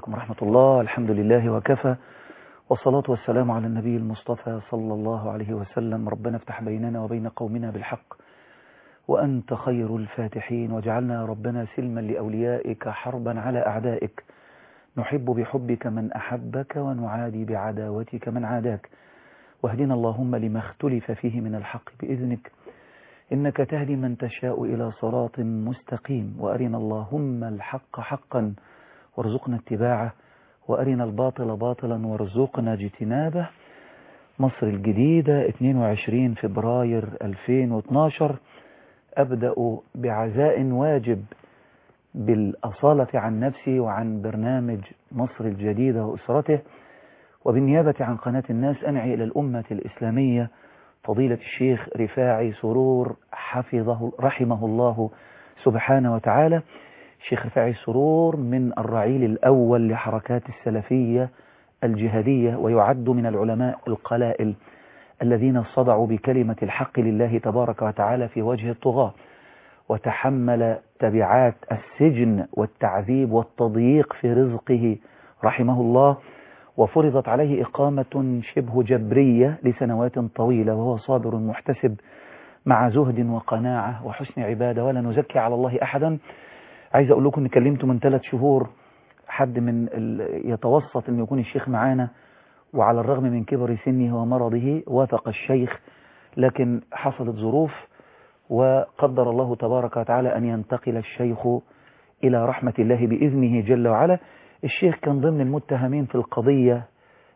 عليكم ورحمة الله الحمد لله وكفى والصلاة والسلام على النبي المصطفى صلى الله عليه وسلم ربنا افتح بيننا وبين قومنا بالحق وأنت خير الفاتحين واجعلنا ربنا سلما لأوليائك حربا على أعدائك نحب بحبك من أحبك ونعادي بعداوتك من عاداك واهدنا اللهم لما اختلف فيه من الحق بإذنك إنك تهدي من تشاء إلى صراط مستقيم وأرنا اللهم الحق حقا وارزقنا اتباعه وأرنا الباطل باطلا وارزقنا اجتنابه مصر الجديدة 22 فبراير 2012 أبدأ بعزاء واجب بالأصالة عن نفسي وعن برنامج مصر الجديدة وأسرته وبالنيابة عن قناة الناس أنعي إلى الأمة الإسلامية فضيلة الشيخ رفاعي سرور حفظه رحمه الله سبحانه وتعالى الشيخ رفاعي سرور من الرعيل الأول لحركات السلفية الجهادية ويعد من العلماء القلائل الذين صدعوا بكلمة الحق لله تبارك وتعالى في وجه الطغاة وتحمل تبعات السجن والتعذيب والتضييق في رزقه رحمه الله وفرضت عليه إقامة شبه جبرية لسنوات طويلة وهو صابر محتسب مع زهد وقناعة وحسن عبادة ولا نزكي على الله أحدا عايز أقول لكم أني كلمته من ثلاث شهور حد من يتوسط أن يكون الشيخ معانا وعلى الرغم من كبر سنه ومرضه وافق الشيخ لكن حصلت ظروف وقدر الله تبارك وتعالى أن ينتقل الشيخ إلى رحمة الله بإذنه جل وعلا الشيخ كان ضمن المتهمين في القضية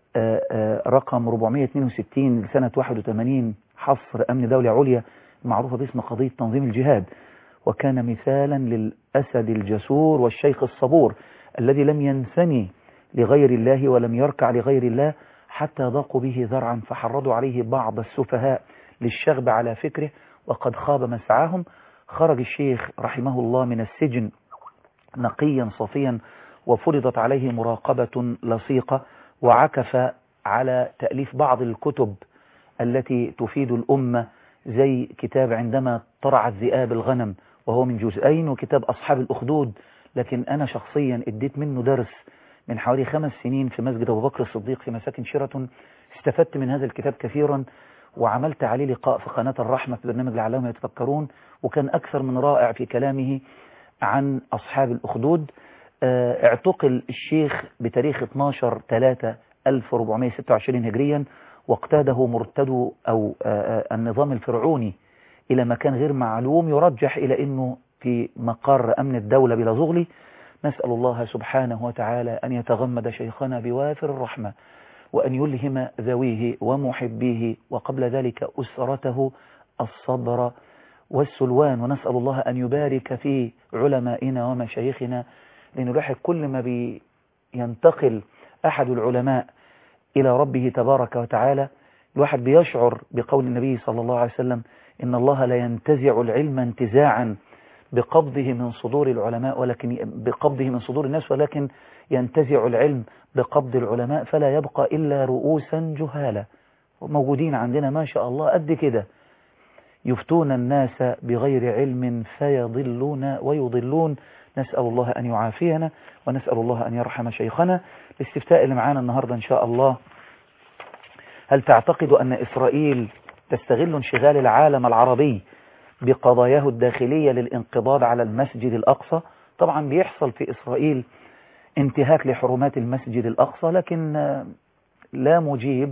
رقم 462 لسنة 81 حصر أمن دولة عليا معروفة باسم قضية تنظيم الجهاد وكان مثالا للأسد الجسور والشيخ الصبور الذي لم ينثني لغير الله ولم يركع لغير الله حتى ضاقوا به ذرعا فحرضوا عليه بعض السفهاء للشغب على فكره وقد خاب مسعاهم خرج الشيخ رحمه الله من السجن نقيا صفيا وفرضت عليه مراقبة لصيقة وعكف على تأليف بعض الكتب التي تفيد الأمة زي كتاب عندما طرعت ذئاب الغنم وهو من جزئين وكتاب أصحاب الأخدود لكن أنا شخصيا اديت منه درس من حوالي خمس سنين في مسجد أبو بكر الصديق في مساكن شيراتون استفدت من هذا الكتاب كثيرا وعملت عليه لقاء في قناة الرحمة في برنامج العلام يتفكرون وكان أكثر من رائع في كلامه عن أصحاب الأخدود اعتقل الشيخ بتاريخ 12 3 1426 هجريا واقتاده مرتدو أو النظام الفرعوني إلى مكان غير معلوم يرجح إلى أنه في مقر أمن الدولة بلا زغلي نسأل الله سبحانه وتعالى أن يتغمد شيخنا بوافر الرحمة وأن يلهم ذويه ومحبيه وقبل ذلك أسرته الصبر والسلوان ونسأل الله أن يبارك في علمائنا ومشايخنا لأن الواحد كل ما بينتقل أحد العلماء إلى ربه تبارك وتعالى الواحد بيشعر بقول النبي صلى الله عليه وسلم إن الله لا ينتزع العلم انتزاعا بقبضه من صدور العلماء ولكن بقبضه من صدور الناس ولكن ينتزع العلم بقبض العلماء فلا يبقى إلا رؤوسا جهالة موجودين عندنا ما شاء الله قد كده يفتون الناس بغير علم فيضلون ويضلون نسأل الله أن يعافينا ونسأل الله أن يرحم شيخنا الاستفتاء اللي معانا النهاردة إن شاء الله هل تعتقد أن إسرائيل تستغل انشغال العالم العربي بقضاياه الداخلية للانقضاض على المسجد الأقصى طبعا بيحصل في إسرائيل انتهاك لحرمات المسجد الأقصى لكن لا مجيب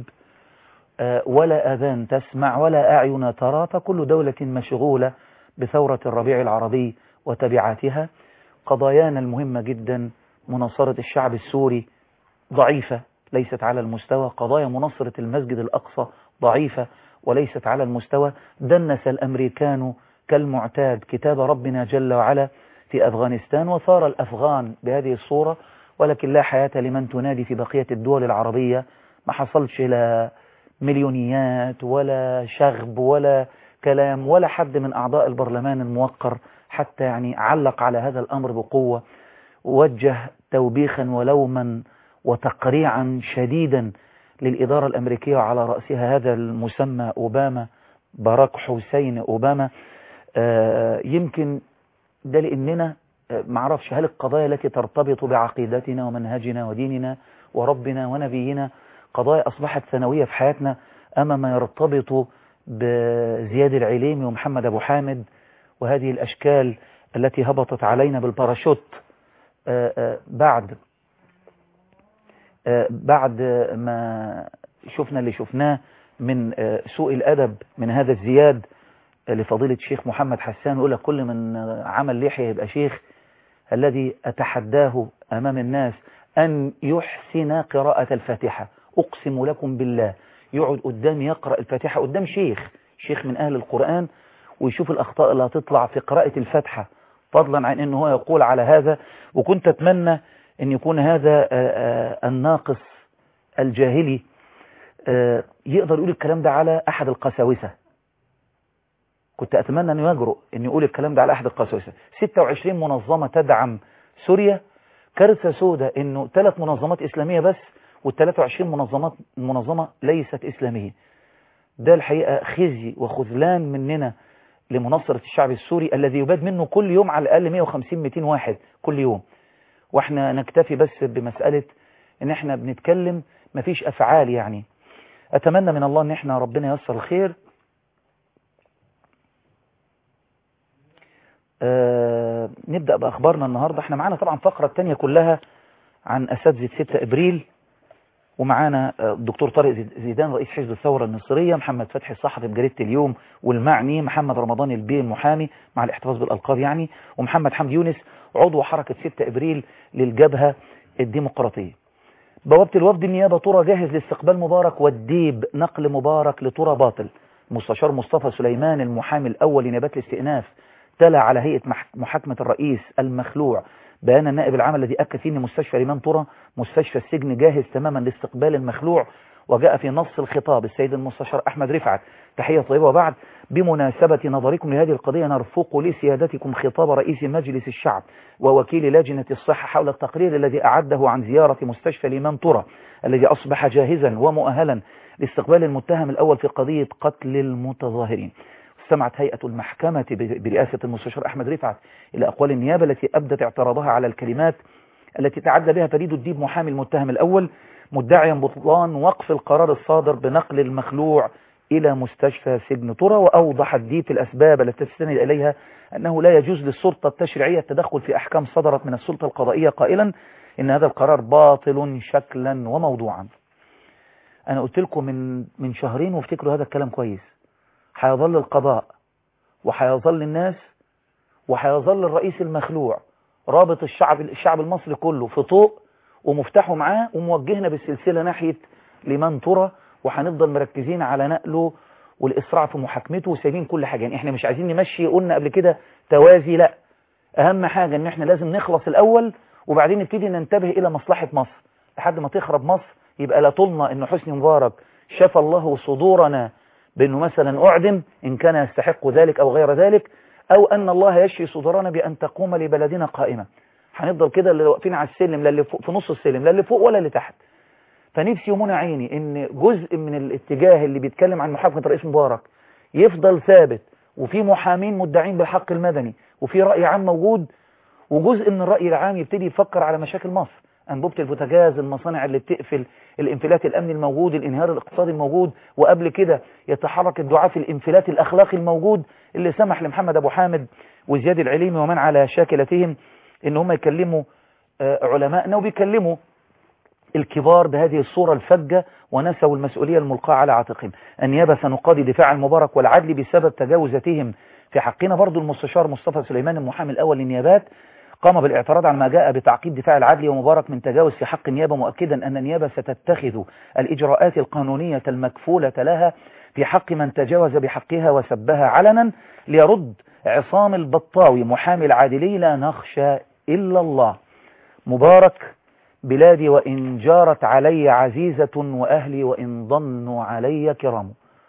ولا أذان تسمع ولا أعين ترى فكل دولة مشغولة بثورة الربيع العربي وتبعاتها قضايانا المهمة جدا مناصرة الشعب السوري ضعيفة ليست على المستوى قضايا مناصرة المسجد الأقصى ضعيفة وليست على المستوى دنس الأمريكان كالمعتاد كتاب ربنا جل وعلا في أفغانستان وثار الأفغان بهذه الصورة ولكن لا حياة لمن تنادي في بقية الدول العربية ما حصلش لا مليونيات ولا شغب ولا كلام ولا حد من أعضاء البرلمان الموقر حتى يعني علق على هذا الأمر بقوة وجه توبيخا ولوما وتقريعا شديدا للإدارة الأمريكية وعلى رأسها هذا المسمى أوباما باراك حسين أوباما يمكن ده لأننا معرفش هل القضايا التي ترتبط بعقيدتنا ومنهجنا وديننا وربنا ونبينا قضايا أصبحت ثانوية في حياتنا أما ما يرتبط بزياد العليمي ومحمد أبو حامد وهذه الأشكال التي هبطت علينا بالباراشوت بعد بعد ما شفنا اللي شفناه من سوء الأدب من هذا الزياد لفضيلة الشيخ محمد حسان يقول لك كل من عمل لحية يبقى شيخ الذي أتحداه أمام الناس أن يحسن قراءة الفاتحة أقسم لكم بالله يقعد قدام يقرأ الفاتحة قدام شيخ شيخ من أهل القرآن ويشوف الأخطاء اللي هتطلع في قراءة الفاتحة فضلا عن أنه هو يقول على هذا وكنت أتمنى أن يكون هذا الناقص الجاهلي يقدر يقول الكلام ده على أحد القساوسة كنت أتمنى أنه يجرؤ أن يقول الكلام ده على أحد القساوسة 26 منظمة تدعم سوريا كارثة سودة أنه ثلاث منظمات إسلامية بس وال 23 منظمات منظمة ليست إسلامية ده الحقيقة خزي وخذلان مننا لمناصرة الشعب السوري الذي يباد منه كل يوم على الأقل 150-200 واحد كل يوم واحنا نكتفي بس بمسألة ان احنا بنتكلم مفيش افعال يعني اتمنى من الله ان احنا ربنا ييسر الخير آه نبدأ بأخبارنا النهاردة احنا معانا طبعا فقرة التانية كلها عن أساتذة 6 إبريل ومعانا الدكتور طارق زيدان رئيس حزب الثورة المصرية محمد فتحي الصحفي بجريدة اليوم والمعني محمد رمضان البي المحامي مع الاحتفاظ بالألقاب يعني ومحمد حمد يونس عضو حركة 6 إبريل للجبهة الديمقراطية بوابة الوفد النيابة ترى جاهز لاستقبال مبارك والديب نقل مبارك لترى باطل مستشار مصطفى سليمان المحامي الأول لنيابات الاستئناف تلا على هيئة محاكمة الرئيس المخلوع بيان النائب العام الذي أكد فيه أن مستشفى الإمام ترى مستشفى السجن جاهز تماما لاستقبال المخلوع وجاء في نص الخطاب السيد المستشار أحمد رفعت تحية طيبة وبعد بمناسبة نظركم لهذه القضية نرفق لسيادتكم خطاب رئيس مجلس الشعب ووكيل لجنة الصحة حول التقرير الذي أعده عن زيارة مستشفى الإمام ترى الذي أصبح جاهزا ومؤهلا لاستقبال المتهم الأول في قضية قتل المتظاهرين استمعت هيئة المحكمة برئاسة المستشار أحمد رفعت إلى أقوال النيابة التي أبدت اعتراضها على الكلمات التي تعدى بها فريد الديب محامي المتهم الأول مدعيا بطلان وقف القرار الصادر بنقل المخلوع إلى مستشفى سجن ترى وأوضح الديب الأسباب التي تستند إليها أنه لا يجوز للسلطة التشريعية التدخل في أحكام صدرت من السلطة القضائية قائلا إن هذا القرار باطل شكلا وموضوعا أنا قلت لكم من من شهرين وافتكروا هذا الكلام كويس هيظل القضاء وهيظل الناس وهيظل الرئيس المخلوع رابط الشعب الشعب المصري كله في طوق ومفتاحه معاه وموجهنا بالسلسلة ناحية لمن ترى وهنفضل مركزين على نقله والإسراع في محاكمته وسايبين كل حاجة يعني احنا مش عايزين نمشي قلنا قبل كده توازي لا أهم حاجة ان احنا لازم نخلص الأول وبعدين نبتدي ننتبه إلى مصلحة مصر لحد ما تخرب مصر يبقى لا طولنا ان حسني مبارك شفى الله صدورنا بأنه مثلا أعدم إن كان يستحق ذلك أو غير ذلك أو أن الله يشفي صدورنا بأن تقوم لبلدنا قائمة هنفضل كده اللي واقفين على السلم لا اللي فوق في نص السلم لا اللي فوق ولا اللي تحت فنفسي ومنى عيني ان جزء من الاتجاه اللي بيتكلم عن محاكمة الرئيس مبارك يفضل ثابت وفي محامين مدعين بالحق المدني وفي رأي عام موجود وجزء من الرأي العام يبتدي يفكر على مشاكل مصر أنبوبة البوتاجاز المصانع اللي بتقفل الانفلات الأمني الموجود الانهيار الاقتصادي الموجود وقبل كده يتحرك الدعاء في الانفلات الأخلاقي الموجود اللي سمح لمحمد أبو حامد وزياد العليمي ومن على شاكلتهم ان هم يكلموا علماءنا وبيكلموا الكبار بهذه الصورة الفجة ونسوا المسؤولية الملقاة على عاتقهم النيابة سنقاضي دفاع المبارك والعدل بسبب تجاوزاتهم في حقنا برضو المستشار مصطفى سليمان المحامي الأول للنيابات قام بالاعتراض على ما جاء بتعقيد دفاع العدل ومبارك من تجاوز في حق النيابة مؤكدا أن النيابة ستتخذ الإجراءات القانونية المكفولة لها في حق من تجاوز بحقها وسبها علنا ليرد عصام البطاوي محامي العادلي لا نخشى إلا الله مبارك بلادي وإن جارت علي عزيزة وأهلي وإن ضنوا علي كرام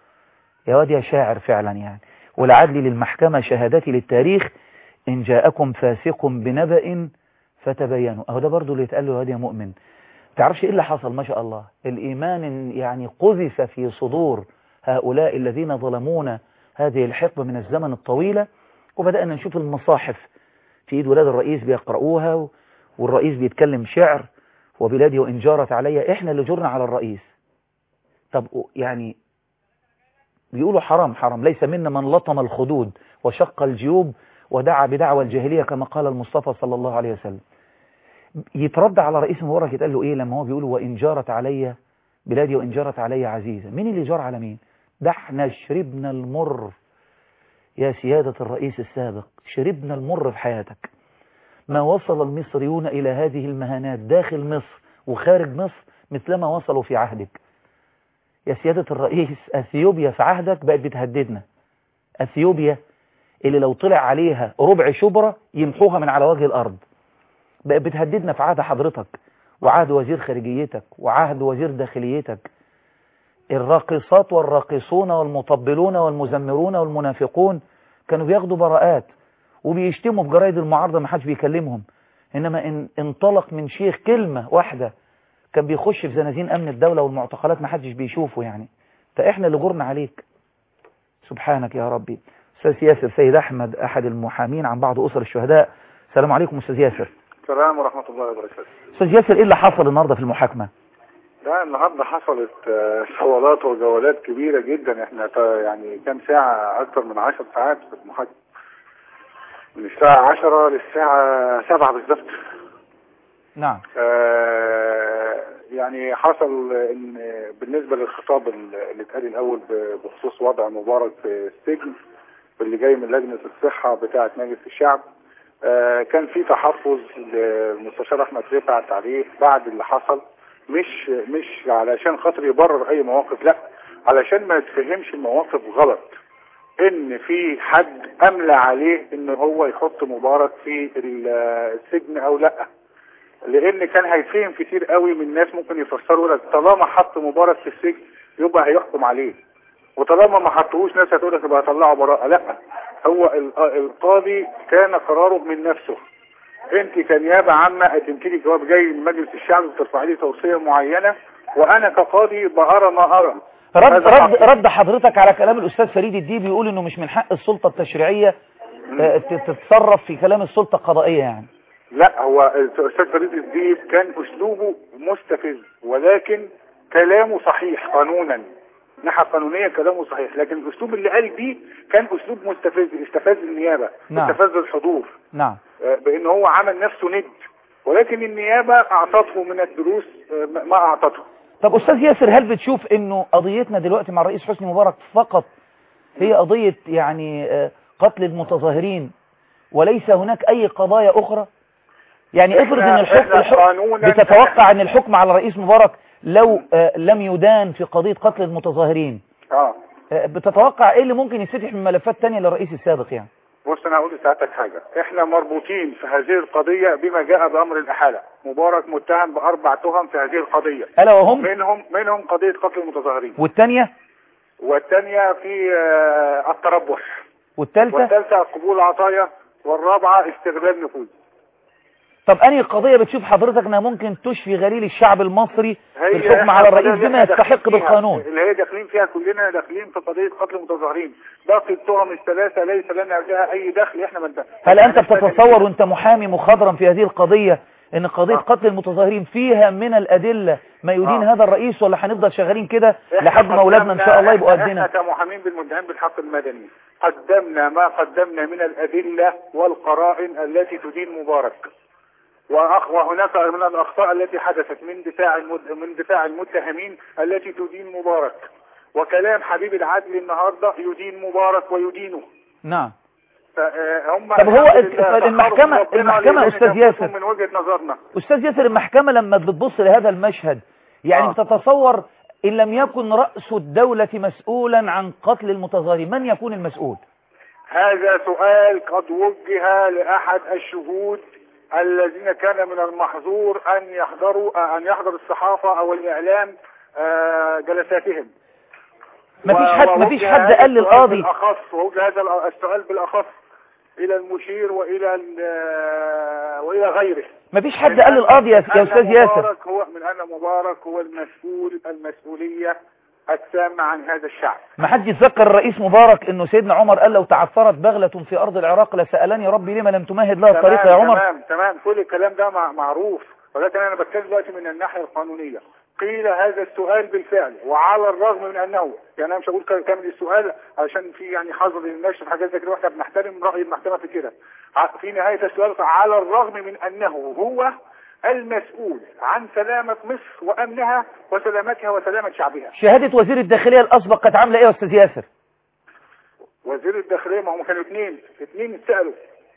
يا واد يا شاعر فعلا يعني والعدل للمحكمة شهادتي للتاريخ إن جاءكم فاسق بنبأ فتبينوا أهو ده برضو اللي يتقال له يا مؤمن تعرفش إيه اللي حصل ما شاء الله الإيمان يعني قذف في صدور هؤلاء الذين ظلمونا هذه الحقبة من الزمن الطويلة وبدأنا نشوف المصاحف في ايد ولاد الرئيس بيقرؤوها والرئيس بيتكلم شعر وبلادي وإن جارت عليا احنا اللي جرنا على الرئيس طب يعني بيقولوا حرام حرام ليس منا من لطم الخدود وشق الجيوب ودعا بدعوى الجاهلية كما قال المصطفى صلى الله عليه وسلم يترد على رئيس مبارك يتقال له ايه لما هو بيقول وإن جارت عليا بلادي وإن جارت عليا عزيزة مين اللي جار على مين ده احنا شربنا المر يا سيادة الرئيس السابق شربنا المر في حياتك ما وصل المصريون إلى هذه المهانات داخل مصر وخارج مصر مثلما وصلوا في عهدك يا سيادة الرئيس أثيوبيا في عهدك بقت بتهددنا أثيوبيا اللي لو طلع عليها ربع شبرة يمحوها من على وجه الأرض بقت بتهددنا في عهد حضرتك وعهد وزير خارجيتك وعهد وزير داخليتك الراقصات والراقصون والمطبلون والمزمرون والمنافقون كانوا بياخدوا براءات وبيشتموا في جرايد المعارضة ما حدش بيكلمهم إنما إن انطلق من شيخ كلمة واحدة كان بيخش في زنازين أمن الدولة والمعتقلات ما حدش بيشوفه يعني فإحنا اللي جرنا عليك سبحانك يا ربي أستاذ ياسر سيد أحمد أحد المحامين عن بعض أسر الشهداء السلام عليكم أستاذ ياسر السلام ورحمة الله وبركاته أستاذ ياسر إيه اللي حصل النهاردة في المحاكمة لا النهارده حصلت صولات وجولات كبيرة جدا احنا يعني كام ساعة أكثر من عشر ساعات في المحاكمة من الساعة عشرة للساعة سبعة بالظبط نعم آه يعني حصل ان بالنسبة للخطاب اللي اتقال الاول بخصوص وضع مبارك في السجن واللي جاي من لجنة الصحة بتاعة مجلس الشعب آه كان في تحفظ للمستشار احمد رفعت عليه بعد اللي حصل مش مش علشان خاطر يبرر اي مواقف لا علشان ما يتفهمش المواقف غلط ان في حد املى عليه ان هو يحط مبارك في السجن او لا لان كان هيتفهم كتير قوي من الناس ممكن يفسروا لك طالما حط مبارك في السجن يبقى هيحكم عليه وطالما ما حطوهوش ناس هتقول لك يبقى هطلعه براءه لا هو القاضي كان قراره من نفسه انت كنيابه عامه قدمت لي جواب جاي من مجلس الشعب بترفعي لي توصيه معينه وانا كقاضي بارى ما ارى رد رد رد حضرتك على كلام الاستاذ فريد الديب بيقول انه مش من حق السلطه التشريعيه تتصرف في كلام السلطه القضائيه يعني لا هو الاستاذ فريد الديب كان اسلوبه مستفز ولكن كلامه صحيح قانونا ناحيه قانونيه كلامه صحيح لكن الاسلوب اللي قال بيه كان اسلوب مستفز استفز النيابه نعم. استفز الحضور نعم بان هو عمل نفسه ند ولكن النيابه اعطته من الدروس ما اعطته طب استاذ ياسر هل بتشوف انه قضيتنا دلوقتي مع الرئيس حسني مبارك فقط هي قضيه يعني قتل المتظاهرين وليس هناك اي قضايا اخرى يعني افرض ان الحكم, الحكم بتتوقع ان الحكم على الرئيس مبارك لو لم يدان في قضية قتل المتظاهرين اه بتتوقع ايه اللي ممكن يتفتح من ملفات تانية للرئيس السابق يعني بص انا هقول لساعتك حاجة احنا مربوطين في هذه القضية بما جاء بامر الاحالة مبارك متهم باربع تهم في هذه القضية الا وهم منهم منهم قضية قتل المتظاهرين والتانية والتانية في آه التربح والتالتة والتالتة قبول عطايا والرابعة استغلال نفوذ طب أنهي قضية بتشوف حضرتك انها ممكن تشفي غليل الشعب المصري في الحكم على الرئيس بما يستحق بالقانون اللي هي داخلين فيها كلنا داخلين في قضية قتل المتظاهرين باقي التهم الثلاثة ليس لنا بها أي دخل احنا من هل أنت بتتصور وأنت محامي مخضرم في هذه القضية ان قضية آه. قتل المتظاهرين فيها من الأدلة ما يدين آه. هذا الرئيس ولا هنفضل شغالين كده لحد ما أولادنا إن شاء الله يبقوا قدنا احنا كمحامين بالمتهم بالحق المدني قدمنا ما قدمنا من الأدلة والقرائن التي تدين مبارك وهناك من الأخطاء التي حدثت من دفاع المد... من دفاع المتهمين التي تدين مبارك وكلام حبيب العدل النهارده يدين مبارك ويدينه نعم فهم طب هو المحكمة المحكمة أستاذ ياسر من وجهة نظرنا أستاذ ياسر المحكمة لما بتبص لهذا المشهد يعني آه. بتتصور إن لم يكن رأس الدولة مسؤولا عن قتل المتظاهرين من يكون المسؤول هذا سؤال قد وجه لأحد الشهود الذين كان من المحظور أن يحضروا أن يحضر الصحافة أو الإعلام جلساتهم مفيش حد مفيش حد قال للقاضي بالأخص ووجه هذا السؤال بالأخص إلى المشير وإلى وإلى غيره مفيش حد قال للقاضي يا أستاذ ياسر مبارك هو من أن مبارك هو المسؤول المسؤولية التامة عن هذا الشعب ما حد يتذكر الرئيس مبارك انه سيدنا عمر قال لو تعثرت بغلة في ارض العراق لسألني ربي لما لم تمهد لها الطريق يا عمر تمام تمام كل الكلام ده مع- معروف ولكن انا بتكلم دلوقتي من الناحيه القانونيه قيل هذا السؤال بالفعل وعلى الرغم من انه يعني انا مش هقول كا- كامل السؤال علشان في يعني حظر للنشر في حاجات زي كده واحنا بنحترم راي المحكمه في كده ع- في نهايه السؤال على الرغم من انه هو المسؤول عن سلامه مصر وامنها وسلامتها وسلامه شعبها شهادة وزير الداخلية الاسبق كانت عاملة ايه يا استاذ ياسر وزير الداخليه ما هم كانوا اثنين اثنين اتسالوا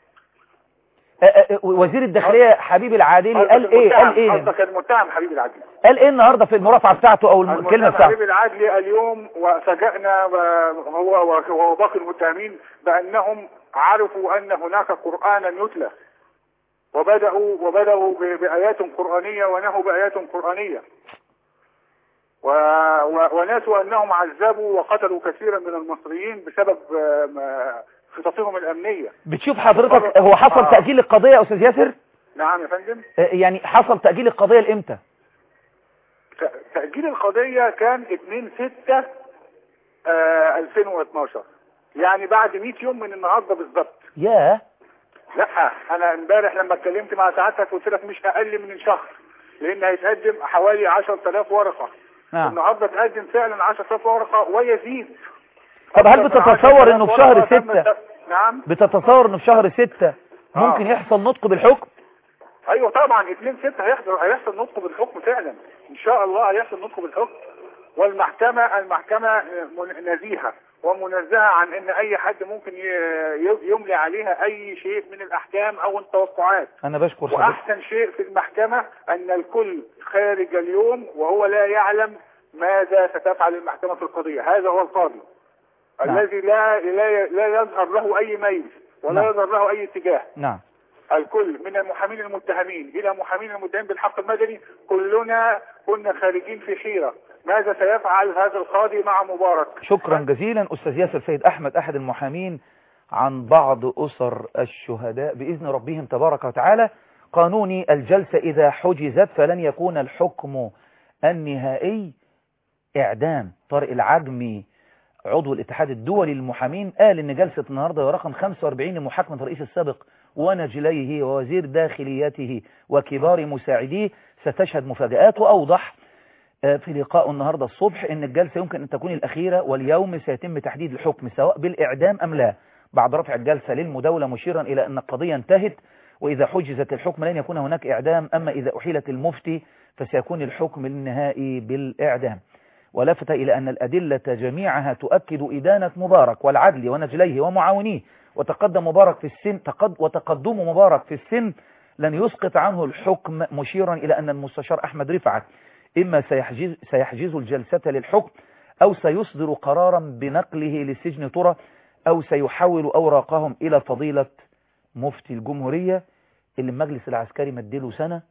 آه، آه، وزير الداخلية حبيب العادلي قال ايه قال ايه قصدك المتهم حبيب العدل قال ايه النهاردة في المرافعة بتاعته او الكلمة المتهم بتاعته حبيب العدلي اليوم وفاجأنا هو هو وباقي المتهمين بأنهم عرفوا أن هناك قرآنا يتلى وبدأوا وبدأوا ب- بآيات قرآنية ونهوا بآيات قرآنية و... و... وناسوا أنهم عذبوا وقتلوا كثيرا من المصريين بسبب آه، ما- خططهم الأمنية بتشوف حضرتك هو حصل آه. تأجيل القضية يا استاذ ياسر نعم يا فندم آه، يعني حصل تأجيل القضية لامتى ت- تأجيل القضية كان 2 6 آه 2012 يعني بعد 100 يوم من النهارده بالظبط ياه لا انا امبارح لما اتكلمت مع سعادتك قلت لك مش اقل من شهر لان هيتقدم حوالي 10000 ورقه نعم النهارده تقدم فعلا 10000 ورقه ويزيد طب هل أكثر من بتتصور 10,000 انه في شهر ورقة تم ستة الت- نعم بتتصور انه في شهر ستة ممكن آه. يحصل نطق بالحكم ايوه طبعا 2 6 هيحصل هيحصل نطق بالحكم فعلا ان شاء الله هيحصل نطق بالحكم والمحكمه المحكمه من- نزيهه ومنزهه عن ان اي حد ممكن ي- ي- يملي عليها اي شيء من الاحكام او التوقعات انا بشكر حضرتك واحسن شيء في المحكمه ان الكل خارج اليوم وهو لا يعلم ماذا ستفعل المحكمه في القضيه هذا هو القاضي نعم. الذي لا لا لا يظهر له اي ميل ولا نعم. يظهر له اي اتجاه نعم الكل من المحامين المتهمين الى محامين المدعين بالحق المدني كلنا كنا خارجين في حيره ماذا سيفعل هذا القاضي مع مبارك شكرا جزيلا أستاذ ياسر سيد أحمد أحد المحامين عن بعض أسر الشهداء بإذن ربهم تبارك وتعالى قانوني الجلسة إذا حجزت فلن يكون الحكم النهائي إعدام طارق العجمي عضو الاتحاد الدولي للمحامين قال إن جلسة النهاردة هي رقم 45 لمحاكمة الرئيس السابق ونجليه ووزير داخليته وكبار مساعديه ستشهد مفاجآت وأوضح في لقاء النهاردة الصبح ان الجلسة يمكن ان تكون الاخيرة واليوم سيتم تحديد الحكم سواء بالاعدام ام لا بعد رفع الجلسة للمداولة مشيرا الى ان القضية انتهت واذا حجزت الحكم لن يكون هناك اعدام اما اذا احيلت المفتي فسيكون الحكم النهائي بالاعدام ولفت الى ان الادلة جميعها تؤكد ادانة مبارك والعدل ونجليه ومعاونيه وتقدم مبارك في السن تقد وتقدم مبارك في السن لن يسقط عنه الحكم مشيرا الى ان المستشار احمد رفعت إما سيحجز, سيحجز الجلسة للحكم أو سيصدر قرارا بنقله للسجن ترى أو سيحول أوراقهم إلى فضيلة مفتي الجمهورية اللي المجلس العسكري مديله سنة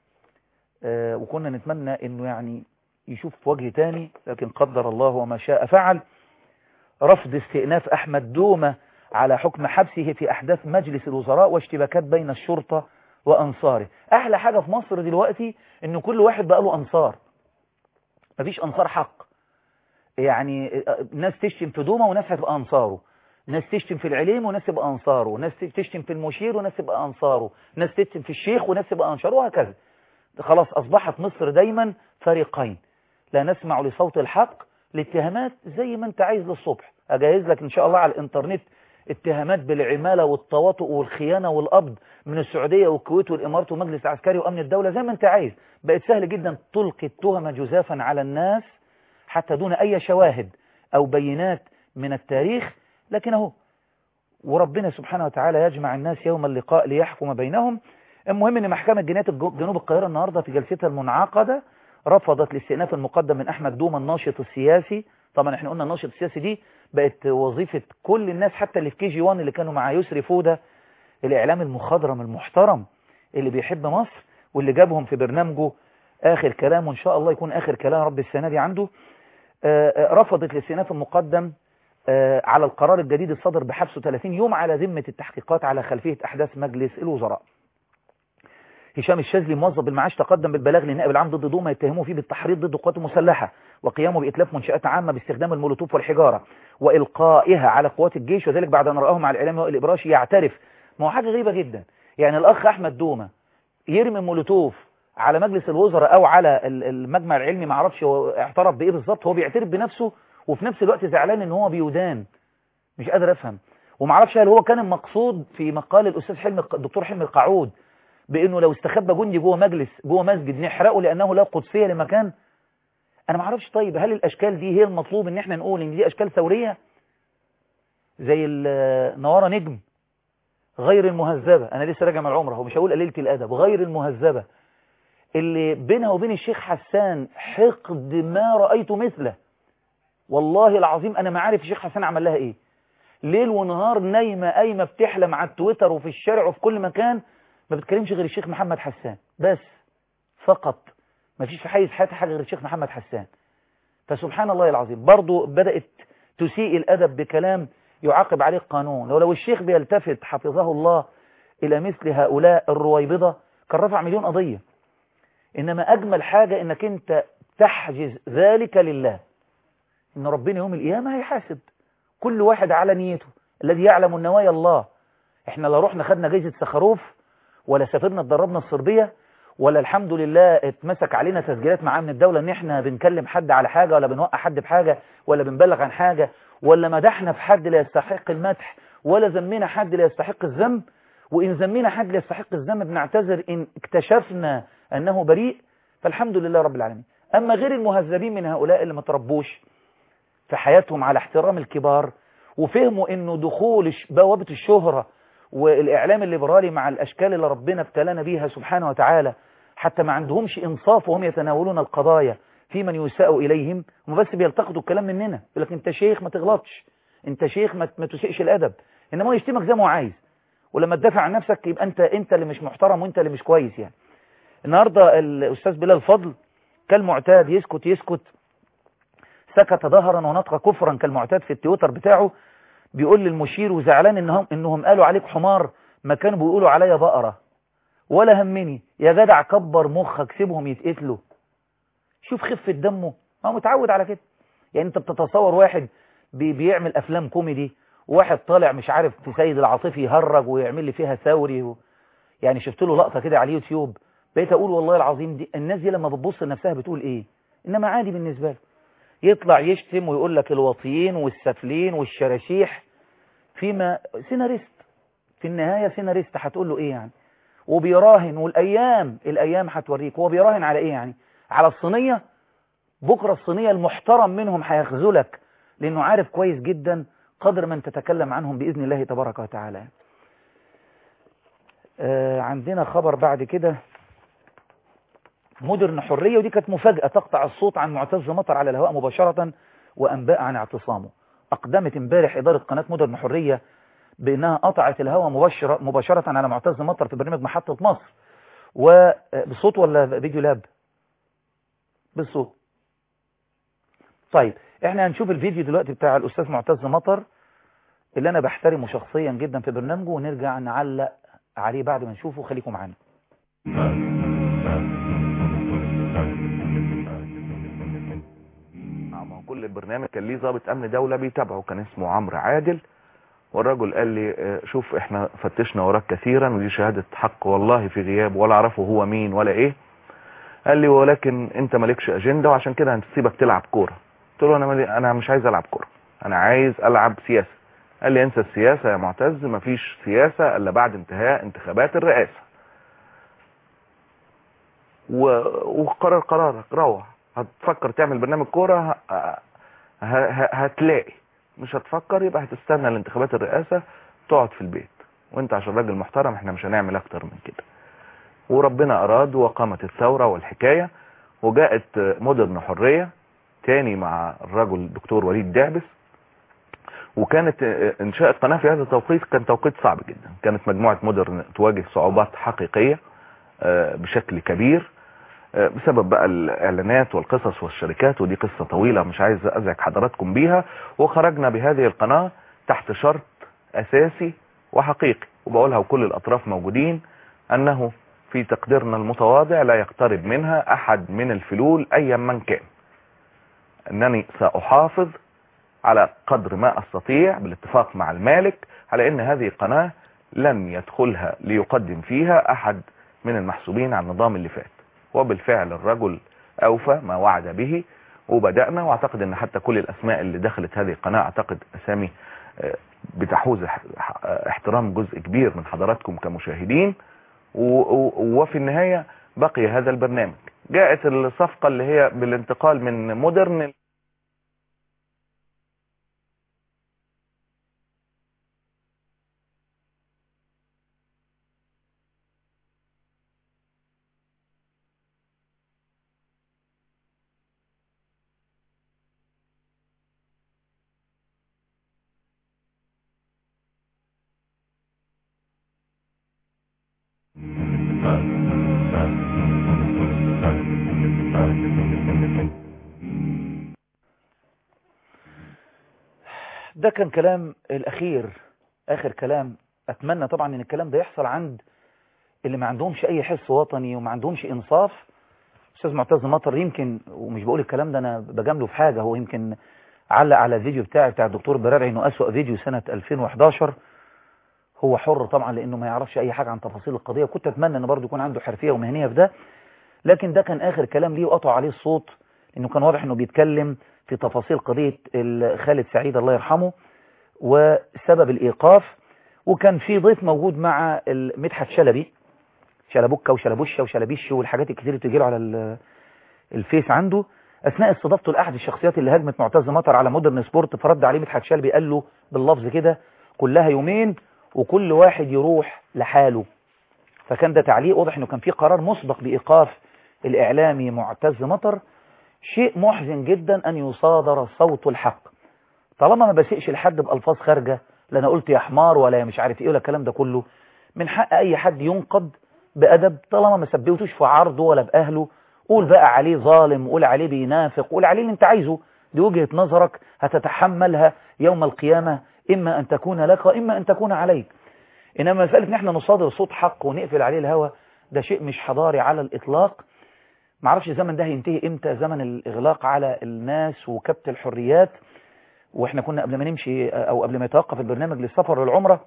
آه وكنا نتمنى أنه يعني يشوف وجه تاني لكن قدر الله وما شاء فعل رفض استئناف أحمد دومة على حكم حبسه في أحداث مجلس الوزراء واشتباكات بين الشرطة وأنصاره أحلى حاجة في مصر دلوقتي إن كل واحد بقى له أنصار مفيش أنصار حق يعني ناس تشتم في دومة وناس هتبقى أنصاره ناس تشتم في العليم وناس تبقى أنصاره ناس تشتم في المشير وناس تبقى أنصاره ناس تشتم في الشيخ وناس تبقى أنصاره وهكذا خلاص أصبحت مصر دايما فريقين لا نسمع لصوت الحق الاتهامات زي ما انت عايز للصبح أجهز لك إن شاء الله على الإنترنت اتهامات بالعمالة والتواطؤ والخيانة والقبض من السعودية والكويت والإمارات ومجلس عسكري وأمن الدولة زي ما انت عايز بقت سهل جدا تلقي التهمة جزافا على الناس حتى دون أي شواهد أو بينات من التاريخ لكن اهو وربنا سبحانه وتعالى يجمع الناس يوم اللقاء ليحكم بينهم المهم ان محكمة جنايات جنوب القاهرة النهاردة في جلستها المنعقدة رفضت الاستئناف المقدم من احمد دوما الناشط السياسي طبعا احنا قلنا الناشط السياسي دي بقت وظيفة كل الناس حتى اللي في كي جي 1 اللي كانوا مع يسري فودة الاعلام المخضرم المحترم اللي بيحب مصر واللي جابهم في برنامجه اخر كلام وان شاء الله يكون اخر كلام رب السنة دي عنده رفضت الاستئناف المقدم على القرار الجديد الصدر بحبسه 30 يوم على ذمة التحقيقات على خلفية أحداث مجلس الوزراء هشام الشاذلي موظف بالمعاش تقدم بالبلاغ للنائب العام ضد دوما يتهموه فيه بالتحريض ضد القوات المسلحة وقيامه بإتلاف منشآت عامة باستخدام المولوتوف والحجارة وإلقائها على قوات الجيش وذلك بعد أن رآهم على الإعلام وائل الإبراشي يعترف ما هو حاجة غريبة جدا يعني الأخ أحمد دوما يرمي مولوتوف على مجلس الوزراء أو على المجمع العلمي ما اعرفش هو اعترف بإيه بالظبط هو بيعترف بنفسه وفي نفس الوقت زعلان إن هو بيدان مش قادر أفهم وما اعرفش هل هو كان المقصود في مقال الأستاذ حلمي الدكتور حلمي القعود بانه لو استخبى جندي جوه مجلس جوه مسجد نحرقه لانه لا قدسيه لمكان انا ما اعرفش طيب هل الاشكال دي هي المطلوب ان احنا نقول ان دي اشكال ثوريه زي النواره نجم غير المهذبه انا لسه راجع من العمره هو مش هقول قليله الادب غير المهذبه اللي بينها وبين الشيخ حسان حقد ما رايت مثله والله العظيم انا ما عارف الشيخ حسان عمل لها ايه ليل ونهار نايمه قايمه بتحلم على التويتر وفي الشارع وفي كل مكان ما بتكلمش غير الشيخ محمد حسان بس فقط ما فيش في حيز حياتها حاجة غير الشيخ محمد حسان فسبحان الله العظيم برضو بدأت تسيء الأدب بكلام يعاقب عليه القانون لو لو الشيخ بيلتفت حفظه الله إلى مثل هؤلاء الرويبضة كان رفع مليون قضية إنما أجمل حاجة إنك أنت تحجز ذلك لله إن ربنا يوم القيامة هيحاسب كل واحد على نيته الذي يعلم النوايا الله احنا لا رحنا خدنا جايزة سخروف ولا سافرنا اتدربنا الصربية ولا الحمد لله اتمسك علينا تسجيلات معاه من الدولة ان احنا بنكلم حد على حاجة ولا بنوقع حد بحاجة ولا بنبلغ عن حاجة ولا مدحنا في حد لا يستحق المدح ولا ذمنا حد لا يستحق الذم وإن ذمنا حد لا يستحق الذم بنعتذر إن اكتشفنا أنه بريء فالحمد لله رب العالمين أما غير المهذبين من هؤلاء اللي ما تربوش في حياتهم على احترام الكبار وفهموا انه دخول بوابة الشهرة والإعلام الليبرالي مع الأشكال اللي ربنا ابتلانا بيها سبحانه وتعالى حتى ما عندهمش إنصاف وهم يتناولون القضايا في من يساء إليهم هم بس بيلتقطوا الكلام مننا يقول لك أنت شيخ ما تغلطش أنت شيخ ما, ما تسيئش الأدب إنما هو يشتمك زي ما هو عايز ولما تدافع عن نفسك يبقى أنت أنت اللي مش محترم وأنت اللي مش كويس يعني النهاردة الأستاذ بلال فضل كالمعتاد يسكت يسكت سكت ظهرا ونطق كفرا كالمعتاد في التويتر بتاعه بيقول للمشير وزعلان انهم انهم قالوا عليك حمار ما كانوا بيقولوا عليا بقرة ولا همني يا جدع كبر مخك سيبهم يتقتلوا شوف خفة دمه ما هو متعود على كده يعني انت بتتصور واحد بي بيعمل افلام كوميدي وواحد طالع مش عارف في سيد العاطفي يهرج ويعمل لي فيها ثوري و... يعني شفت له لقطة كده على اليوتيوب بقيت اقول والله العظيم دي الناس دي لما بتبص لنفسها بتقول ايه انما عادي بالنسبة له يطلع يشتم ويقول لك الواطيين والسفلين والشراشيح فيما سيناريست في النهاية سيناريست هتقول له ايه يعني وبيراهن والايام الايام هتوريك هو بيراهن على ايه يعني على الصينية بكرة الصينية المحترم منهم هيخذلك لانه عارف كويس جدا قدر من تتكلم عنهم بإذن الله تبارك وتعالى آه عندنا خبر بعد كده مودرن حرية ودي كانت مفاجأة تقطع الصوت عن معتز مطر على الهواء مباشرة وأنباء عن اعتصامه أقدمت امبارح إدارة قناة مودرن حرية بأنها قطعت الهواء مباشرة, مباشرة على معتز مطر في برنامج محطة مصر وبالصوت ولا فيديو لاب بالصوت طيب احنا هنشوف الفيديو دلوقتي بتاع الأستاذ معتز مطر اللي أنا بحترمه شخصيا جدا في برنامجه ونرجع نعلق عليه بعد ما نشوفه خليكم معانا كل البرنامج كان ليه ضابط امن دوله بيتابعه كان اسمه عمرو عادل والرجل قال لي شوف احنا فتشنا وراك كثيرا ودي شهاده حق والله في غياب ولا اعرفه هو مين ولا ايه قال لي ولكن انت مالكش اجنده وعشان كده هنسيبك تلعب كوره قلت له انا مالي انا مش عايز العب كوره انا عايز العب سياسه قال لي انسى السياسه يا معتز مفيش سياسه الا بعد انتهاء انتخابات الرئاسه و... وقرر قرارك روح هتفكر تعمل برنامج كوره ه... ه... هتلاقي مش هتفكر يبقى هتستنى الانتخابات الرئاسه تقعد في البيت وانت عشان راجل محترم احنا مش هنعمل اكتر من كده وربنا اراد وقامت الثوره والحكايه وجاءت مودرن حريه تاني مع الرجل الدكتور وليد دعبس وكانت انشاء القناه في هذا التوقيت كان توقيت صعب جدا كانت مجموعه مودرن تواجه صعوبات حقيقيه بشكل كبير بسبب بقى الاعلانات والقصص والشركات ودي قصة طويلة مش عايز ازعج حضراتكم بيها وخرجنا بهذه القناة تحت شرط اساسي وحقيقي وبقولها وكل الاطراف موجودين انه في تقديرنا المتواضع لا يقترب منها احد من الفلول ايا من كان انني ساحافظ على قدر ما استطيع بالاتفاق مع المالك على ان هذه قناة لن يدخلها ليقدم فيها احد من المحسوبين على النظام اللي فات وبالفعل الرجل اوفى ما وعد به وبدأنا واعتقد ان حتى كل الاسماء اللي دخلت هذه القناة اعتقد اسامي آه، بتحوز اح- آه، احترام جزء كبير من حضراتكم كمشاهدين و- و- وفي النهاية بقي هذا البرنامج جاءت الصفقة اللي هي بالانتقال من مودرن ده كان كلام الأخير آخر كلام أتمنى طبعا إن الكلام ده يحصل عند اللي ما عندهمش أي حس وطني وما عندهمش إنصاف أستاذ معتز مطر يمكن ومش بقول الكلام ده أنا بجامله في حاجة هو يمكن علق على الفيديو بتاعي بتاع الدكتور برارعي إنه أسوأ فيديو سنة 2011 هو حر طبعا لأنه ما يعرفش أي حاجة عن تفاصيل القضية وكنت أتمنى إن برضه يكون عنده حرفية ومهنية في ده لكن ده كان آخر كلام ليه وقطع عليه الصوت لأنه كان واضح إنه بيتكلم في تفاصيل قضية ال- خالد سعيد الله يرحمه وسبب الإيقاف وكان في ضيف موجود مع ال- مدحت شلبي شلبوكة وشلبوشة وشلبيش والحاجات الكتير اللي بتجيله على ال- الفيس عنده أثناء استضافته لأحد الشخصيات اللي هاجمت معتز مطر على مودرن سبورت فرد عليه مدحت شلبي قال له باللفظ كده كلها يومين وكل واحد يروح لحاله فكان ده تعليق واضح انه كان في قرار مسبق بإيقاف الإعلامي معتز مطر شيء محزن جدا أن يصادر صوت الحق طالما ما بسيقش لحد بألفاظ خارجة لا أنا قلت يا حمار ولا يا مش عارف إيه ولا الكلام ده كله من حق أي حد ينقد بأدب طالما ما سبيتوش في عرضه ولا بأهله قول بقى عليه ظالم قول عليه بينافق قول عليه اللي انت عايزه دي وجهة نظرك هتتحملها يوم القيامة إما أن تكون لك وإما أن تكون عليك إنما مسألة إن احنا نصادر صوت حق ونقفل عليه الهوى ده شيء مش حضاري على الإطلاق معرفش الزمن ده هينتهي إمتى زمن الإغلاق على الناس وكبت الحريات واحنا كنا قبل ما نمشي او قبل ما يتوقف البرنامج للسفر والعمرة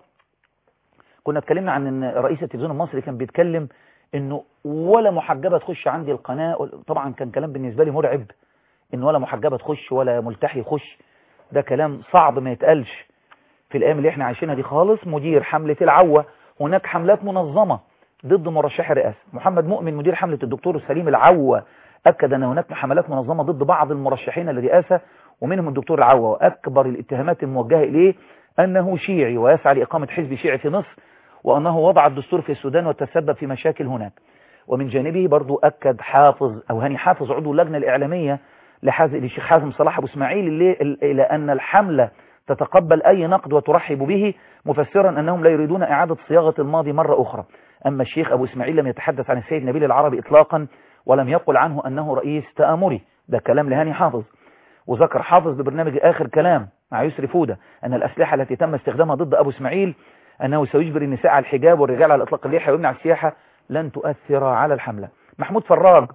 كنا اتكلمنا عن ان رئيس التلفزيون المصري كان بيتكلم انه ولا محجبة تخش عندي القناة طبعا كان كلام بالنسبة لي مرعب ان ولا محجبة تخش ولا ملتحي يخش ده كلام صعب ما يتقالش في الايام اللي احنا عايشينها دي خالص مدير حملة العوة هناك حملات منظمة ضد مرشح الرئاسة محمد مؤمن مدير حملة الدكتور سليم العوة أكد أن هناك حملات منظمة ضد بعض المرشحين للرئاسة ومنهم الدكتور العوة وأكبر الاتهامات الموجهة إليه أنه شيعي ويسعى لإقامة حزب شيعي في مصر وأنه وضع الدستور في السودان وتسبب في مشاكل هناك ومن جانبه برضو أكد حافظ أو هاني حافظ عضو اللجنة الإعلامية لحاز- للشيخ حازم صلاح أبو إسماعيل اللي- إلى أن الحملة تتقبل أي نقد وترحب به مفسرا أنهم لا يريدون إعادة صياغة الماضي مرة أخرى أما الشيخ أبو إسماعيل لم يتحدث عن السيد نبيل العربي إطلاقا ولم يقل عنه أنه رئيس تآمري ده كلام لهاني حافظ وذكر حافظ ببرنامج آخر كلام مع يسري فودة أن الأسلحة التي تم استخدامها ضد أبو إسماعيل أنه سيجبر النساء على الحجاب والرجال على إطلاق اللحية ويمنع السياحة لن تؤثر على الحملة محمود فراج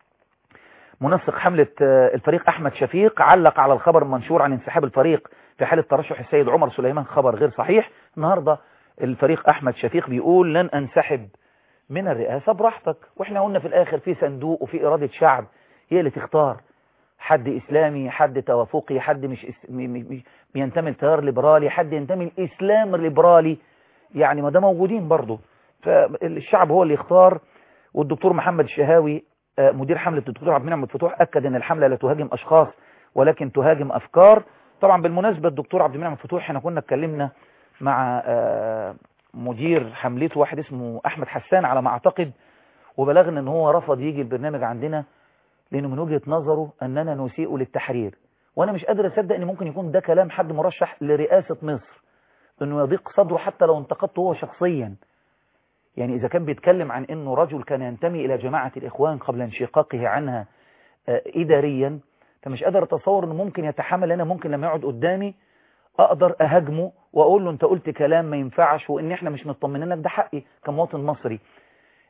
منسق حملة آه، الفريق أحمد شفيق علق على الخبر المنشور عن انسحاب الفريق في حالة ترشح السيد عمر سليمان خبر غير صحيح النهاردة الفريق أحمد شفيق بيقول لن أنسحب من الرئاسة براحتك وإحنا قلنا في الآخر في صندوق وفي إرادة شعب هي اللي تختار حد إسلامي حد توافقي حد مش إس... م... م... م... ينتمي لتيار ليبرالي حد ينتمي لإسلام ليبرالي يعني ما ده موجودين برضه فالشعب هو اللي يختار والدكتور محمد الشهاوي آه، مدير حملة الدكتور عبد المنعم الفتوح أكد أن الحملة لا تهاجم أشخاص ولكن تهاجم أفكار طبعا بالمناسبة الدكتور عبد المنعم الفتوح احنا كنا اتكلمنا مع آه، مدير حملته واحد اسمه أحمد حسان على ما أعتقد وبلغنا أن هو رفض يجي البرنامج عندنا لأنه من وجهة نظره أننا نسيء للتحرير وأنا مش قادر أصدق أن ممكن يكون ده كلام حد مرشح لرئاسة مصر أنه يضيق صدره حتى لو انتقدته هو شخصيا يعني إذا كان بيتكلم عن أنه رجل كان ينتمي إلى جماعة الإخوان قبل انشقاقه عنها آه، إداريا فمش قادر أتصور أنه ممكن يتحمل أنا ممكن لما يقعد قدامي أقدر أهاجمه وأقول له أنت قلت كلام ما ينفعش وإن إحنا مش مطمنين لك ده حقي كمواطن مصري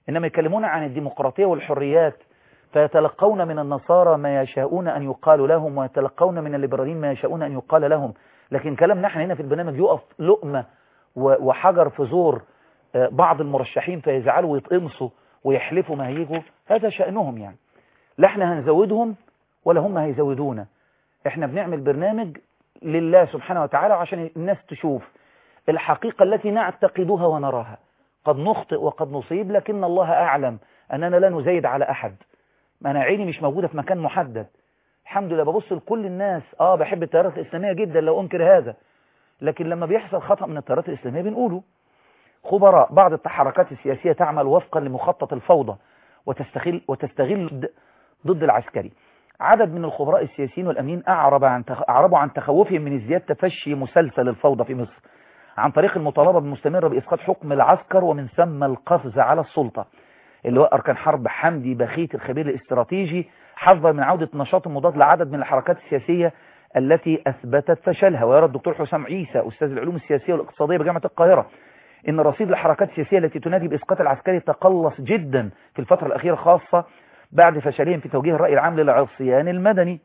إنما يكلمون عن الديمقراطية والحريات فيتلقون من النصارى ما يشاءون أن يقال لهم ويتلقون من الليبراليين ما يشاءون أن يقال لهم لكن كلامنا احنا هنا في البرنامج يقف لقمة وحجر في زور بعض المرشحين فيزعلوا ويتقمصوا ويحلفوا ما هيجوا هذا شأنهم يعني لا احنا هنزودهم ولا هم هيزودونا احنا بنعمل برنامج لله سبحانه وتعالى عشان الناس تشوف الحقيقة التي نعتقدها ونراها قد نخطئ وقد نصيب لكن الله أعلم أننا لا نزايد على أحد ما أنا عيني مش موجودة في مكان محدد الحمد لله ببص لكل الناس آه بحب التيارات الإسلامية جدا لو أنكر هذا لكن لما بيحصل خطأ من التيارات الإسلامية بنقوله خبراء بعض التحركات السياسية تعمل وفقا لمخطط الفوضى وتستغل, وتستغل ضد العسكري عدد من الخبراء السياسيين والأمنيين أعرب عن أعربوا عن تخوفهم من ازدياد تفشي مسلسل الفوضى في مصر عن طريق المطالبة المستمرة بإسقاط حكم العسكر ومن ثم القفز على السلطة اللي هو أركان حرب حمدي بخيت الخبير الاستراتيجي حذر من عودة نشاط مضاد لعدد من الحركات السياسية التي أثبتت فشلها ويرى الدكتور حسام عيسى أستاذ العلوم السياسية والاقتصادية بجامعة القاهرة إن رصيد الحركات السياسية التي تنادي بإسقاط العسكري تقلص جدا في الفترة الأخيرة خاصة بعد فشلهم في توجيه الرأي العام للعصيان المدني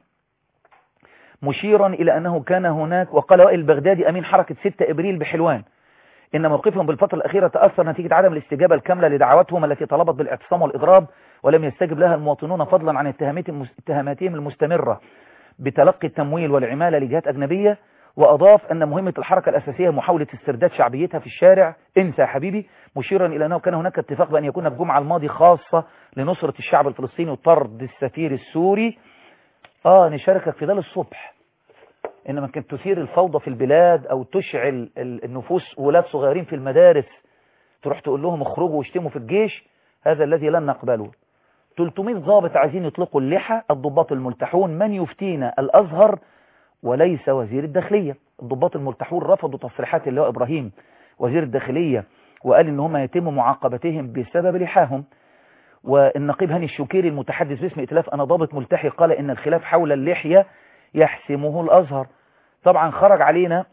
مشيرا إلى أنه كان هناك وقال وائل البغدادي أمين حركة 6 إبريل بحلوان إن موقفهم بالفترة الأخيرة تأثر نتيجة عدم الاستجابة الكاملة لدعواتهم التي طلبت بالاعتصام والإضراب ولم يستجب لها المواطنون فضلا عن اتهاماتهم المستمرة بتلقي التمويل والعمالة لجهات أجنبية وأضاف أن مهمة الحركة الأساسية محاولة استرداد شعبيتها في الشارع انسى يا حبيبي مشيرا إلى أنه كان هناك اتفاق بأن يكون الجمعة الماضي خاصة لنصرة الشعب الفلسطيني وطرد السفير السوري آه نشاركك في ده للصبح إنما كانت تثير الفوضى في البلاد أو تشعل النفوس ولاد صغيرين في المدارس تروح تقول لهم اخرجوا واشتموا في الجيش هذا الذي لن نقبله 300 ضابط عايزين يطلقوا اللحى الضباط الملتحون من يفتينا الأزهر وليس وزير الداخلية الضباط الملتحون رفضوا تصريحات اللواء إبراهيم وزير الداخلية وقال إن هم يتم معاقبتهم بسبب لحاهم والنقيب هاني الشوكيري المتحدث باسم ائتلاف أنا ضابط ملتحي قال إن الخلاف حول اللحية يحسمه الأزهر طبعا خرج علينا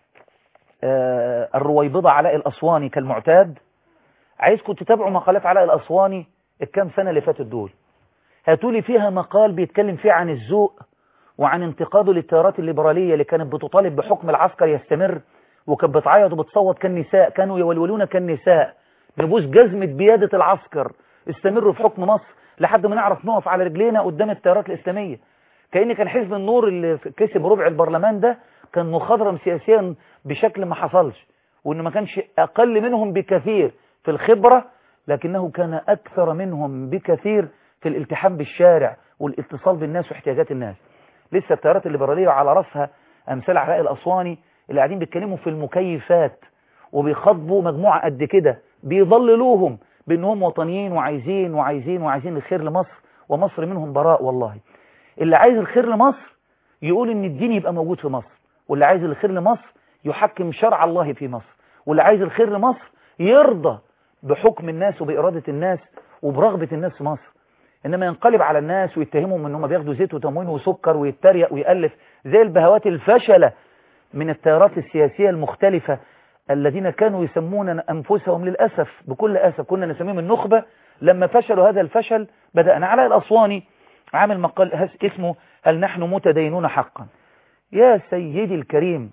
الرويبضة علاء الأسواني كالمعتاد عايزكم تتابعوا مقالات علاء الأسواني الكام سنة اللي فاتت دول هاتولي فيها مقال بيتكلم فيه عن الذوق وعن انتقاده للتيارات الليبرالية اللي كانت بتطالب بحكم العسكر يستمر وكانت بتعيط وبتصوت كالنساء كانوا يولولون كالنساء نبوس جزمة بيادة العسكر استمروا في حكم مصر لحد ما نعرف نقف على رجلينا قدام التيارات الإسلامية كأن كان حزب النور اللي كسب ربع البرلمان ده كان مخضرم سياسيا بشكل ما حصلش وإن ما كانش أقل منهم بكثير في الخبرة لكنه كان أكثر منهم بكثير في الالتحام بالشارع والاتصال بالناس واحتياجات الناس لسه التيارات الليبرالية على رأسها أمثال عراء الأسواني اللي قاعدين بيتكلموا في المكيفات وبيخاطبوا مجموعة قد كده بيضللوهم بأنهم وطنيين وعايزين وعايزين وعايزين الخير لمصر ومصر منهم براء والله اللي عايز الخير لمصر يقول ان الدين يبقى موجود في مصر واللي عايز الخير لمصر يحكم شرع الله في مصر واللي عايز الخير لمصر يرضى بحكم الناس وبإرادة الناس وبرغبة الناس في مصر إنما ينقلب على الناس ويتهمهم إن هم بياخدوا زيت وتموين وسكر ويتريق ويألف زي البهوات الفشلة من التيارات السياسية المختلفة الذين كانوا يسمون أنفسهم للأسف بكل أسف كنا نسميهم النخبة لما فشلوا هذا الفشل بدأنا على الأسواني عامل مقال اسمه هل نحن متدينون حقا يا سيدي الكريم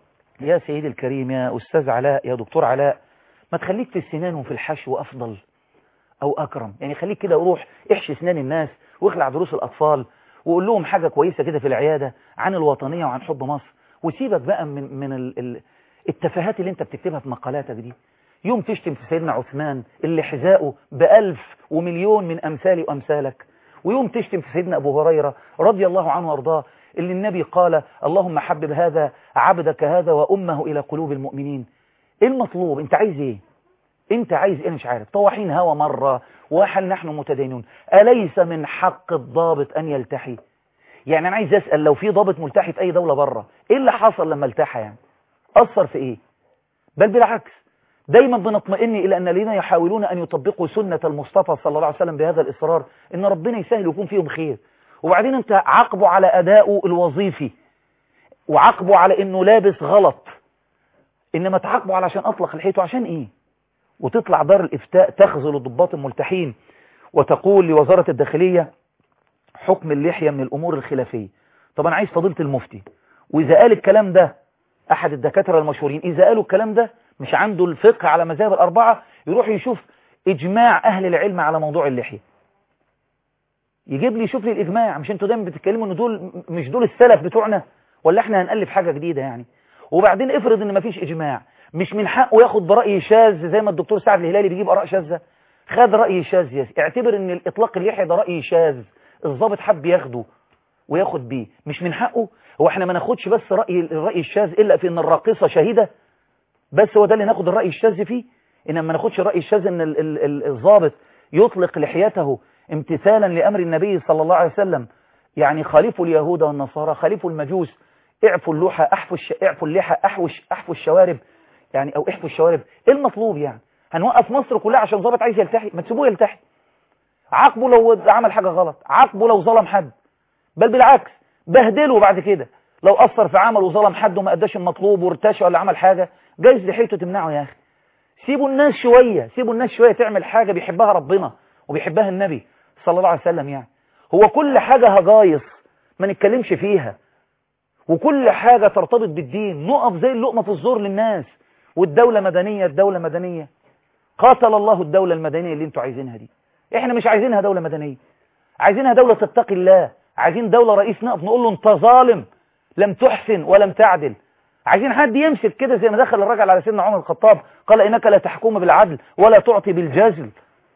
يا سيدي الكريم يا أستاذ علاء يا دكتور علاء ما تخليك في السنان وفي الحشو أفضل أو أكرم يعني خليك كده وروح احشي سنان الناس واخلع دروس الأطفال وقول لهم حاجة كويسة كده في العيادة عن الوطنية وعن حب مصر وسيبك بقى من, من ال ال التفاهات اللي انت بتكتبها في مقالاتك دي يوم تشتم في سيدنا عثمان اللي حذاؤه بألف ومليون من أمثالي وأمثالك ويوم تشتم في سيدنا أبو هريرة رضي الله عنه وارضاه اللي النبي قال اللهم حبب هذا عبدك هذا وأمه إلى قلوب المؤمنين ايه المطلوب انت عايز ايه انت عايز ايه مش عارف طواحين هوا مرة وهل نحن متدينون أليس من حق الضابط أن يلتحي يعني أنا عايز أسأل لو في ضابط ملتحي في أي دولة بره ايه اللي حصل لما التحى يعني أثر في ايه بل بالعكس دايما بنطمئن إلى أن الذين يحاولون أن يطبقوا سنة المصطفى صلى الله عليه وسلم بهذا الإصرار إن ربنا يسهل ويكون فيهم خير وبعدين أنت عاقبه على أدائه الوظيفي وعاقبه على أنه لابس غلط إنما تعاقبه علشان أطلق لحيته عشان إيه وتطلع دار الإفتاء تخذل الضباط الملتحين وتقول لوزارة الداخلية حكم اللحية من الأمور الخلافية طب أنا عايز فضيلة المفتي وإذا قال الكلام ده أحد الدكاترة المشهورين إذا قالوا الكلام ده مش عنده الفقه على مذاهب الأربعة يروح يشوف إجماع أهل العلم على موضوع اللحية يجيب لي يشوف لي الإجماع مش انتوا دايما بتتكلموا ان دول مش دول السلف بتوعنا ولا احنا هنألف حاجة جديدة يعني وبعدين افرض ان مفيش إجماع مش من حقه ياخد برأي شاذ زي ما الدكتور سعد الهلالي بيجيب آراء شاذة خد رأي شاذ يا سيدي. اعتبر ان الإطلاق اللحية ده رأي شاذ الضابط حب ياخده وياخد بيه مش من حقه هو احنا ما ناخدش بس رأي الرأي الشاذ إلا في ان الراقصة شهيدة بس هو ده اللي ناخد الرأي الشاذ فيه إنما ما ناخدش الرأي الشاذ ان ال- ال- ال- الضابط يطلق لحيته امتثالا لأمر النبي صلى الله عليه وسلم يعني خالفوا اليهود والنصارى خالفوا المجوس اعفوا اللوحة احفوا الش... اعفوا اللحى احوش احفوا الشوارب يعني او احفوا الشوارب ايه المطلوب يعني هنوقف مصر كلها عشان ضابط عايز يلتحي ما تسيبوه يلتحي عاقبه لو عمل حاجة غلط عاقبه لو ظلم حد بل بالعكس بهدله بعد كده لو أثر في عمل وظلم حد وما أداش المطلوب وارتشى ولا عمل حاجة جايز لحيته تمنعه يا أخي سيبوا الناس شوية سيبوا الناس شوية تعمل حاجة بيحبها ربنا وبيحبها النبي صلى الله عليه وسلم يعني هو كل حاجة هجايص ما نتكلمش فيها وكل حاجة ترتبط بالدين نقف زي اللقمة في الزور للناس والدولة مدنية الدولة مدنية قاتل الله الدولة المدنية اللي انتوا عايزينها دي احنا مش عايزينها دولة مدنية عايزينها دولة تتقي الله عايزين دولة رئيس نقف نقول له انت ظالم لم تحسن ولم تعدل عايزين حد يمسك كده زي ما دخل الراجل على سيدنا عمر الخطاب قال انك لا تحكم بالعدل ولا تعطي بالجزل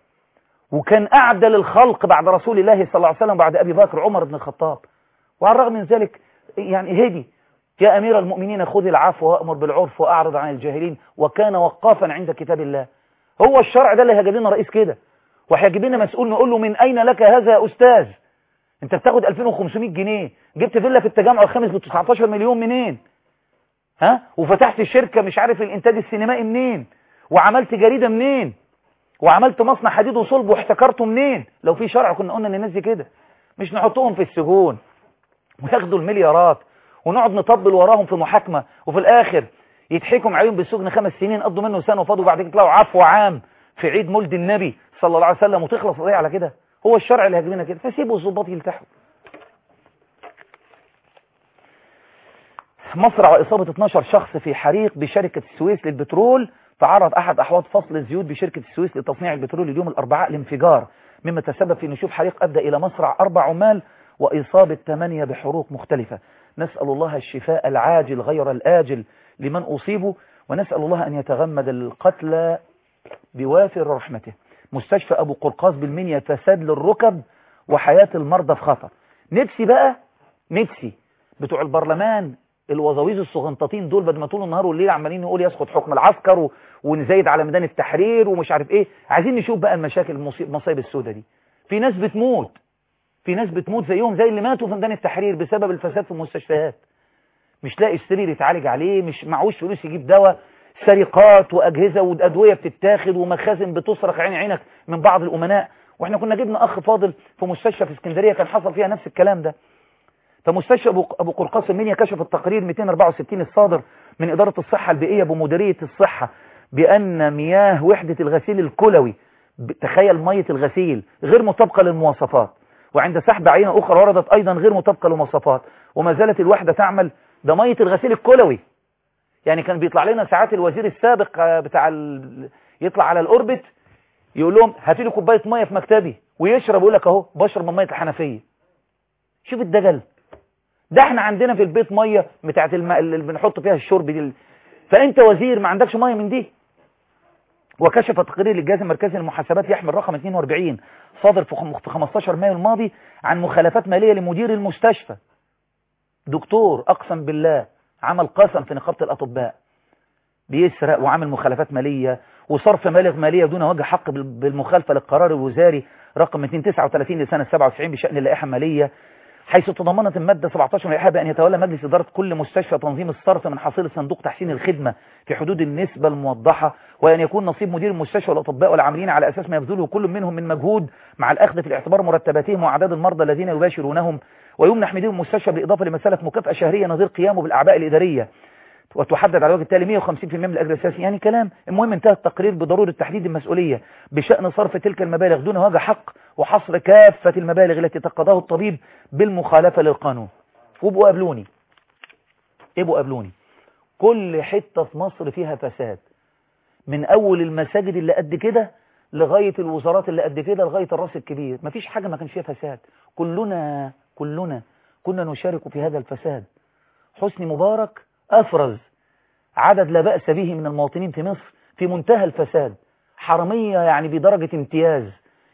وكان اعدل الخلق بعد رسول الله صلى الله عليه وسلم بعد ابي بكر عمر بن الخطاب وعلى الرغم من ذلك يعني هدي يا امير المؤمنين خذ العفو وامر بالعرف واعرض عن الجاهلين وكان وقافا عند كتاب الله هو الشرع ده اللي هيجيب لنا رئيس كده وهيجيب لنا مسؤول نقول له من اين لك هذا يا استاذ انت بتاخد 2500 جنيه جبت فيلا في التجمع الخامس ب 19 مليون منين ها وفتحت شركة مش عارف الانتاج السينمائي منين وعملت جريدة منين وعملت مصنع حديد وصلب واحتكرته منين لو في شرع كنا قلنا للناس دي كده مش نحطهم في السجون وياخدوا المليارات ونقعد نطبل وراهم في محاكمة وفي الاخر يتحكم عليهم بالسجن خمس سنين قضوا منه سنة وفاضوا بعد كده يطلعوا عفو عام في عيد مولد النبي صلى الله عليه وسلم وتخلص القضيه على كده هو الشرع اللي هيجيب لنا كده فسيبوا الظباط يلتحوا مصرع وإصابة 12 شخص في حريق بشركة السويس للبترول تعرض أحد أحواض فصل الزيوت بشركة السويس لتصنيع البترول اليوم الأربعاء لانفجار مما تسبب في نشوف حريق أدى إلى مصرع أربع عمال وإصابة ثمانية بحروق مختلفة نسأل الله الشفاء العاجل غير الآجل لمن أصيبوا ونسأل الله أن يتغمد القتلى بوافر رحمته مستشفى أبو قرقاز بالمنيا فساد للركب وحياة المرضى في خطر نفسي بقى نفسي بتوع البرلمان الوظاويز الصغنطاطين دول بدل ما طول النهار والليل عمالين نقول يسقط حكم العسكر و... ونزايد على ميدان التحرير ومش عارف ايه عايزين نشوف بقى المشاكل المصايب السوداء دي في ناس بتموت في ناس بتموت زيهم زي اللي ماتوا في ميدان التحرير بسبب الفساد في المستشفيات مش لاقي سرير يتعالج عليه مش معهوش فلوس يجيب دواء سرقات واجهزه وادويه بتتاخد ومخازن بتسرق عين عينك من بعض الامناء واحنا كنا جبنا اخ فاضل في مستشفى في اسكندريه كان حصل فيها نفس الكلام ده فمستشفى ابو ابو قرقاس المنيا كشف التقرير 264 الصادر من اداره الصحه البيئيه بمديريه الصحه بان مياه وحده الغسيل الكلوي تخيل ميه الغسيل غير مطابقه للمواصفات وعند سحب عينه اخرى وردت ايضا غير مطابقه للمواصفات وما زالت الوحده تعمل ده ميه الغسيل الكلوي يعني كان بيطلع لنا ساعات الوزير السابق بتاع ال... يطلع على الاوربت يقول لهم هاتي لي كوبايه ميه في مكتبي ويشرب يقول لك اهو بشرب من ميه الحنفيه شوف الدجل ده احنا عندنا في البيت ميه بتاعت الماء اللي بنحط فيها الشرب دي فانت وزير ما عندكش ميه من دي وكشف تقرير للجهاز المركزي للمحاسبات يحمل رقم 42 صادر في 15 مايو الماضي عن مخالفات ماليه لمدير المستشفى دكتور اقسم بالله عمل قسم في نقابه الاطباء بيسرق وعمل مخالفات ماليه وصرف مبالغ ماليه دون وجه حق بالمخالفه للقرار الوزاري رقم 239 لسنه 97 بشان اللائحه الماليه حيث تضمنت المادة 17 من اللائحة بأن يتولى مجلس إدارة كل مستشفى تنظيم الصرف من حصيلة صندوق تحسين الخدمة في حدود النسبة الموضحة وأن يكون نصيب مدير المستشفى والأطباء والعاملين على أساس ما يبذله كل منهم من مجهود مع الأخذ في الاعتبار مرتباتهم وأعداد المرضى الذين يباشرونهم ويمنح مدير المستشفى بالإضافة لمسألة مكافأة شهرية نظير قيامه بالأعباء الإدارية وتحدد على وجه التالي 150% من الأجر الأساسي يعني كلام المهم انتهى التقرير بضرورة تحديد المسؤولية بشأن صرف تلك المبالغ دون وجه حق وحصر كافة المبالغ التي تقضاه الطبيب بالمخالفة للقانون وابقوا قابلوني ابقوا قابلوني كل حتة في مصر فيها فساد من أول المساجد اللي قد كده لغاية الوزارات اللي قد كده لغاية الراس الكبير مفيش حاجة ما كانش فيها فساد كلنا كلنا كنا نشارك في هذا الفساد حسني مبارك أفرز عدد لا بأس به من المواطنين في مصر في منتهى الفساد حرامية يعني بدرجة امتياز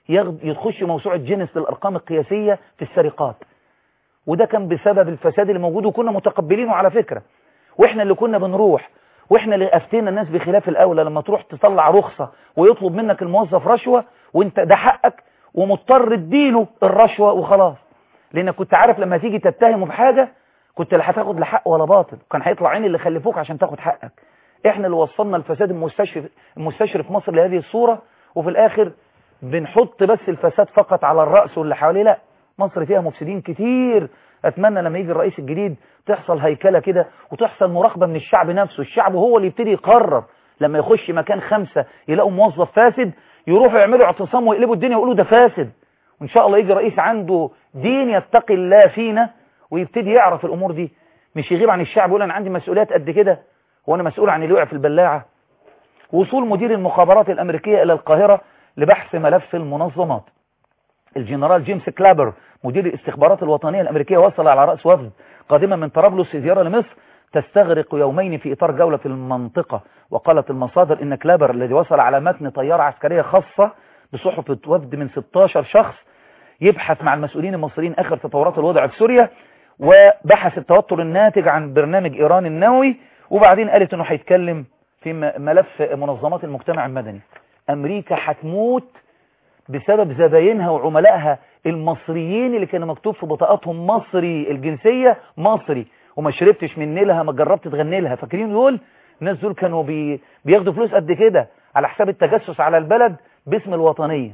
يخش موسوعة جينيس للأرقام القياسية في السرقات وده كان بسبب الفساد اللي موجود وكنا متقبلينه على فكرة واحنا اللي كنا بنروح واحنا اللي افتينا الناس بخلاف الاولى لما تروح تطلع رخصة ويطلب منك الموظف رشوة وانت ده حقك ومضطر تديله الرشوة وخلاص لانك كنت عارف لما تيجي تتهمه بحاجة كنت لا هتاخد لا حق ولا باطل كان هيطلع عين اللي خلفوك عشان تاخد حقك احنا اللي وصلنا الفساد المستشري المستشري في مصر لهذه الصورة وفي الاخر بنحط بس الفساد فقط على الرأس واللي حواليه لا مصر فيها مفسدين كتير اتمنى لما يجي الرئيس الجديد تحصل هيكلة كده وتحصل مراقبة من الشعب نفسه الشعب هو اللي يبتدي يقرر لما يخش مكان خمسة يلاقوا موظف فاسد يروحوا يعملوا اعتصام ويقلبوا الدنيا ويقولوا ده فاسد وان شاء الله يجي رئيس عنده دين يتقي الله فينا ويبتدي يعرف الامور دي مش يغيب عن الشعب يقول انا عندي مسؤوليات قد كده وانا مسؤول عن اللي وقع في البلاعة وصول مدير المخابرات الامريكية الى القاهرة لبحث ملف المنظمات الجنرال جيمس كلابر مدير الاستخبارات الوطنية الأمريكية وصل على رأس وفد قادمة من طرابلس في زيارة لمصر تستغرق يومين في إطار جولة في المنطقة وقالت المصادر إن كلابر الذي وصل على متن طيارة عسكرية خاصة بصحبة وفد من 16 شخص يبحث مع المسؤولين المصريين آخر تطورات الوضع في سوريا وبحث التوتر الناتج عن برنامج إيران النووي وبعدين قالت إنه هيتكلم في ملف منظمات المجتمع المدني أمريكا هتموت بسبب زباينها وعملائها المصريين اللي كانوا مكتوب في بطاقاتهم مصري الجنسية مصري وما شربتش من نيلها ما جربت تغني لها فاكرين دول الناس دول كانوا بي بياخدوا فلوس قد كده على حساب التجسس على البلد باسم الوطنية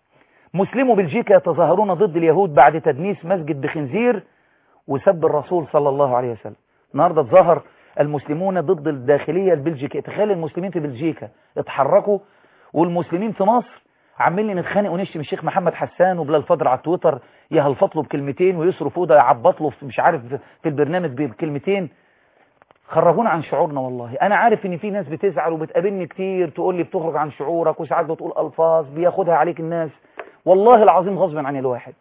مسلمو بلجيكا يتظاهرون ضد اليهود بعد تدنيس مسجد بخنزير وسب الرسول صلى الله عليه وسلم النهاردة تظاهر المسلمون ضد الداخلية البلجيكية تخيل المسلمين في بلجيكا اتحركوا والمسلمين في مصر عمالين نتخانق ونشتم الشيخ محمد حسان وبلال فضل على تويتر يهلفط له بكلمتين ويصرف اوضه يعبط له مش عارف في البرنامج بكلمتين خرجونا عن شعورنا والله انا عارف ان في ناس بتزعل وبتقابلني كتير تقول لي بتخرج عن شعورك وساعات بتقول الفاظ بياخدها عليك الناس والله العظيم غصبا عن الواحد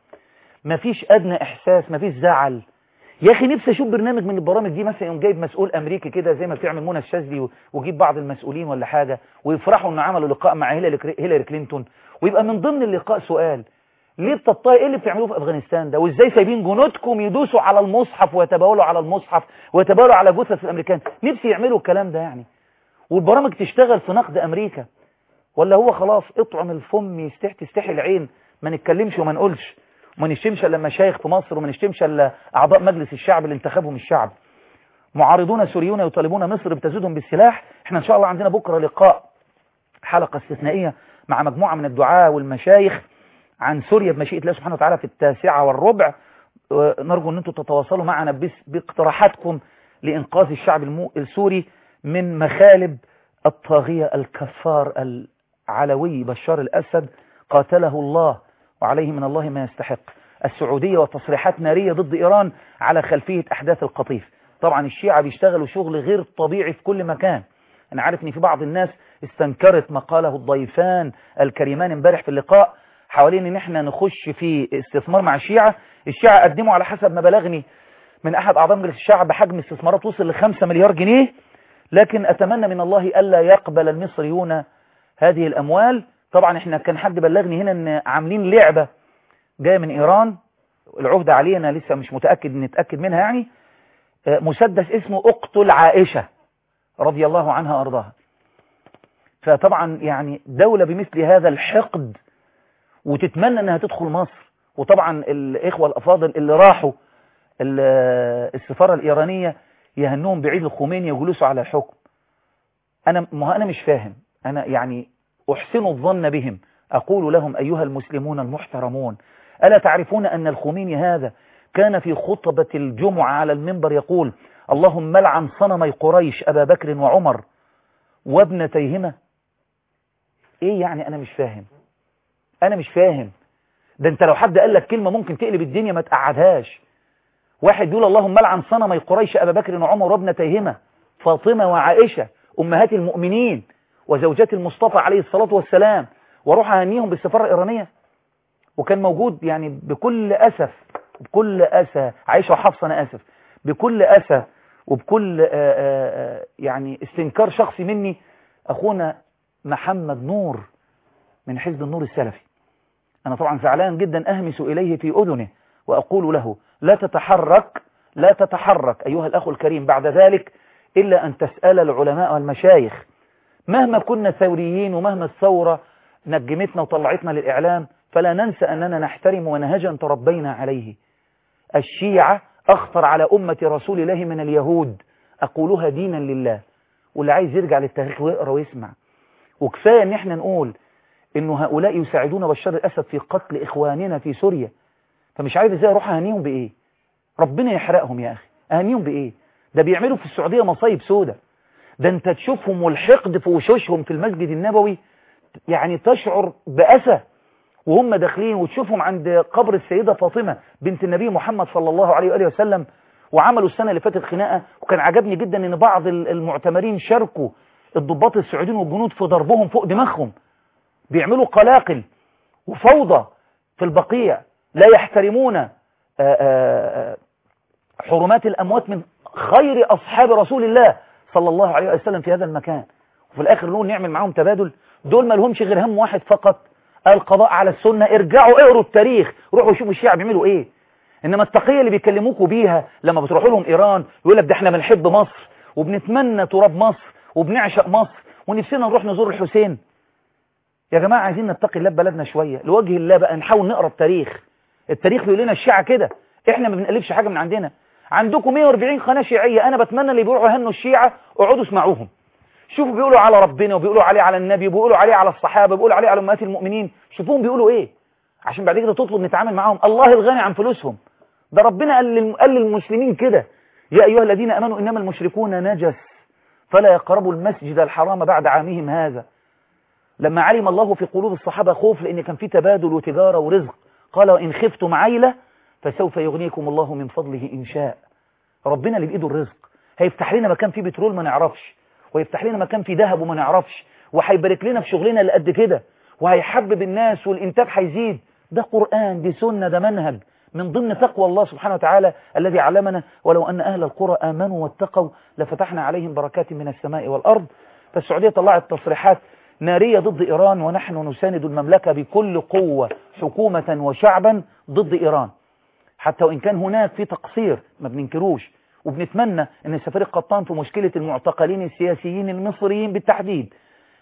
مفيش ادنى احساس مفيش زعل يا اخي نفسي اشوف برنامج من البرامج دي مثلا يوم جايب مسؤول امريكي كده زي ما بتعمل منى الشاذلي ويجيب بعض المسؤولين ولا حاجه ويفرحوا ان عملوا لقاء مع هيلاري كلينتون ويبقى من ضمن اللقاء سؤال ليه بتطاي ايه اللي بتعملوه في افغانستان ده وازاي سايبين جنودكم يدوسوا على المصحف ويتباولوا على المصحف ويتباولوا على جثث الامريكان نفسي يعملوا الكلام ده يعني والبرامج تشتغل في نقد امريكا ولا هو خلاص اطعم الفم يستحي تستحي العين ما نتكلمش وما نقولش وما نشتمش الا مشايخ في مصر وما نشتمش الا اعضاء مجلس الشعب اللي انتخبهم الشعب معارضون سوريون يطالبون مصر بتزيدهم بالسلاح احنا ان شاء الله عندنا بكره لقاء حلقه استثنائيه مع مجموعه من الدعاة والمشايخ عن سوريا بمشيئه الله سبحانه وتعالى في التاسعه والربع نرجو ان انتم تتواصلوا معنا باقتراحاتكم لانقاذ الشعب السوري من مخالب الطاغيه الكفار العلوي بشار الاسد قاتله الله وعليه من الله ما يستحق السعودية وتصريحات نارية ضد إيران على خلفية أحداث القطيف طبعا الشيعة بيشتغلوا شغل غير طبيعي في كل مكان أنا عارف أن في بعض الناس استنكرت ما قاله الضيفان الكريمان امبارح في اللقاء حوالين أن احنا نخش في استثمار مع الشيعة الشيعة قدموا على حسب ما بلغني من أحد أعضاء مجلس الشعب بحجم استثمارات وصل لخمسة مليار جنيه لكن أتمنى من الله ألا يقبل المصريون هذه الأموال طبعا احنا كان حد بلغني هنا ان عاملين لعبة جاية من ايران العهدة علينا لسه مش متأكد نتأكد منها يعني مسدس اسمه اقتل عائشة رضي الله عنها وارضاها فطبعا يعني دولة بمثل هذا الحقد وتتمنى انها تدخل مصر وطبعا الاخوة الافاضل اللي راحوا السفارة الايرانية يهنوهم بعيد الخميني وجلوسوا على الحكم انا ما انا مش فاهم انا يعني أحسن الظن بهم أقول لهم أيها المسلمون المحترمون ألا تعرفون أن الخميني هذا كان في خطبة الجمعة على المنبر يقول اللهم لعن صنمي قريش أبا بكر وعمر وابنتيهما ايه يعني انا مش فاهم انا مش فاهم ده انت لو حد قال لك كلمة ممكن تقلب الدنيا ما تقعدهاش واحد بيقول اللهم لعن صنمي قريش أبا بكر وعمر وابنتيهما فاطمة وعائشة أمهات المؤمنين وزوجات المصطفى عليه الصلاة والسلام واروح أهنيهم بالسفارة الإيرانية وكان موجود يعني بكل أسف بكل أسى عائشة وحفصة أنا آسف بكل أسى وبكل آآ آآ يعني استنكار شخصي مني أخونا محمد نور من حزب النور السلفي أنا طبعا زعلان جدا أهمس إليه في أذنه وأقول له لا تتحرك لا تتحرك أيها الأخ الكريم بعد ذلك إلا أن تسأل العلماء والمشايخ مهما كنا ثوريين ومهما الثورة نجمتنا وطلعتنا للإعلام فلا ننسى أننا نحترم ونهجا تربينا عليه الشيعة أخطر على أمة رسول الله من اليهود أقولها دينا لله واللي عايز يرجع للتاريخ ويقرأ ويسمع وكفاية ان احنا نقول انه هؤلاء يساعدون بشار الاسد في قتل اخواننا في سوريا فمش عارف ازاي اروح اهنيهم بايه ربنا يحرقهم يا اخي اهنيهم بايه ده بيعملوا في السعودية مصايب سودة ده انت تشوفهم والحقد في وشوشهم في المسجد النبوي يعني تشعر بأسى وهم داخلين وتشوفهم عند قبر السيدة فاطمة بنت النبي محمد صلى الله عليه وآله وسلم وعملوا السنة اللي فاتت خناقة وكان عجبني جدا ان بعض المعتمرين شاركوا الضباط السعوديين والجنود في ضربهم فوق دماغهم بيعملوا قلاقل وفوضى في البقيع لا يحترمون آآ آآ حرمات الأموات من خير أصحاب رسول الله صلى الله عليه وسلم في هذا المكان وفي الآخر نقول نعمل معاهم تبادل دول ما لهمش غير هم واحد فقط القضاء على السنة ارجعوا اقروا التاريخ روحوا شوفوا الشيعة بيعملوا ايه انما التقية اللي بيكلموكوا بيها لما بتروحوا لهم ايران يقول لك ده احنا بنحب مصر وبنتمنى تراب مصر وبنعشق مصر ونفسنا نروح نزور الحسين يا جماعة عايزين نتقي الله ببلدنا شوية لوجه الله بقى نحاول نقرا التاريخ التاريخ بيقول لنا الشيعة كده احنا ما بنقلبش حاجة من عندنا عندكم 140 قناة شيعية انا بتمنى اللي بيروحوا يهنوا الشيعة اقعدوا اسمعوهم شوفوا بيقولوا على ربنا وبيقولوا عليه على النبي وبيقولوا عليه على الصحابة وبيقولوا عليه على امهات المؤمنين شوفوهم بيقولوا ايه عشان بعد كده تطلب نتعامل معاهم الله الغني عن فلوسهم ده ربنا قال قال للمسلمين كده يا ايها الذين امنوا انما المشركون نجس فلا يقربوا المسجد الحرام بعد عامهم هذا لما علم الله في قلوب الصحابة خوف لأن كان في تبادل وتجارة ورزق قال وإن خفتم عيلة فسوف يغنيكم الله من فضله إن شاء ربنا اللي بإيده الرزق هيفتح لنا مكان فيه بترول ما نعرفش ويفتح لنا مكان فيه ذهب وما نعرفش وهيبارك لنا في شغلنا اللي قد كده وهيحبب الناس والإنتاج هيزيد ده قرآن دي سنة ده منهج من ضمن تقوى الله سبحانه وتعالى الذي علمنا ولو أن أهل القرى آمنوا واتقوا لفتحنا عليهم بركات من السماء والأرض فالسعودية طلعت تصريحات نارية ضد إيران ونحن نساند المملكة بكل قوة حكومة وشعبا ضد إيران حتى وإن كان هناك في تقصير ما بننكروش وبنتمنى أن السفير القطان في مشكلة المعتقلين السياسيين المصريين بالتحديد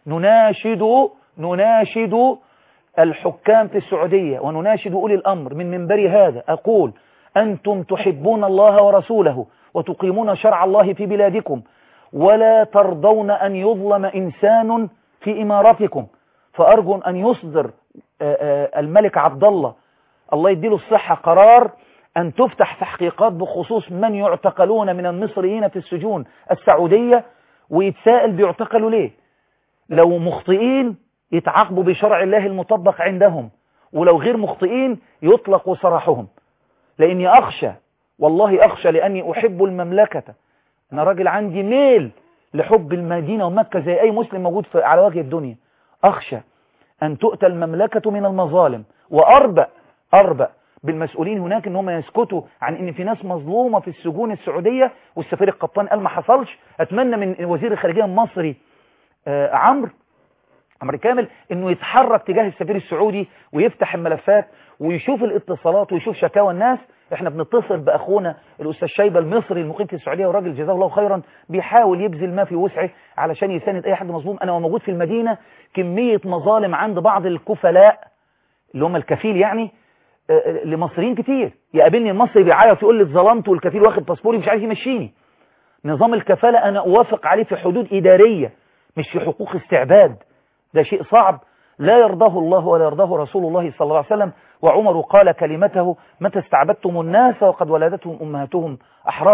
نناشد نناشد الحكام في السعودية ونناشد أولي الأمر من منبر هذا أقول أنتم تحبون الله ورسوله وتقيمون شرع الله في بلادكم ولا ترضون أن يظلم إنسان في إمارتكم فأرجو أن يصدر الملك عبد الله الله يديله الصحة قرار أن تفتح تحقيقات بخصوص من يعتقلون من المصريين في السجون السعودية ويتساءل بيعتقلوا ليه لو مخطئين يتعاقبوا بشرع الله المطبق عندهم ولو غير مخطئين يطلق سراحهم لأني أخشى والله أخشى لأني أحب المملكة أنا راجل عندي ميل لحب المدينة ومكة زي أي مسلم موجود في على وجه الدنيا أخشى أن تؤتى المملكة من المظالم وأربأ أربأ بالمسؤولين هناك ان هم يسكتوا عن ان في ناس مظلومة في السجون السعودية والسفير القبطان قال ما حصلش اتمنى من وزير الخارجية المصري آه عمرو عمرو كامل انه يتحرك تجاه السفير السعودي ويفتح الملفات ويشوف الاتصالات ويشوف شكاوى الناس احنا بنتصل باخونا الاستاذ شيبه المصري المقيم في السعوديه وراجل جزاه الله خيرا بيحاول يبذل ما في وسعه علشان يساند اي حد مظلوم انا وموجود في المدينه كميه مظالم عند بعض الكفلاء اللي هم الكفيل يعني لمصريين كتير يقابلني المصري بيعيط يقول لي اتظلمت والكفيل واخد باسبوري مش عارف يمشيني نظام الكفاله انا اوافق عليه في حدود اداريه مش في حقوق استعباد ده شيء صعب لا يرضاه الله ولا يرضاه رسول الله صلى الله عليه وسلم وعمر قال كلمته متى استعبدتم الناس وقد ولدتهم أمهاتهم أحرارا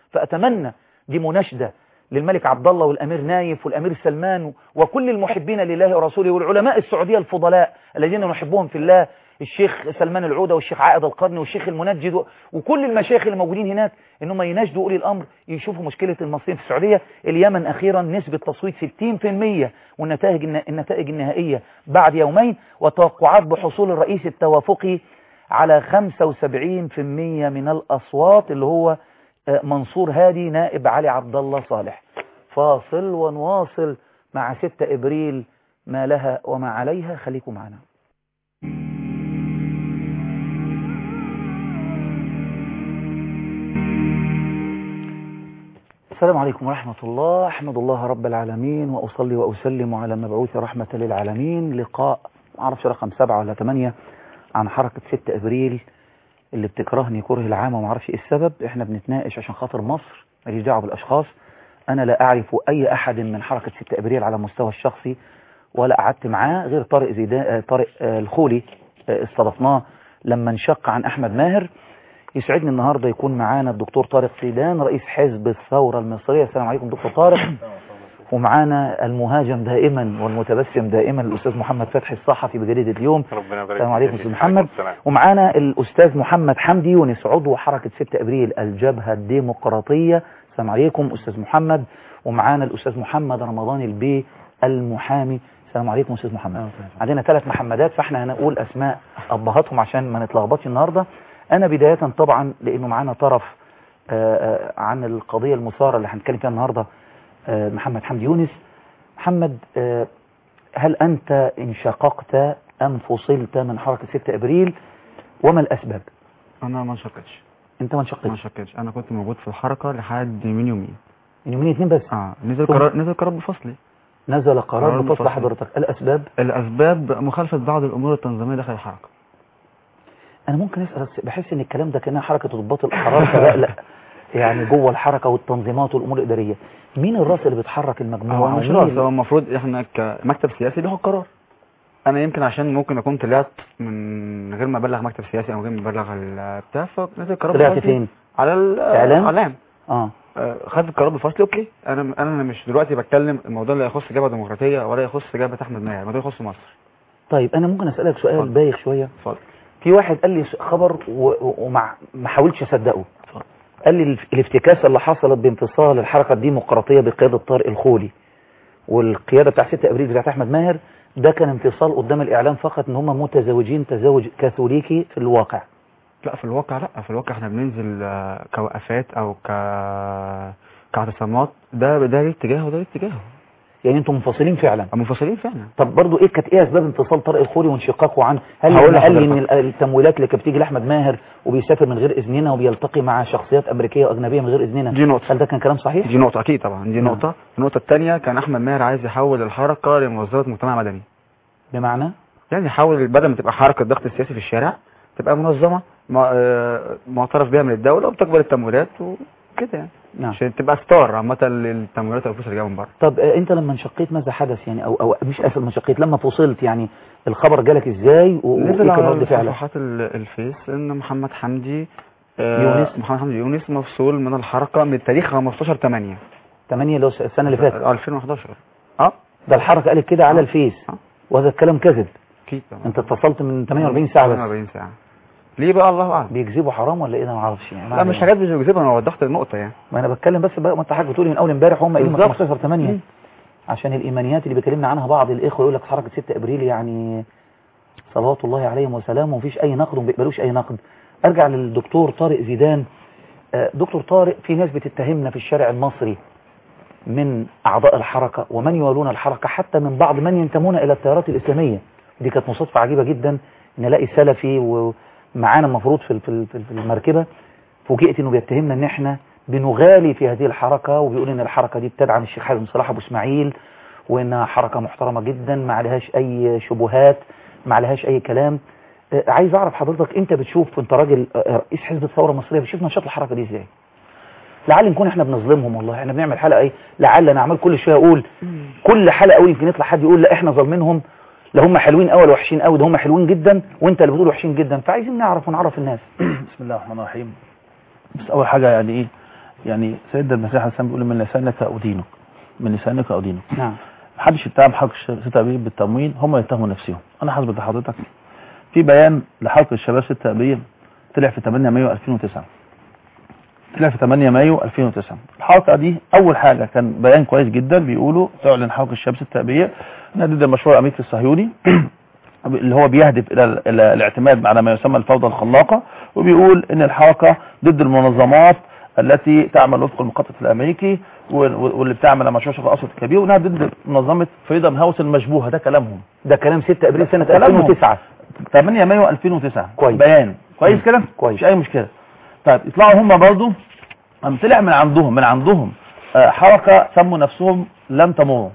فأتمنى دي مناشدة للملك عبد الله والأمير نايف والأمير سلمان وكل المحبين لله ورسوله والعلماء السعودية الفضلاء الذين نحبهم في الله الشيخ سلمان العودة والشيخ عائد القرن والشيخ المنجد و- وكل المشايخ اللي موجودين هناك انهم يناشدوا اولي الامر يشوفوا مشكلة المصريين في السعودية اليمن اخيرا نسبة تصويت 60% والنتائج الن- النتائج النهائية بعد يومين وتوقعات بحصول الرئيس التوافقي على 75% من الاصوات اللي هو آه، منصور هادي نائب علي عبد الله صالح فاصل ونواصل مع 6 ابريل ما لها وما عليها خليكم معنا السلام عليكم ورحمة الله أحمد الله رب العالمين وأصلي وأسلم على مبعوث رحمة للعالمين لقاء معرفش رقم سبعة ولا ثمانية عن حركة 6 أبريل اللي بتكرهني كره العام ومعرفش إيه السبب إحنا بنتناقش عشان خاطر مصر ماليش دعوة بالأشخاص أنا لا أعرف أي أحد من حركة 6 أبريل على المستوى الشخصي ولا قعدت معاه غير طارق زيدان آه، طارق آه، الخولي آه، استضفناه لما انشق عن أحمد ماهر يسعدني النهاردة يكون معانا الدكتور طارق سيدان رئيس حزب الثورة المصرية السلام عليكم دكتور طارق ومعانا المهاجم دائما والمتبسم دائما الأستاذ محمد فتحي الصحفي بجريدة اليوم ربنا يبارك السلام عليكم فيك. أستاذ محمد السلام. ومعانا الأستاذ محمد حمدي يونس عضو حركة 6 أبريل الجبهة الديمقراطية السلام عليكم أستاذ محمد ومعانا الأستاذ محمد رمضان البي المحامي السلام عليكم أستاذ محمد عندنا ثلاث محمدات فاحنا هنقول أسماء أبهاتهم عشان ما نتلخبطش النهاردة أنا بداية طبعا لأنه معانا طرف آه، آه، عن القضية المثارة اللي هنتكلم فيها النهاردة آه، محمد حمدي يونس محمد آه، هل أنت انشققت أم فصلت من حركة 6 أبريل وما الأسباب انا ما انشقتش أنت ما ما انشقتش انشقتش انا كنت موجود في الحركه لحد من يومين من يومين اتنين بس اه نزل ثم- قرار نزل قرار بفصلي نزل قرار قرار بفصل بفصل. حضرتك الأسباب الاسباب مخالفه بعض الامور التنظيميه داخل الحركه أنا ممكن أسأل بس بحس إن الكلام ده كأنها حركة ضباط الأحرار فبقلق يعني جوه الحركة والتنظيمات والأمور الإدارية مين الراس اللي بتحرك المجموعة هو مش ومين راس اللي- هو المفروض احنا كمكتب سياسي بياخد قرار انا يمكن عشان ممكن اكون طلعت من غير ما ابلغ مكتب سياسي او غير ما ابلغ البتاع فنزل قرار طلعت بفصلي فين؟ على إعلام؟ الاعلام اه آه، خدت القرار بفصلي اوكي انا انا مش دلوقتي بتكلم الموضوع لا يخص جبهه ديمقراطيه ولا يخص جبهه احمد ماهر الموضوع يخص مصر طيب أنا ممكن أسألك سؤال اتفضل. بايخ شوية اتفضل في واحد قال لي خبر و- و- وما ما حاولتش اصدقه اتفضل. قال لي الف- الافتكاسه اللي حصلت بانفصال الحركه الديمقراطيه بقياده طارق الخولي والقياده بتاع 6 ابريل بتاعت احمد ماهر ده كان انفصال قدام الاعلام فقط ان هم متزوجين تزاوج كاثوليكي في الواقع لا في الواقع لا في الواقع احنا بننزل آه، كوقفات او ك كاعتصامات ده ده ليه اتجاه وده ليه اتجاهه يعني انتم منفصلين فعلا منفصلين فعلا طب برضو ايه كانت ايه اسباب انفصال طارق الخولي وانشقاقه عنه هل هقول لما قال لي ان لحضرتك. ال- التمويلات اللي كانت بتيجي لاحمد ماهر وبيسافر من غير اذننا وبيلتقي مع شخصيات امريكيه واجنبيه من غير اذننا دي نقطة هل ده كان كلام صحيح دي نقطة أكيد طبعا دي نعم. نقطة النقطة الثانية كان أحمد ماهر عايز يحول الحركة لمنظمة مجتمع مدني بمعنى يعني يحول بدل ما تبقى حركة ضغط السياسي في الشارع تبقى منظمة مع- آه، معترف بها من الدولة وبتقبل التمويلات وكده يعني نعم عشان تبقى ستار عامة للتمويلات أو الفلوس اللي جاية من بره طب آه، انت لما انشقيت ماذا حدث يعني او او مش اسف لما انشقيت لما فصلت يعني الخبر جالك ازاي و- وايه نزل كان على رد فعلك صفحات ال- الفيس ان محمد حمدي آه، يونس. محمد حمدي يونس مفصول من الحركة من تاريخ 15 8 8 اللي هو السنه اللي فاتت 2011 اه ده الحركه قالت كده على آه. الفيس آه. وهذا الكلام كذب اكيد طبعا انت اتصلت من 48 ساعه بس 48 ساعة ليه بقى الله اعلم بيكذبوا حرام ولا ايه ده ما اعرفش يعني ما لا مش علينا. حاجات مش بكذبها انا وضحت النقطة يعني ما انا بتكلم بس بقى ما انت حاجه بتقولي من اول امبارح هم قايلين من بالظبط. 15 8 مم. عشان الايمانيات اللي بيكلمنا عنها بعض الاخوه يقول لك حركه 6 ابريل يعني صلوات الله عليهم وسلامه ومفيش اي نقد وما بيقبلوش اي نقد ارجع للدكتور طارق زيدان آه، دكتور طارق في ناس بتتهمنا في الشارع المصري من اعضاء الحركه ومن يوالون الحركه حتى من بعض من ينتمون الى التيارات الاسلاميه دي كانت مصادفه عجيبه جدا ان الاقي سلفي ومعانا المفروض في في في المركبه فوجئت انه بيتهمنا ان احنا بنغالي في هذه الحركه وبيقول ان الحركه دي بتدعم الشيخ حازم صلاح ابو اسماعيل وانها حركه محترمه جدا ما عليهاش اي شبهات ما عليهاش اي كلام آه، عايز اعرف حضرتك انت بتشوف انت راجل آه، رئيس حزب الثوره المصريه بتشوف نشاط الحركه دي ازاي لعل نكون احنا بنظلمهم والله احنا بنعمل حلقه ايه لعل انا عمال كل شويه اقول كل حلقه اقول يمكن يطلع حد يقول لا احنا ظالمينهم لا هم حلوين قوي ولا وحشين قوي ده هم حلوين جدا وانت اللي بتقول وحشين جدا فعايزين نعرف ونعرف الناس بسم الله الرحمن الرحيم بس اول حاجه يعني ايه يعني سيدنا المسيح عليه السلام بيقول من لسانك ادينك من لسانك ادينك نعم محدش يتهم حركه الشباب 6 ابريل بالتموين هم يتهموا نفسهم انا حاسب لحضرتك في بيان لحركه الشباب 6 ابريل طلع في 8 مايو 2009 طلع في 8 مايو 2009 الحركه دي اول حاجه كان بيان كويس جدا بيقولوا تعلن حركه الشباب 6 ابريل انها ضد المشروع الامريكي الصهيوني اللي هو بيهدف الى ال- الى الاعتماد على ما يسمى الفوضى الخلاقه وبيقول ان الحركه ضد المنظمات التي تعمل وفق المخطط الامريكي وال- واللي بتعمل على مشروع الشرق الاوسط الكبير وانها ضد منظمه فريدم هاوس المشبوهه ده كلامهم ده كلام 6 ابريل سنه كلامهم. 2009 8 مايو 2009 كويس. بيان كويس كده كويس. مش اي مشكله طيب يطلعوا هم برضو قام طلع من عندهم من عندهم آه، حركه سموا نفسهم لن تمر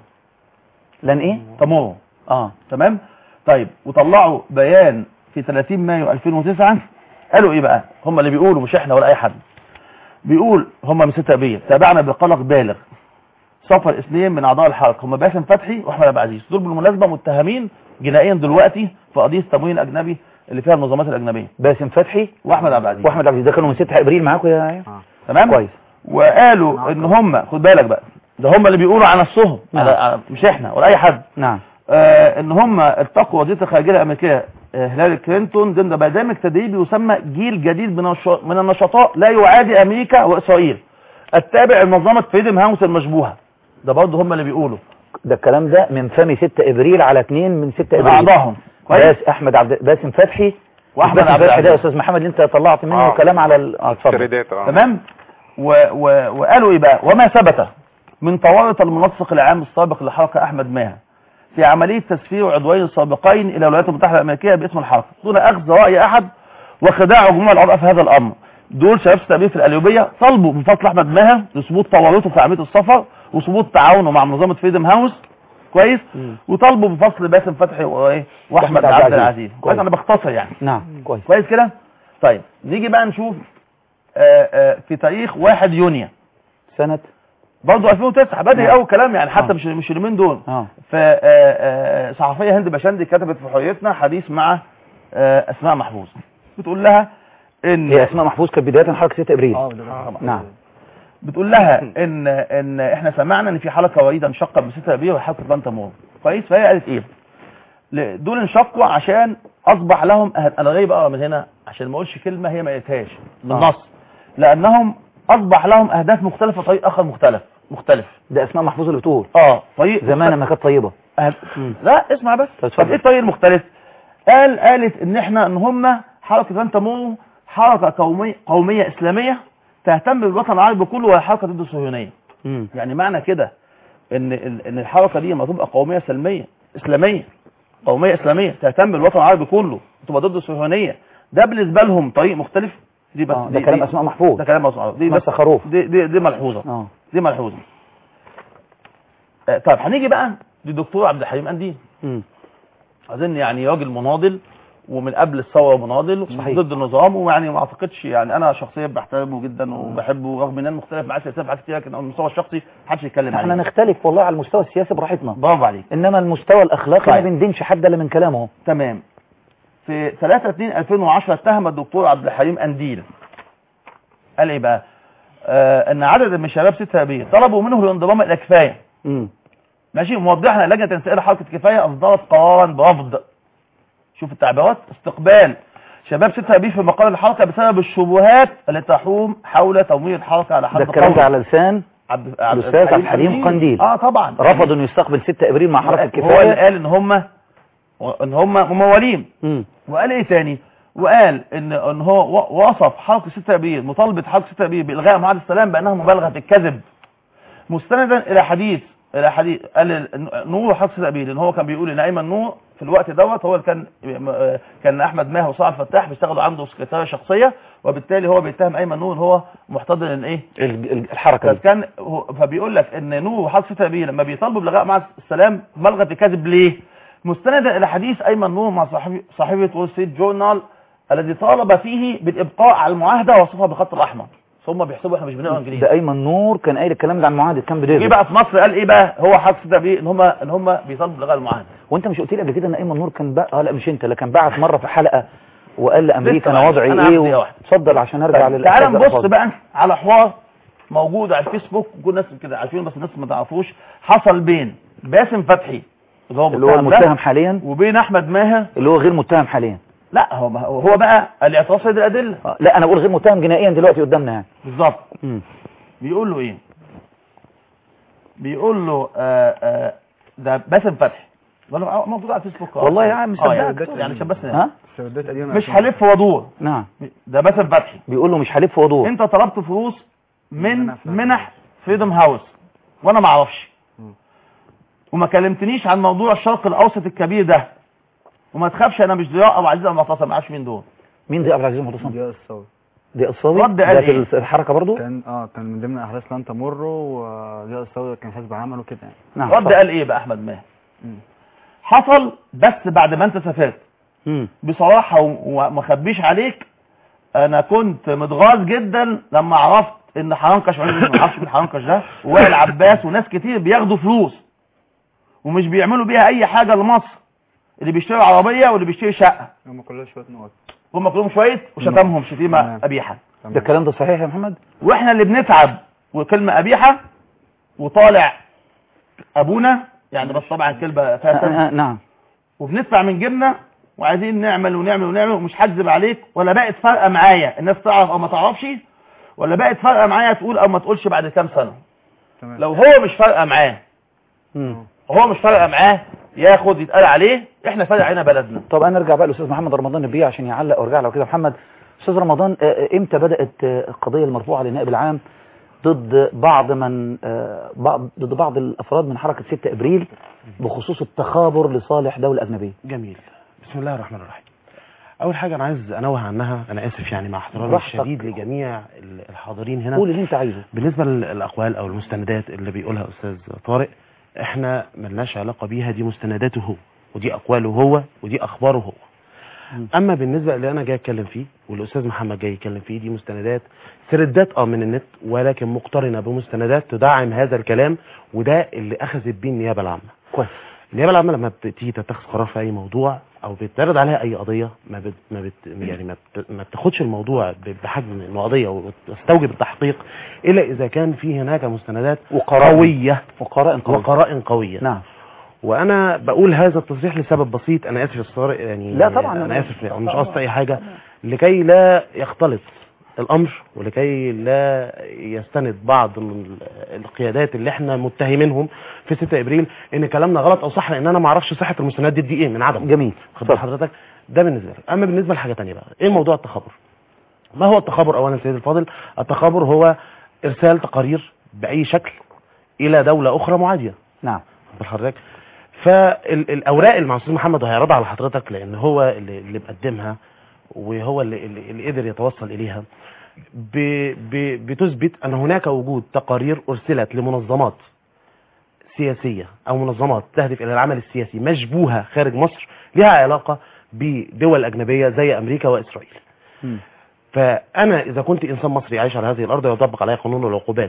لن ايه تمر اه تمام طيب وطلعوا بيان في 30 مايو 2009 قالوا ايه بقى هم اللي بيقولوا مش احنا ولا اي حد بيقول هم من 6 ابريل تابعنا بقلق بالغ سفر اثنين من اعضاء الحركه هم باسم فتحي واحمد عبد العزيز دول بالمناسبه متهمين جنائيا دلوقتي في قضيه تموين اجنبي اللي فيها المنظمات الاجنبيه باسم فتحي واحمد عبد العزيز واحمد عبد العزيز ده كانوا من 6 ابريل معاكم يا تمام كويس وقالوا ان هم خد بالك بقى ده هم اللي بيقولوا عن نفسهم نعم. على- على- مش احنا ولا اي حد نعم آه ان هم اتقوا وزيره الخارجيه الامريكيه آه، هيلاري كلينتون ضمن برنامج تدريبي يسمى جيل جديد من الش- من النشطاء لا يعادي امريكا واسرائيل التابع لمنظمه فريدم هاوس المشبوهه ده برضه هم اللي بيقولوا ده الكلام ده من فم 6 ابريل على 2 من 6 ابريل اعضائهم كويس باس احمد عبد باسم فتحي واحمد باسم عبد فتحي ده يا العزيز استاذ محمد اللي انت طلعت منه آه. كلام على ال- اه اتفضل تريدات اه تمام و و وقالوا ايه بقى وما ثبت من طوارئ المنسق العام السابق لحركه احمد ماهر في عمليه تسفير عضوين سابقين الى الولايات المتحده الامريكيه باسم الحركه دون اخذ راي احد وخداع جموع الاعضاء في هذا الامر دول شباب ستابين في القليوبيه طلبوا من فضل احمد ماهر لثبوت تورطه في عمليه السفر وثبوت تعاونه مع منظمه فريدم هاوس كويس وطالبوا بفصل باسم فتحي وايه واحمد وأحمد عبد عبد العزيز. العزيز كويس انا بختصر يعني نعم كويس كويس كده طيب نيجي بقى نشوف آه، آه، في تاريخ 1 يونيو سنة برضه 2009 بدري نعم. قوي كلام يعني حتى آه. مش مش اليومين دول اه فصحفيه هند بشندي كتبت في حريتنا حديث مع آه، اسماء محفوظ بتقول لها ان هي اسماء محفوظ كانت بداية حركة 6 ابريل طبعا. نعم بتقول لها ان ان احنا سمعنا ان في حلقه وريده انشقت ب 6 ابريل وهي حلقه لن تمر كويس فهي قالت ايه ل- دول انشقوا عشان اصبح لهم أهد... انا غايب اقرا من هنا عشان ما اقولش كلمه هي ما قالتهاش بالنص لانهم اصبح لهم اهداف مختلفه طريق اخر مختلف مختلف ده اسماء محفوظ اللي بتقول اه طريق زمان ما كانت طيبة أهد... لا اسمع بس طب اتفضل. طب ايه الطريق المختلف قال قالت ان احنا ان هم حركه لن تمر حركه قوميه قوميه اسلاميه تهتم بالوطن العربي كله وهي حركه ضد الصهيونيه مم. يعني معنى كده ان ال- ان الحركه دي لما تبقى قوميه سلميه اسلاميه قوميه اسلاميه تهتم بالوطن العربي كله وتبقى ضد الصهيونيه ده بالنسبه لهم طريق مختلف دي بس آه، دي ده كلام دي اسماء محفوظ ده كلام اسماء دي اسماء بس سخروف دي دي, دي ملحوظه اه دي ملحوظه آه، طيب هنيجي بقى للدكتور عبد الحليم قنديل مم. اظن يعني راجل مناضل ومن قبل الثوره مناضل صحيح. ضد النظام ويعني ما اعتقدش يعني انا شخصيا بحترمه جدا وبحبه رغم ان انا مختلف معاه سياسيا في حاجات كتير لكن على المستوى الشخصي محدش يتكلم احنا عليه نختلف والله على المستوى السياسي براحتنا برافو عليك انما المستوى الاخلاقي ما طيب. بندينش حد الا من كلامه تمام في 3 2 2010 اتهم الدكتور عبد الحليم قنديل قال ايه بقى آه ان عدد من شباب 6 ابريل طلبوا منه الانضمام الى كفايه مم. ماشي موضحنا لجنه تنسيق حركه كفايه اصدرت قرارا برفض شوف التعبيرات استقبال شباب 6 ابريل في مقر الحركه بسبب الشبهات التي تحوم حول تمويل الحركه على حد ده الكلام ده على لسان عبد الأستاذ عبد الحليم قنديل. اه طبعا رفض انه يستقبل 6 ابريل مع حركة هو اللي كفاية قال ان هم ان هم ممولين مم. وقال ايه تاني وقال ان ان هو و- وصف حركه 6 ابريل مطالبه حركه 6 ابريل بالغاء معاهده السلام بانها مبالغه في الكذب مستندا الى حديث الى حديث قال ال- نور حركه 6 ابريل ان هو كان بيقول ان ايمن نور في الوقت دوت هو اللي كان م- كان احمد ماهر وصالح فتاح بيشتغلوا عنده سكرتيره شخصيه وبالتالي هو بيتهم ايمن نور ان هو محتضن الايه ال- ال- الحركة دي فكان هو- فبيقول لك ان نور وحركه 6 ابريل لما بيطالبوا بلغاء معاهده السلام مبالغه في الكذب ليه؟ مستندا الى حديث ايمن نور مع صاحب صاحبه وول ستريت جورنال الذي طالب فيه بالابقاء على المعاهده ووصفها بالخط الاحمر ثم بيحسبوا احنا مش بنقرا انجليزي ده ايمن نور كان قايل الكلام ده عن معاهدة كامب جه ديفيد بقى في مصر قال ايه بقى هو حركه 6 ابريل ان هم ان هم بيطالبوا بلغاء المعاهده وانت مش قلت لي قبل كده ان ايمن نور كان بقى اه لا مش انت لا كان بعت مره في حلقه وقال لامريكا لسه انا معلش، وضعي أنا ايه هعمل دقيقة و- واحدة. اتفضل عشان ارجع طيب، للأساس تعال ده نبص خالص. بقى على حوار موجود على الفيسبوك وكل الناس كده عارفينه بس الناس ما تعرفوش حصل بين باسم فتحي اللي هو اللي هو متهم ده المتهم حاليا وبين احمد ماهر اللي هو غير متهم حاليا لا هو هو بقى الاعتراف سيد الادله آه، لا انا بقول غير متهم جنائيا دلوقتي قدامنا يعني بالظبط مم. بيقول له ايه بيقول له آه آه ده باسم فتحي بقول له موجود على الفيسبوك أهو. والله يا عم اه يعني, صدقك. يعني عشان بس ها السودات قديمة مش هلف وادور نعم ده باسم فتحي بيقول له مش هلف وادور انت طلبت فلوس من منح فريدم منح فريدم هاوس وانا ما اعرفش مم. وما كلمتنيش عن موضوع الشرق الاوسط الكبير ده وما تخافش انا مش ضياء ابو عزيز ابو معتصم ما اعرفش مين دول مين دي ابو العزيز معتصم دي الصوت دي الصاوي رد قال ده في إيه؟ الحركه برضو كان اه كان من ضمن احداث لن تمر ودي الصوت كان حزب عمل وكده يعني نعم رد اتفضل. قال ايه بقى احمد ماهر مم. حصل بس بعد ما انت سافرت مم. بصراحة و- وما اخبيش عليك انا كنت متغاظ جدا لما عرفت ان حرنكش عمري ما اعرفش مين حرنكش ده ووائل عباس وناس كتير بياخدوا فلوس ومش بيعملوا بيها اي حاجة لمصر اللي بيشتري عربية واللي بيشتري شقة هم كلها شويه نقط هم كلهم شوية وشتمهم شتيمة تمام. قبيحة ده الكلام ده صحيح يا محمد واحنا اللي بنتعب وكلمة قبيحة وطالع ابونا يعني بس طبعا كلمة آه، فيها سب آه، نعم وبندفع من جيبنا وعايزين نعمل ونعمل ونعمل ومش هكذب عليك ولا بقت فارقه معايا الناس تعرف او ما تعرفش ولا بقت فارقه معايا تقول او ما تقولش بعد كام سنه تمام لو هو مش فارقه معاه مم. هو مش فارقه معاه ياخد يتقال عليه احنا فارق علينا بلدنا طب انا ارجع بقى للاستاذ محمد رمضان البيع عشان يعلق وارجع له كده محمد استاذ رمضان آه، آه، امتى بدات آه، القضيه المرفوعه للنائب العام ضد بعض من آه، بعض ضد بعض الافراد من حركه 6 ابريل بخصوص التخابر لصالح دوله اجنبيه جميل بسم الله الرحمن الرحيم اول حاجه انا عايز انوه عنها انا اسف يعني مع احترامي براحتك. الشديد لجميع ال- الحاضرين هنا قول اللي انت عايزه بالنسبه للاقوال او المستندات اللي بيقولها استاذ طارق احنا ملناش علاقه بيها دي مستنداته هو ودي اقواله هو ودي اخباره هو مم. اما بالنسبه اللي انا جاي اتكلم فيه والاستاذ محمد جاي يتكلم فيه دي مستندات سردات اه من النت ولكن مقترنه بمستندات تدعم هذا الكلام وده اللي اخذت بيه النيابه العامه كويس النيابه العامه لما بتيجي تتخذ قرار في اي موضوع او بيتعرض عليها اي قضيه ما بت ما بت يعني ما, بت ما بتاخدش الموضوع ب- بحجم انه قضيه وتستوجب التحقيق الا اذا كان في هناك مستندات وقرائن. قويه وقرائن قوية وقرائن قويه نعم وانا بقول هذا التصريح لسبب بسيط انا اسف يا أستاذ طارق يعني لا طبعاً. انا اسف يعني مش قصدي اي حاجه لكي لا يختلط الامر ولكي لا يستند بعض من القيادات اللي احنا متهمينهم في 6 ابريل ان كلامنا غلط او صح لان انا ما اعرفش صحه المستندات دي ايه من عدم جميل خد بال حضرتك ده بالنسبه لك اما بالنسبه لحاجه تانية بقى ايه موضوع التخابر ما هو التخابر اولا سيد الفاضل التخابر هو ارسال تقارير باي شكل الى دوله اخرى معاديه نعم خد بال حضرتك فالاوراق اللي مع الاستاذ محمد هيعرضها على حضرتك لان هو اللي, اللي مقدمها وهو اللي, اللي, اللي قدر يتوصل اليها ب ب بتثبت ان هناك وجود تقارير ارسلت لمنظمات سياسيه او منظمات تهدف الى العمل السياسي مشبوهه خارج مصر لها علاقه بدول اجنبيه زي امريكا واسرائيل مم. فانا اذا كنت انسان مصري عايش على هذه الارض ويطبق علي قانون العقوبات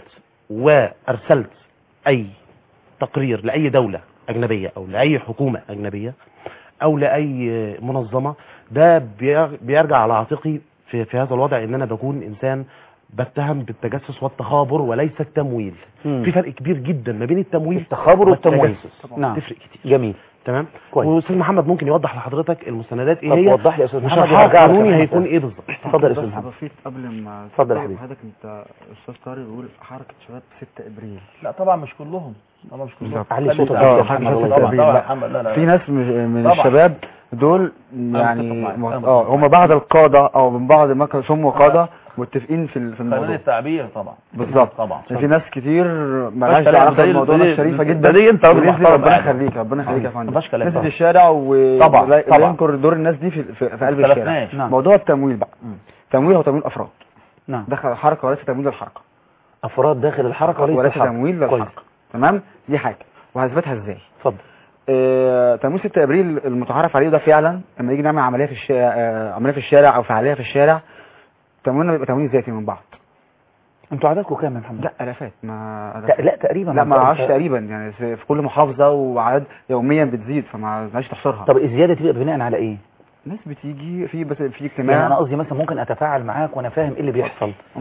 وارسلت اي تقرير لاي دوله اجنبيه او لاي حكومه اجنبيه او لاي منظمه ده بير- بيرجع على عاتقي في, في هذا الوضع ان انا بكون انسان بتهم بالتجسس والتخابر وليس التمويل مم. في فرق كبير جدا ما بين التمويل التخابر والتمويل والتجسس. نعم تفرق كتير جميل تمام كويس. واستاذ محمد ممكن يوضح لحضرتك المستندات ايه طب هي وضح لي يا استاذ محمد وشرحها وهرجع لك القانوني يا هيكون محمد. ايه بالظبط اتفضل يا استاذ بس محمد بسيط قبل ما اتفضل يا طيب حبيبي. حضرتك انت استاذ طارق بيقول حركه شباب 6 ابريل لا طبعا مش كلهم طبعا مش كلهم بالظبط. علي صوتك اه يا حركه محمد شباب الله 6 يسلمك. ابريل طبعا لا محمد لا لا في ناس من من طبعا. الشباب دول متفق يعني معاك. م- أنا اه متفق هم معاك. بعض القاده او من بعض ما كانوا سموا قاده متفقين في ال- في خلينا الموضوع التعبير طبعا بالظبط طبعا في ناس كتير مالهاش كلام. علاقه دليل- بالموضوع دليل- الشريفه ده جدا دي انت راجل ونزل محترم ربنا يعني. يخليك ربنا يخليك يا فندم مفيهاش كلام نزل طبعا. الشارع و طبعا، لا- لا طبعا. ينكر دور الناس دي في في, في قلب ما الشارع اختلفناش. نعم. موضوع التمويل بقى مم. تمويل هو تمويل افراد نعم دخل الحركه وليس تمويل الحركه افراد داخل الحركه وليس وليس الحركة. تمويل كويس للحركه تمام دي حاجه وهثبتها ازاي اتفضل آه، تمويل 6 ابريل المتعارف عليه ده فعلا لما يجي نعمل عمليه في الشارع آه، عمليه في الشارع او فعاليه في الشارع تمويلنا بيبقى تمويل ذاتي من بعض انتوا عددكم كام يا محمد لا الافات ما لا, آلافات. لا تقريبا لا ما أنت- اعرفش أنت- تقريبا يعني في في كل محافظه وعدد يوميا بتزيد فما لناش تحصرها طب الزياده تبقى بناء على ايه ناس بتيجي في بس في يعني اجتماع انا قصدي مثلا ممكن اتفاعل معاك وانا فاهم ايه اللي بيحصل مم.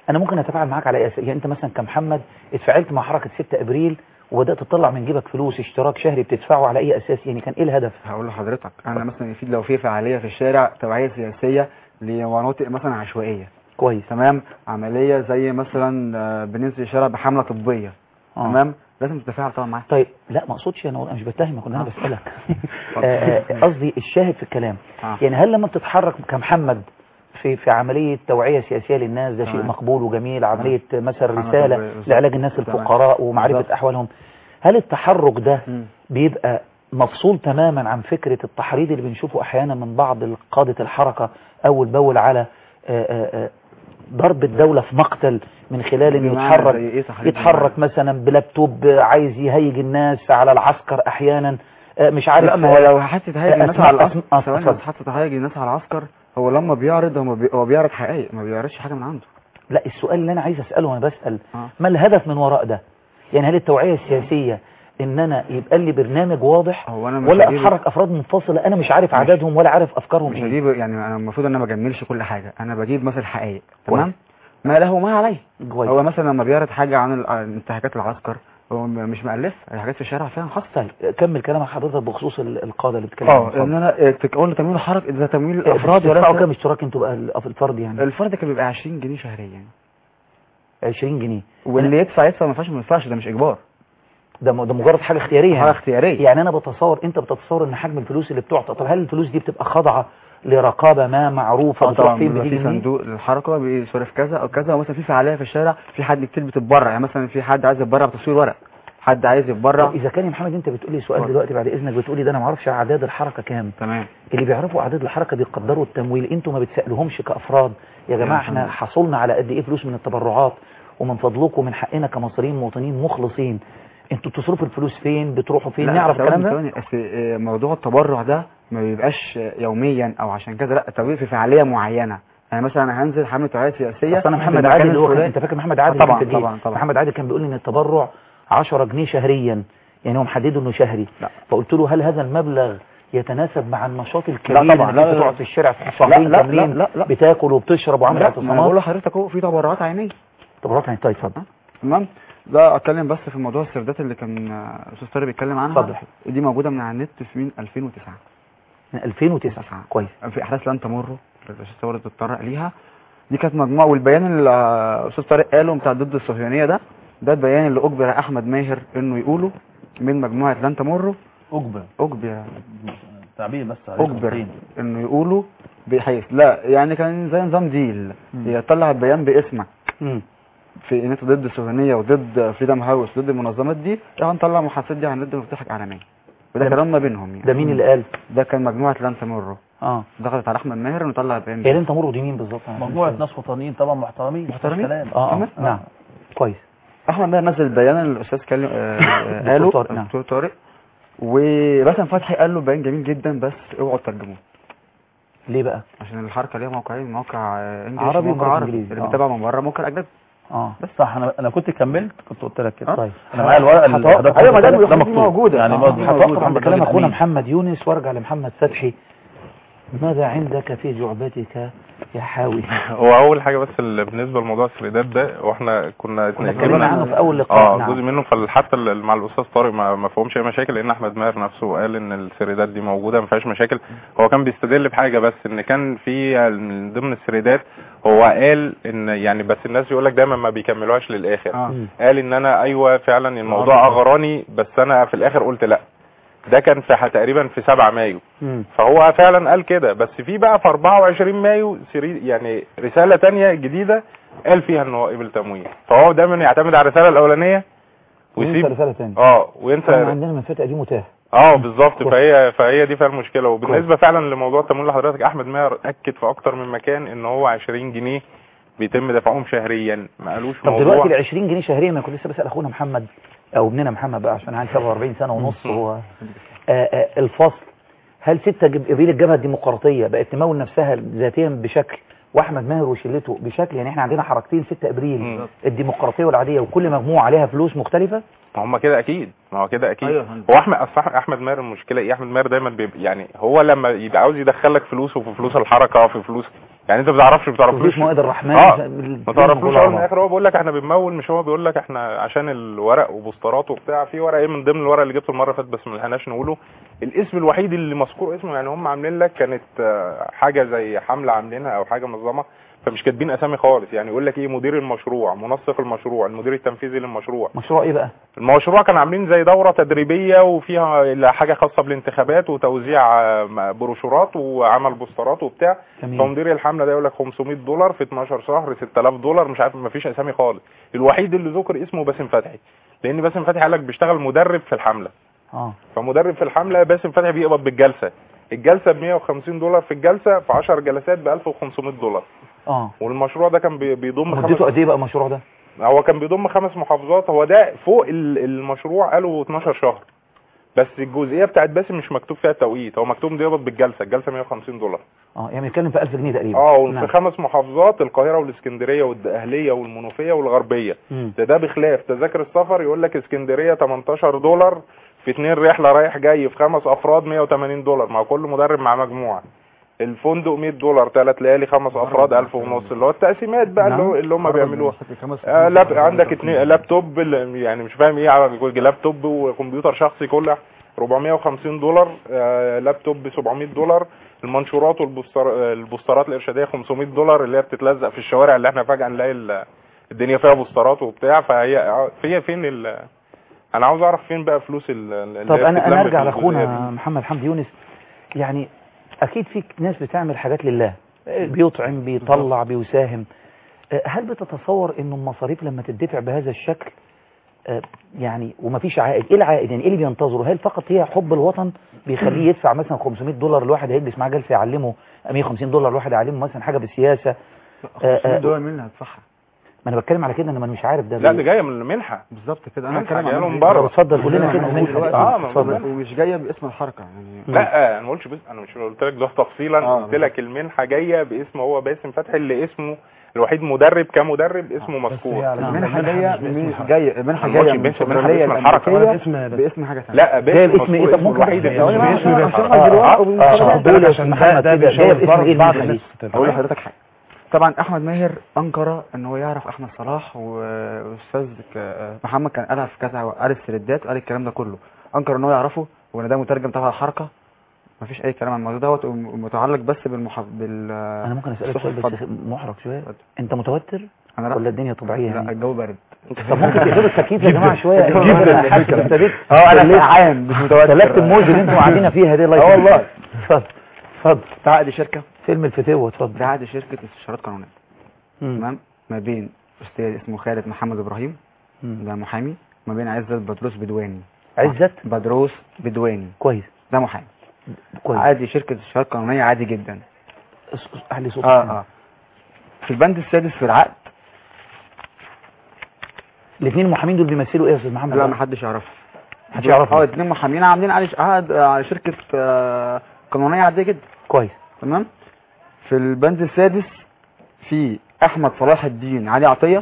انا ممكن اتفاعل معاك على اساس يعني انت مثلا كمحمد اتفاعلت مع حركه 6 ابريل وبدات تطلع من جيبك فلوس اشتراك شهري بتدفعه على اي اساس يعني كان ايه الهدف هقول لحضرتك انا مثلا في لو في فعاليه في الشارع توعيه سياسيه لمناطق مثلا عشوائيه كويس تمام عمليه زي مثلا آه، بننزل الشارع بحمله طبيه آه. تمام لازم تتفاعل طبعا معاها طيب لا ما اقصدش انا أنا مش بتهمك انا آه. بسالك آه، آه، قصدي الشاهد في الكلام آه. يعني هل لما بتتحرك كمحمد في في عمليه توعيه سياسيه للناس ده شيء تمام. مقبول وجميل عمليه مثلا حملة رساله طبية، بالظبط. لعلاج الناس تمام. الفقراء ومعرفه بالظبط. احوالهم هل التحرك ده مم. بيبقى مفصول تماما عن فكره التحريض اللي بنشوفه احيانا من بعض قاده الحركه اول باول على آه، آه، آه، ضرب الدوله في مقتل من خلال انه بمعنى يتحرك زي إيه تحريض يتحرك مثلا بلابتوب عايز يهيج الناس على العسكر احيانا آه، مش عارف لا ما هو لو حاسس تهيج الناس أسماء- على العسكر أسماء- آه، ثواني اتفضل. بس حاسس تهيج الناس على العسكر هو لما بيعرض هو ما بي... هو بيعرض حقائق ما بيعرضش حاجه من عنده لا السؤال اللي انا عايز اساله وانا بسال آه. ما الهدف من وراء ده يعني هل التوعيه السياسيه ان انا يبقى لي برنامج واضح هو انا مش ولا هجيب- اتحرك افراد منفصله انا مش عارف عددهم ولا عارف افكارهم مش ايه هجيب يعني انا المفروض ان انا ما بجملش كل حاجه انا بجيب مثلا حقائق تمام ما له ما عليه كويس. هو مثلا لما بيعرض حاجه عن ال- عن انتهاكات العسكر هو م- مش مألف هي حاجات في الشارع فعلا حصل طيب كمل كلام حضرتك بخصوص ال- القاده اللي بتتكلم اه ان انا آه، تقول تمويل الحركه ده تمويل الافراد تدفعوا ولا كام اشتراك انتوا بقى ال- الفرد يعني الفرد كان بيبقى 20 جنيه شهريا 20 جنيه واللي يدفع يدفع ما ينفعش ما يدفعش ده مش اجبار ده م- ده مجرد حاجه اختياريه حاجه يعني. اختياريه يعني انا بتصور انت بتتصور ان حجم الفلوس اللي بتعطى طب هل الفلوس دي بتبقى خاضعه لرقابه ما معروفه اه بتروح طبعا فين بيبقى بتيجي في منين صندوق للحركه بيصرف كذا او كذا ومثلا في فعاليه في الشارع في حد كتير بتتبرع يعني مثلا في حد عايز يتبرع بتصوير ورق حد عايز يتبرع طب اذا كان يا محمد انت بتقول لي سؤال اتفضل. دلوقتي بعد اذنك بتقول لي ده انا ما اعرفش اعداد الحركه كام تمام اللي بيعرفوا اعداد الحركه بيقدروا التمويل انتوا ما بتسالوهمش كافراد يا جماعه يا احنا فندم. حصلنا على قد ايه فلوس من التبرعات ومن فضلكم من حقنا كمصريين مواطنين مخلصين انتوا بتصرفوا الفلوس فين بتروحوا فين لا، نعرف ثواني- الكلام ده ثواني، أصل، آه، موضوع التبرع ده ما بيبقاش آه، يوميا او عشان كده لا التبرع في فعاليه معينه يعني مثلا انا هنزل حمله توعيه سياسيه اصل انا في محمد المكان عادل اللي هو كان الفلاني. انت فاكر محمد عادل آه، طبعا كان في الجيل. طبعا طبعا محمد عادل كان بيقول لي ان التبرع 10 جنيه شهريا يعني هو محدده انه شهري لا. فقلت له هل هذا المبلغ يتناسب مع النشاط لا الكبير طبعا، انك لا، انت لا، تقعد لا. في الشارع في شهرين لا، لا، كاملين لا، لا. بتاكل وبتشرب وعامل لا، ما انا بقول اعتصامات لحضرتك اهو في تبرعات عينيه تبرعات يعني طيب اتفضل تمام ده اتكلم بس في موضوع السردات اللي كان آه، استاذ طارق بيتكلم عنها اتفضل. دي موجوده من على النت في من 2009 من 2009 تسعة. كويس في احداث لن تمر الاستاذ طارق اتطرق ليها دي كانت مجموعه والبيان اللي آه، الاستاذ طارق قاله بتاع ضد الصهيونيه ده ده البيان اللي اجبر احمد ماهر انه يقوله من مجموعه لن تمر اجبر اجبر تعبير بس عليكم اجبر خطين. انه يقوله بحيث لا يعني كان زي نظام ديل يطلع البيان باسمك مم. في ان انت ضد الصهيونيه وضد فريدم هاوس ضد المنظمات دي راح نطلع محادثات دي هندي مفتاحك اعلاميا وده ده- كلام ما بينهم يعني ده مين اللي قال ده كان مجموعه لن تمر اه ضغطت على احمد ماهر انه يطلع البيان هي ده. لن تمر دي مين بالظبط مجموعة ناس وطنيين طبعا محترمين محترمين؟ مفيش كلام. اه, آه. تمام. نعم كويس احمد ماهر نزل البيان اللي الاستاذ كلم آه، آه، دكتور قاله طارق، نعم. دكتور طارق وباسم فتحي قال له بيان جميل جدا بس اوعوا تترجموه ليه بقى عشان الحركه ليها موقعين موقع آه، انجليزي عربي وموقع وموقع عربي إنجليزي. اللي آه. بيتابع من بره موقع اجنبي اه بس صح انا انا كنت كملت كنت قلت لك كده طيب انا معايا الورقه اللي هتوقف- حضرتك أيوة، ما ده ده اللي مكتوب موجودة. يعني آه، موجود. دي هتوقف موجودة. عند محمد كلام راجل اخونا أمين. محمد يونس وارجع لمحمد فتحي ماذا عندك في جعبتك يا حاوي هو اول حاجه بس اللي بالنسبه لموضوع السريدات ده واحنا كنا كنا اتكلمنا عنه في اول لقاء اه نعم. جزء منه فحتى ال- مع الاستاذ طارق ما ما فيهمش اي مشاكل لان احمد ماهر نفسه قال ان السريدات دي موجوده ما فيهاش مشاكل هو كان بيستدل بحاجه بس ان كان في من ضمن السريدات هو قال ان يعني بس الناس يقول لك دايما ما بيكملوهاش للاخر اه مم. قال ان انا ايوه فعلا الموضوع اغراني بس انا في الاخر قلت لا ده كان في ح- تقريبا في 7 مايو مم. فهو فعلا قال كده بس في بقى في 24 مايو سري يعني رسالة تانية جديدة قال فيها ان هو قبل تمويل فهو دايما يعتمد على الرسالة الاولانية وينسى ويسيب رسالة تانية اه احنا وينسى عندنا من فترة دي متاح اه بالظبط كويس. فهي فهي دي فيها المشكلة وبالنسبة فعلا لموضوع التمويل لحضرتك احمد ماهر اكد في اكتر من مكان ان هو 20 جنيه بيتم دفعهم شهريا ما قالوش طب موضوع دلوقتي ال 20 جنيه شهريا انا كنت لسه بسال اخونا محمد او ابننا محمد بقى عشان عندي 47 سنه ونص هو آه، آه، الفصل هل 6 ابريل الجبهه الديمقراطيه بقت تمول نفسها ذاتيا بشكل واحمد ماهر وشلته بشكل يعني احنا عندنا حركتين 6 ابريل مم. الديمقراطيه والعاديه وكل مجموعه عليها فلوس مختلفه ما هم كده اكيد ما هو كده اكيد أيوة يا فندم. هو احمد اصل أح- احمد ماهر المشكله ايه احمد ماهر دايما بيبقى يعني هو لما يبقى عاوز يدخلك فلوسه في فلوس الحركه في فلوس يعني انت ما بتعرفش ما بتعرفلوش تفضيل موائد الرحمن اه بال- ما تعرفلوش بالموضوع اول من على الاخر هو بيقول لك احنا بنمول مش هو بيقول لك احنا عشان الورق وبوسترات وبتاع في ورق ايه من ضمن الورق اللي جبته المره اللي فاتت بس ما لحقناش نقوله الاسم الوحيد اللي مذكور اسمه يعني هم عاملين لك كانت آه، حاجه زي حمله عاملينها او حاجه منظمه فمش كاتبين اسامي خالص يعني يقول لك ايه مدير المشروع منسق المشروع المدير التنفيذي للمشروع مشروع ايه بقى المشروع كانوا عاملين زي دورة تدريبية وفيها حاجة خاصة بالانتخابات وتوزيع آه، بروشورات وعمل بوسترات وبتاع جميل فمدير الحملة ده يقول لك 500 دولار في 12 شهر 6000 دولار مش عارف ما فيش اسامي خالص الوحيد اللي ذكر اسمه باسم فتحي لان باسم فتحي قال لك بيشتغل مدرب في الحملة اه فمدرب في الحملة باسم فتحي بيقبض بالجلسة الجلسة ب 150 دولار في الجلسة في 10 جلسات ب 1500 دولار اه والمشروع ده كان بي- بيضم خمس مدته قد ايه بقى المشروع ده هو كان بيضم خمس محافظات هو ده فوق ال- المشروع قالوا 12 شهر بس الجزئيه بتاعت باسم مش مكتوب فيها التوقيت هو مكتوب بيقبض بالجلسه الجلسه 150 دولار اه يعني بيتكلم في 1000 جنيه تقريبا اه وفي نعم. خمس محافظات القاهره والاسكندريه والدقهليه والمنوفيه والغربيه مم. ده ده بخلاف تذاكر السفر يقول لك اسكندريه 18 دولار في اتنين رحله رايح جاي في خمس افراد 180 دولار مع كل مدرب مع مجموعه الفندق 100 دولار ثلاث ليالي خمس افراد 1000 ونص اللي هو التقسيمات بقى اللي, هو- اللي هم بيعملوها آه لاب عندك اتنين لابتوب ال- يعني مش فاهم ايه على لابتوب وكمبيوتر شخصي كله 450 دولار آه لابتوب 700 دولار المنشورات والبوستر البوسترات الارشاديه 500 دولار اللي هي بتتلزق في الشوارع اللي احنا فجاه نلاقي ال- الدنيا فيها بوسترات وبتاع فهي فين فين ال انا عاوز اعرف فين بقى فلوس ال- اللي طب هي انا بتتلم انا في ارجع الجزئية لاخونا دي. محمد حمدي يونس يعني اكيد في ناس بتعمل حاجات لله بيطعم بيطلع بيساهم آه، هل بتتصور انه المصاريف لما تدفع بهذا الشكل آه، يعني ومفيش عائد ايه العائد يعني ايه اللي بينتظره هل فقط هي حب الوطن بيخليه يدفع مثلا 500 دولار الواحد هيجلس معاه جلسه يعلمه 150 دولار الواحد يعلمه مثلا حاجه بالسياسه آه، آه. 500 دولار مين اللي هيدفعها ما انا بتكلم على كده انا مش عارف ده لا بي- دي جايه من المنحه بالظبط كده انا منحة بتكلم جاية عن لهم المنحة. بره. طب اتفضل قول لنا أنا كده بقول المنحة دلوقتي. دي. آه، ما اتفضل. بقول. ومش جايه باسم الحركه يعني لا انا ما قلتش بس انا مش قلت لك ده تفصيلا آه، قلت لك المنحه جايه باسم هو باسم فتحي اللي اسمه الوحيد مدرب كمدرب اسمه مذكور المنحه جايه مش جايه المنحه ما قلتش جايه من باسم- منحة الفدراليه باسم الحركة، ولا الامريكيه باسم حاجه ثانيه لا جايه باسم باسم ايه مذكور طب ممكن الوحيد يعني اللي يعني اسمه يعني باسم عشان الحركة. دلوقتي آه، عشان آه، دول يا عشان أستاذ ده- محمد ده كده بيشوف جايه باسم الفرق ايه بعض المنحه دي الناس هقول لحضرتك حاجه طبعا احمد ماهر انكر ان هو يعرف احمد صلاح واستاذ ك- محمد كان قالها في كذا وقال السردات وقال الكلام ده كله انكر ان هو يعرفه وان ده مترجم تبع الحركه مفيش اي كلام عن الموضوع دوت ومتعلق بس بالمحف... بال انا ممكن اسالك الصحف سؤال بس اتفضل. محرج شويه اتفضل. انت متوتر انا لا ولا الدنيا طبيعيه لا يعني الجو برد طب ممكن تقفلوا التكييف يا جماعه شويه جدا. انا حاسس ابتديت اه انا سقعان مش متوتر سلكت الموز اللي انتوا قاعدين فيها دي الله اه يكرمك. والله. اتفضل اتفضل ده عقد شركه فيلم الفتاوى اتفضل ده عقد شركه استشارات قانونيه مم. تمام ما بين استاذ اسمه خالد محمد ابراهيم مم. ده محامي ما بين عزت بدروس بدواني عزت بدروس بدواني كويس ده محامي كويس عادي شركه استشارات قانونيه عادي جدا اس- اس- اعلي صوتك اه اه في البند السادس في العقد الاثنين المحامين دول بيمثلوا ايه يا استاذ محمد لا ما حدش يعرفه محدش يعرفه. اه اتنين محامين عاملين على عقد على شركه آه، قانونيه عاديه جدا كويس تمام في البند السادس في احمد صلاح الدين علي عطيه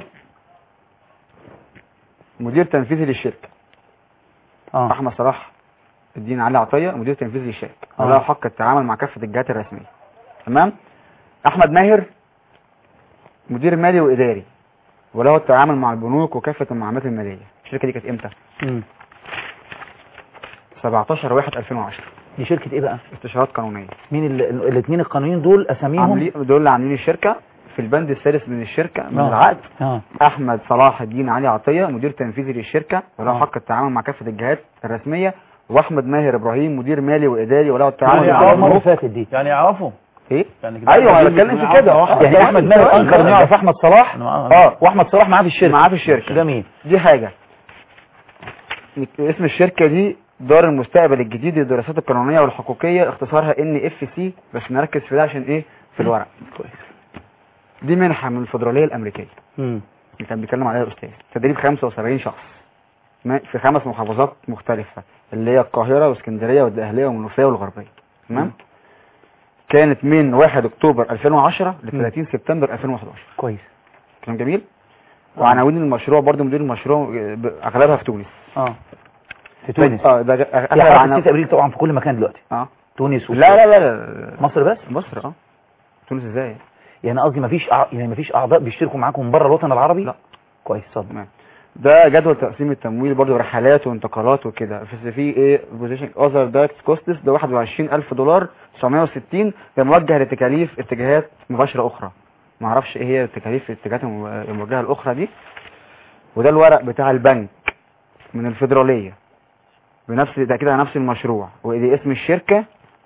مدير تنفيذي للشركه اه احمد صلاح الدين علي عطيه مدير تنفيذي للشركه آه. وله حق التعامل مع كافه الجهات الرسميه تمام احمد ماهر مدير مالي واداري وله التعامل مع البنوك وكافه المعاملات الماليه الشركه دي كانت امتى مم. 17 1 2010 دي شركه ايه بقى استشارات قانونيه مين الاثنين القانونيين دول اساميهم عاملين دول اللي عاملين الشركه في البند الثالث من الشركه من آه. العقد اه احمد صلاح الدين علي عطيه مدير تنفيذي للشركه وله آه. حق التعامل مع كافه الجهات الرسميه واحمد ماهر ابراهيم مدير مالي واداري وله التعامل يعني مع المره اللي البنوك فاتت دي يعني يعرفوا ايه يعني كده ايوه انا عايزين بتكلم في يعرفوا كده واحد. يعني احمد ماهر انكر انه يعرف احمد صلاح أنا معاه. اه واحمد صلاح معاه في الشركه معاه في الشركه جميل دي حاجه اسم الشركه دي دار المستقبل الجديد للدراسات القانونيه والحقوقيه اختصارها ان اف سي بس نركز في ده عشان ايه في الورق كويس دي منحه من الفدراليه الامريكيه مم. اللي كان بيتكلم عليها الاستاذ تدريب 75 شخص ما- في خمس محافظات مختلفه اللي هي القاهره واسكندريه والدقهليه والمنوفيه والغربيه تمام كانت من 1 اكتوبر 2010 ل 30 سبتمبر 2011 كويس كلام جميل وعناوين المشروع برضو مدير المشروع آه، ب- اغلبها في تونس اه في تونس اه ده في اغلب حركه عناوين 6 ابريل طبعا في كل مكان دلوقتي اه تونس لا لا لا, لا. مصر بس مصر اه تونس ازاي يعني قصدي مفيش أع... يعني مفيش اعضاء بيشتركوا معاكم من بره الوطن العربي لا. كويس اتفضل تمام ده جدول تقسيم التمويل برضه رحلات وانتقالات وكده بس في ايه بوزيشن اذر دايركت كوستس ده 21000 دولار 960 ده موجه لتكاليف اتجاهات مباشره اخرى ما اعرفش ايه هي التكاليف الاتجاهات الم- الموجهه الاخرى دي وده الورق بتاع البنك من الفيدراليه بنفس ده كده نفس المشروع ودي اسم الشركه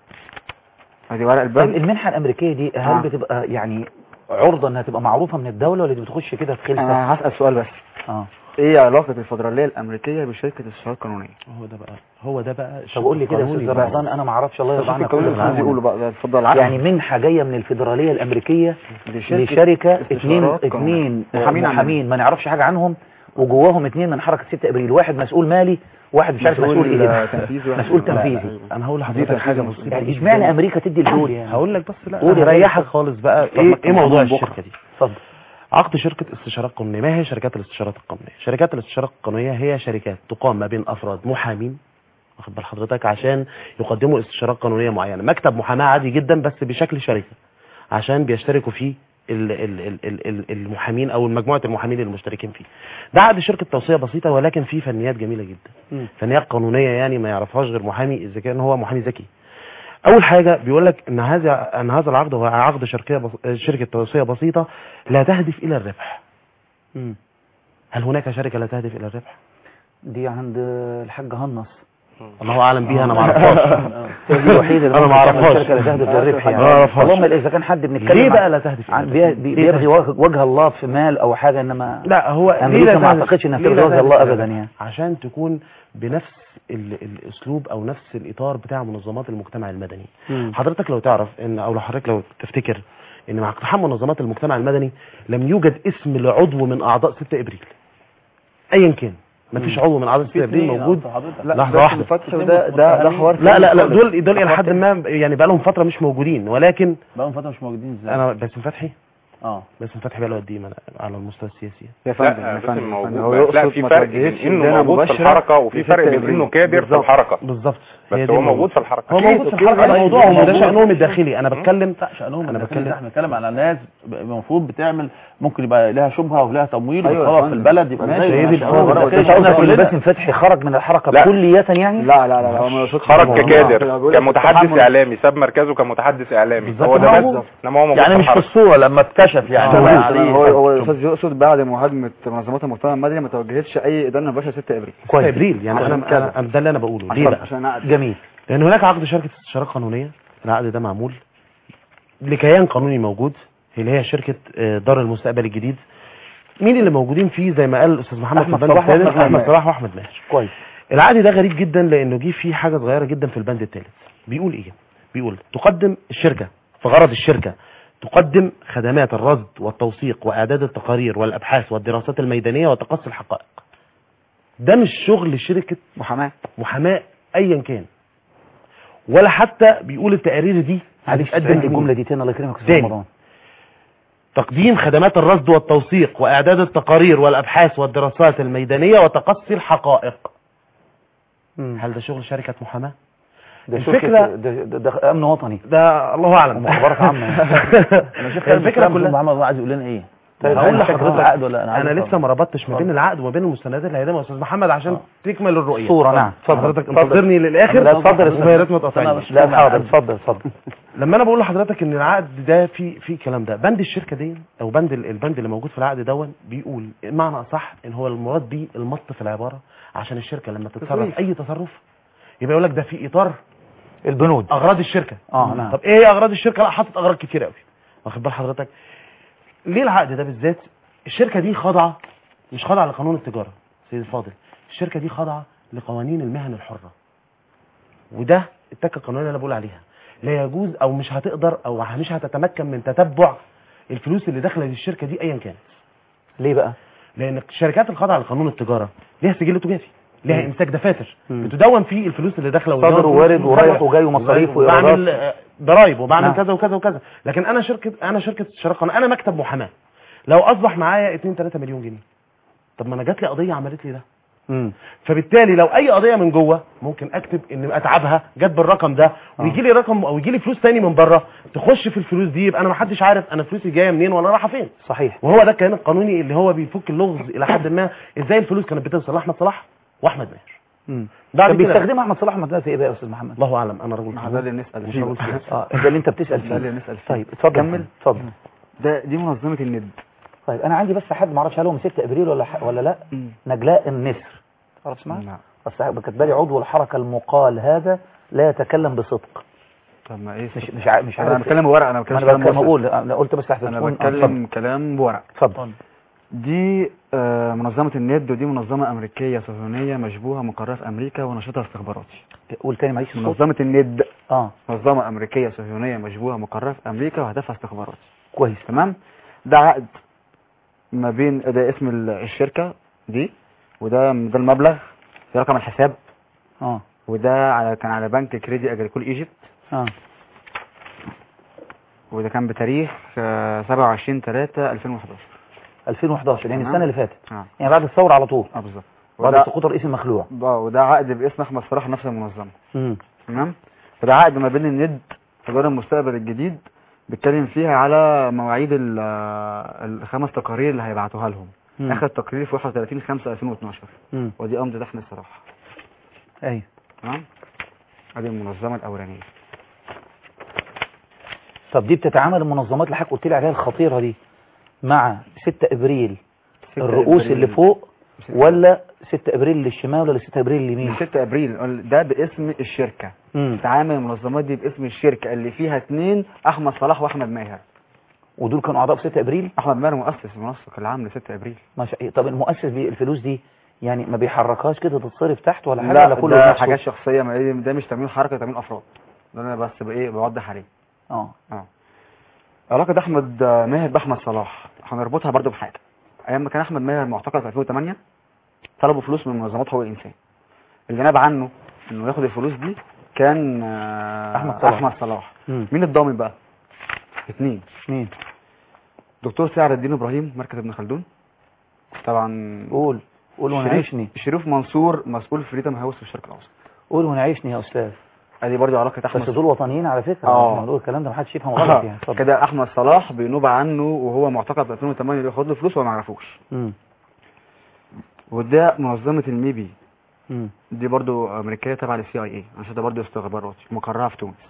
ادي ورق طيب البنك المنحه الامريكيه دي هل آه. بتبقى يعني عرضه انها تبقى معروفه من الدوله ولا دي بتخش كده في خلفه انا هسال سؤال بس اه ايه علاقه الفيدراليه الامريكيه بشركه الاستشارات القانونيه هو ده بقى هو ده بقى طب قول لي كده يا القانوني استاذ بقى. رمضان انا ما اعرفش الله يرضى شوف عنك القانون كل اللي عايز العالم. يقوله بقى ده اتفضل عقل. يعني منحه جايه من الفيدراليه الامريكيه لشركة لشركه اثنين استشارات اثنين قانونية. محامين محامين محامين ما نعرفش حاجه عنهم وجواهم اثنين من حركه 6 ابريل واحد مسؤول مالي واحد مش عارف مسؤول ايه آه، تنفيذي واحد مسؤول مسؤول- لا، تنفيذي انا هقول دي لحضرتك حاجه تنفيذ بسيطه يعني جداً. اشمعنى امريكا تدي الدور يعني هقول لك بس لا قول أنا يريحك. هريحك خالص بقى طب ايه ما ايه تكلمنا موضوع عن بكرة. الشركه دي اتفضل عقد شركة استشارات قانونية ما هي شركات الاستشارات القانونية شركات الاستشارات القانونية هي شركات تقام ما بين أفراد محامين واخد بال حضرتك عشان يقدموا استشارات قانونية معينة مكتب محاماة عادي جدا بس بشكل شركة عشان بيشتركوا فيه ال- ال- ال- ال- ال- المحامين او مجموعه المحامين المشتركين فيه ده عقد شركه توصيه بسيطه ولكن فيه فنيات جميله جدا فنيات قانونيه يعني ما يعرفهاش غير محامي اذا كان هو محامي ذكي اول حاجه بيقول لك ان هذا ان هذا العقد هو عقد شركه بس... شركه توصيه بسيطه لا تهدف الى الربح مم. هل هناك شركه لا تهدف الى الربح دي عند الحاج هنص الله اعلم بيها انا ما اعرفهاش هي دي الوحيده اللي أنا ما ممكن تعمل أعرفهاش. شركه لا تهدف للربح يعني ما أعرفهاش. اللهم اذا كان حد بنتكلم ليه عن- بقى لا تهدف عن الى بي- الربح؟ بي- ليه بيبغي وجه وجه الله في مال او حاجه انما لا هو ليه امريكا لا ما تهدف- اعتقدش انها ليه لا بتبغي وجه تهدف الله إلى ابدا الربح؟ يعني عشان تكون بنفس ال- الاسلوب او نفس الاطار بتاع منظمات المجتمع المدني حضرتك لو تعرف ان او لو حضرتك لو تفتكر ان مع اقتحام منظمات المجتمع المدني لم يوجد اسم لعضو من اعضاء 6 ابريل ايا كان مفيش عضو من اعضاء 6 ابريل موجود لا لحظة ده واحدة. فتح وده ده ده حوار لا لا لا تاني دول خالص. دول الى حوار حد تاني. ما يعني بقى لهم فتره مش موجودين ولكن بقى فتره مش موجودين ازاي انا باسم فتحي اه باسم فتحي بقى له قد ايه من- على المستوى السياسي يا فندم لا يا بس فندم موجود هو بس لا يقصد في ما فرق توجهتش بين انه إدانة موجود في مباشرة الحركه وفي فرق ستة بين إبريل. انه كادر في بالظبط. الحركه بالظبط بس هي دي هو النقطة. موجود في الحركه هو أكيد، موجود في أكيد. الحركه ده أكيد. موضوعهم وده موجود. شأنهم الداخلي انا بتكلم لا شأنهم أنا انا بتكلم- بتكلم احنا بنتكلم على ناس ب- المفروض بتعمل ممكن يبقى لها شبهه ولها تمويل أيوة يا وتخرب في فندم. البلد يبقى ماشي، ازاي هي دي ماشي. الأمور. هو ده ده كده انت قصدك شأنهم ان كلنا. باسم فتحي خرج من الحركه لا. كلية يعني لا لا لا هو ما يقصدش خرج كده. ككادر بيقول لك كمتحدث التحمل- اعلامي ساب مركزه كمتحدث اعلامي بالظبط. هو ده موجود. بس انما هو موجود يعني في مش في الحركه الصوره لما اتكشف يعني تمام، هو تمام. عليه هو هو شبهة. الاستاذ يقصد بعد مهاجمه منظمات المجتمع المدني ما توجهتش اي ادانه مباشره 6 ابريل 6 ابريل يعني عشان انا كده. أنا- أنا ده اللي انا بقوله ليه عشان بقى عشان أعد. جميل لان هناك عقد شركه استشارات قانونيه العقد ده معمول لكيان قانوني موجود اللي هي شركه آه، دار المستقبل الجديد مين اللي موجودين فيه زي ما قال الاستاذ محمد أحمد في البند صلاح الثالث وأحمد احمد ماهر. صلاح واحمد ماهر كويس العقد ده غريب جدا لانه جه فيه حاجه صغيره جدا في البند الثالث بيقول ايه بيقول تقدم الشركه في غرض الشركه تقدم خدمات الرصد والتوثيق واعداد التقارير والابحاث والدراسات الميدانيه وتقصي الحقائق ده مش شغل شركه محاماه محاماه ايا كان ولا حتى بيقول التقارير دي معلش هتتقدم تعيد لمين؟ الجمله دي تاني الله يكرمك يا استاذ تاني. رمضان تقديم خدمات الرصد والتوثيق واعداد التقارير والابحاث والدراسات الميدانيه وتقصي الحقائق هل ده شغل شركه محاماه ده الفكرة- شركة ده, ده, ده امن وطني ده الله اعلم ومخابرات عامة انا شايف الفكره كلها محمد عايز يقول لنا ايه طيب هقول أنا لحضرتك العقد ولا انا عايز انا أفهم. لسه ما ربطتش ما بين العقد وما بين المستندات اللي هيقدمها استاذ محمد عشان تكمل الرؤيه صورة نعم حضرتك انتظرني للاخر لا اتفضل يا أستاذ. ويا ريت ما أنا تقاطعنيش مش لا فاهم حاضر العقد. اتفضل اتفضل لما انا بقول لحضرتك ان العقد ده في في الكلام ده بند الشركه دي او بند ال- البند اللي موجود في العقد دون بيقول معنى اصح ان هو المراد بيه المط في العباره عشان الشركه لما تتصرف اي تصرف يبقى يقول لك ده في اطار البنود اغراض الشركه اه نعم طب ايه هي اغراض الشركه لا حاطط اغراض كتير قوي واخد بال حضرتك ليه العقد ده بالذات الشركه دي خاضعه مش خاضعه لقانون التجاره سيد الفاضل الشركه دي خاضعه لقوانين المهن الحره وده التكه القانونيه اللي انا بقول عليها لا يجوز او مش هتقدر او مش هتتمكن من تتبع الفلوس اللي داخله للشركه دي ايا كانت ليه بقى لان الشركات الخاضعه لقانون التجاره ليها سجل تجاري ليها مم. امساك دفاتر مم. بتدون فيه الفلوس اللي داخله صدر والفلوس ووارد اللي ورايح خارجة. وجاي ومصاريف وبعمل وإيرادات. آه، ضرايب وبعمل نعم. كذا وكذا وكذا لكن انا شركه انا شركه استشارات قانونيه انا مكتب محاماه لو اصبح معايا 2 3 مليون جنيه طب ما انا جات لي قضيه عملت لي ده مم. فبالتالي لو اي قضيه من جوه ممكن اكتب ان اتعبها جت بالرقم ده ويجي لي رقم او يجي لي فلوس تاني من بره تخش في الفلوس دي يبقى انا ما حدش عارف انا فلوسي جايه منين ولا رايحه فين صحيح وهو ده الكيان القانوني اللي هو بيفك اللغز الى حد ما ازاي الفلوس كانت بتوصل لاحمد صلاح واحمد ماهر مم. بعد كان كده بيستخدمها احمد صلاح احمد في ايه بقى يا استاذ محمد الله اعلم انا رجل ده حمام. اللي نسال مش فيه هقول بقى. فلوس. اه ده اللي انت بتسال ده اللي فيه نسال فيه طيب اتفضل كمل. اتفضل ده دي منظمه الند طيب انا عندي بس حد ما اعرفش هل هو من 6 ابريل ولا ح... ولا لا نجلاء النسر تعرف اسمها نعم اصل كاتبه لي عضو الحركه المقال هذا لا يتكلم بصدق طب ما ايه مش مش عارف مش انا عارف بتكلم بورق انا ما بتكلم انا كلام بتكلم بورق. اقول انا قلت بس تحت انا تكون- آه، بتكلم كلام بورق اتفضل اتفضل دي آه، منظمة الند ودي منظمة أمريكية صهيونية مشبوهة مقرة في أمريكا ونشاطها استخباراتي قول تاني معلش الصوت منظمة الند اه منظمة أمريكية صهيونية مشبوهة مقرة في أمريكا وهدفها استخباراتي كويس تمام ده عقد ما بين ده اسم ال- الشركة دي وده ده المبلغ ده رقم الحساب اه وده على كان على بنك كريدي أجريكول ايجيبت اه وده كان بتاريخ آه، 27 3 2011 2011 يعني تمام. السنه اللي فاتت اه يعني بعد الثوره على طول اه بالظبط بعد وده سقوط الرئيس المخلوع آه، وده عقد باسم أحمد صلاح نفس المنظمة امم تمام فده عقد ما بين الند تجار المستقبل الجديد بيتكلم فيها على مواعيد ال- الخمس تقارير اللي هيبعتوها لهم مم. اخر تقرير في 31 5 2012 امم ودي امضي احمد صلاح ايوه تمام ادي المنظمه الاولانيه طب دي بتتعامل المنظمات اللي حضرتك قلت لي عليها الخطيره دي مع 6 ابريل 6 الرؤوس أبريل. اللي فوق 6 ولا 6 ابريل للشمال ولا 6 ابريل اليمين 6 ابريل ده باسم الشركه امم تعامل المنظمات دي باسم الشركه اللي فيها اثنين احمد صلاح واحمد ماهر ودول كانوا اعضاء في 6 ابريل احمد ماهر مؤسس المنسق العام ل 6 ابريل ما شاء طب المؤسس بي الفلوس دي يعني ما بيحركهاش كده تتصرف تحت ولا حاجه لا ولا كله ده بنفسه؟ حاجات شخصيه ما إيه، ده مش تمويل حركه ده تمويل افراد ده انا بس بايه بوضح عليه اه علاقة أحمد ماهر بأحمد صلاح هنربطها برضو بحاجة أيام ما كان أحمد ماهر معتقل في 2008 طلبوا فلوس من منظمات حقوق الإنسان اللي ناب عنه إنه ياخد الفلوس دي كان آه، أحمد صلاح. أحمد صلاح امم مين الضامن بقى؟ اتنين مين دكتور سعد الدين إبراهيم مركز ابن خلدون طبعا قول قول ونعيشني شريف منصور مسؤول فريدم هاوس في الشرق الأوسط قول ونعيشني يا استاذ ادي برضو علاقة بس أحمد دول وطنيين على فكره آه. احنا بنقول الكلام ده ما حدش يفهم غلط يعني اتفضل كده أحمد صلاح بينوب عنه وهو معتقل في 2008 بياخد له فلوس وما يعرفوش امم وده منظمة الميبي امم دي برضو امريكيه تبع للسي اي اي عشان ده برضو استخباراتي مقرها في تونس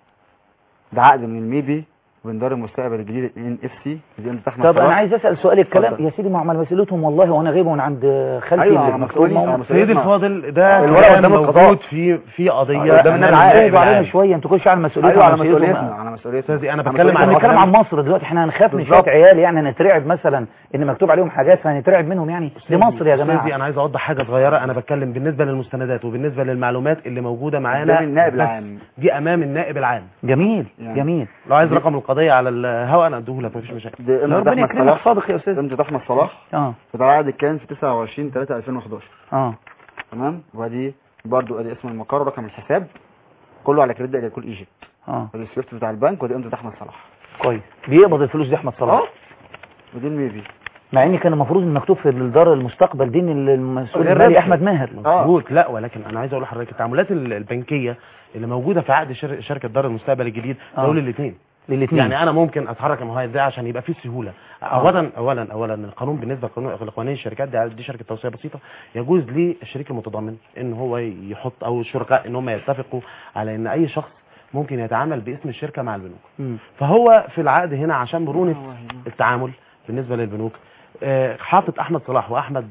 ده عقد من الميبي وبين دار المستقبل الجديد ان اف سي دي انت احمد طب انا صلاح. عايز اسال سؤال الكلام اتفضل. يا سيدي ما عمل مسؤوليتهم والله وانا غايبه من عند خالتي أيوة، اللي على مكتوب مسؤولين- على موجود. مسؤولين. سيدي الفاضل ده الورق كلام قدام القضاء. موجود في في قضيه قدام الناس أمام عادي. النائب عيب علينا العام. شويه انتوا كل شويه على مسؤوليتهم ايوه على مسؤوليتهم. مسؤوليتنا على مسؤوليتنا أستاذي، أنا على بتكلم عن احنا مسؤوليتنا. بنتكلم عن مصر دلوقتي احنا هنخاف من شويه بالظبط. عيال يعني هنترعب مثلا ان مكتوب عليهم حاجات فهنترعب منهم يعني دي مصر يا أستاذي، جماعه انا عايز اوضح حاجه صغيره انا بتكلم بالنسبه للمستندات وبالنسبه للمعلومات اللي موجوده معانا قدام النائب بس العام دي امام النائب العام جميل يعني. جميل لو عايز رقم القضيه على الهواء انا اديه لك مفيش مشاكل دي لا، امضة ربنا احمد يكرمك صلاح صادق يا استاذ امضة احمد صلاح اه وده العقد كان في 29 3 2011 اه تمام ودي برضو ادي اسم المقر ورقم الحساب كله على كريدت كل ايجيبت اه ودي السويفت بتاع البنك ودي امضة احمد صلاح كويس بيقبض الفلوس دي احمد صلاح اه ودي الميبي مع ان كان المفروض ان مكتوب في الدار المستقبل دي ان المسؤول غير المالي ربحي. احمد ماهر مظبوط لا ولكن انا عايز اقول لحضرتك التعاملات ال- البنكيه اللي موجوده في عقد شر- شركه دار المستقبل الجديد آه. دول الاثنين للاثنين يعني انا ممكن اتحرك المهاية ده عشان يبقى فيه سهوله اولا اولا اولا القانون بالنسبه لقانون لقوانين الشركات دي دي شركه توسيع بسيطه يجوز للشريك المتضامن ان هو يحط او الشركاء ان هم يتفقوا على ان اي شخص ممكن يتعامل باسم الشركه مع البنوك مم. فهو في العقد هنا عشان مرونه التعامل بالنسبه للبنوك آه، حاطط احمد صلاح واحمد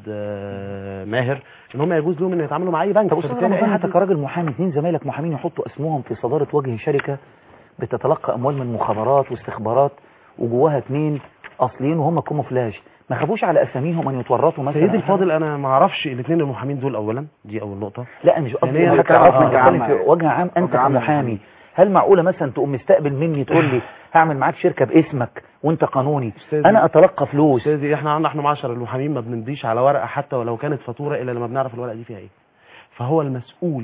آه، ماهر ان هم يجوز لهم ان يتعاملوا مع اي بنك طب استاذ فبالتالي رمضان أي انت حد- كراجل محامي اثنين زمايلك محامين يحطوا اسمهم في صداره وجه شركه بتتلقى اموال من مخابرات واستخبارات وجواها اثنين اصليين وهم كوموفلاج ما خافوش على اساميهم ان يتورطوا مثلا سيدي الفاضل انا ما اعرفش الاثنين المحامين دول اولا دي اول نقطه لا مش قصدي ثانياً أنا حتى بتكلم- آه، أنا بتكلم وجه في عام. وجه عام انت وجه عام كمحامي محامي. هل معقوله مثلا تقوم مستقبل مني تقول لي هعمل معاك شركه باسمك وانت قانوني أستاذي- انا اتلقى فلوس استاذي احنا نحن معشر المحامين ما بنمضيش على ورقه حتى ولو كانت فاتوره الا لما بنعرف الورقه دي فيها ايه فهو المسؤول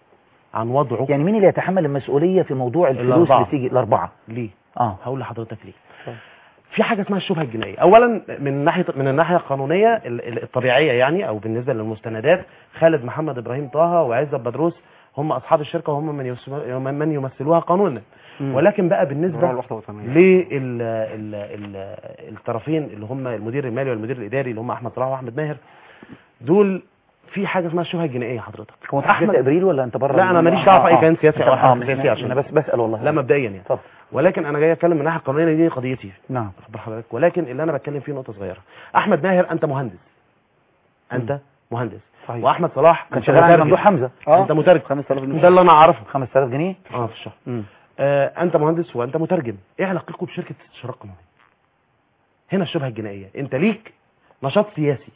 عن وضعه يعني مين اللي يتحمل المسؤوليه في موضوع الفلوس الأربعة. اللي تيجي الاربعه ليه اه هقول لحضرتك ليه في حاجه اسمها الشبهه الجنائيه اولا من ناحيه من الناحيه القانونيه ال- ال- الطبيعيه يعني او بالنسبه للمستندات خالد محمد ابراهيم طه وعزت بدروس هم اصحاب الشركه وهم من يس- من يمثلوها قانونا مم. ولكن بقى بالنسبه الجمعيه الوحده الوطنيه للطرفين اللي هم المدير المالي والمدير الاداري اللي هم احمد صلاح واحمد ماهر دول في حاجه اسمها الشبهه الجنائيه حضرتك هو احمد ابريل ولا انت بره لا انا ماليش دعوه في اي كيان سياسي او آه، حركه آه، سياسيه عشان انا بس بسال والله لا مبدئيا يعني اتفضل ولكن انا جاي اتكلم من الناحيه القانونيه دي قضيتي نعم واخد حضرتك ولكن اللي انا بتكلم فيه نقطه صغيره احمد ماهر انت مهندس انت مهندس صحيح واحمد صلاح كان أنت شغال عند مترجم. ممدوح حمزه انت مترجم 5000 جنيه ده اللي انا اعرفه 5000 جنيه اه في الشهر مم. آه انت مهندس وانت مترجم ايه علاقتكم بشركه استشارات قانونيه هنا الشبهه الجنائيه انت ليك نشاط سياسي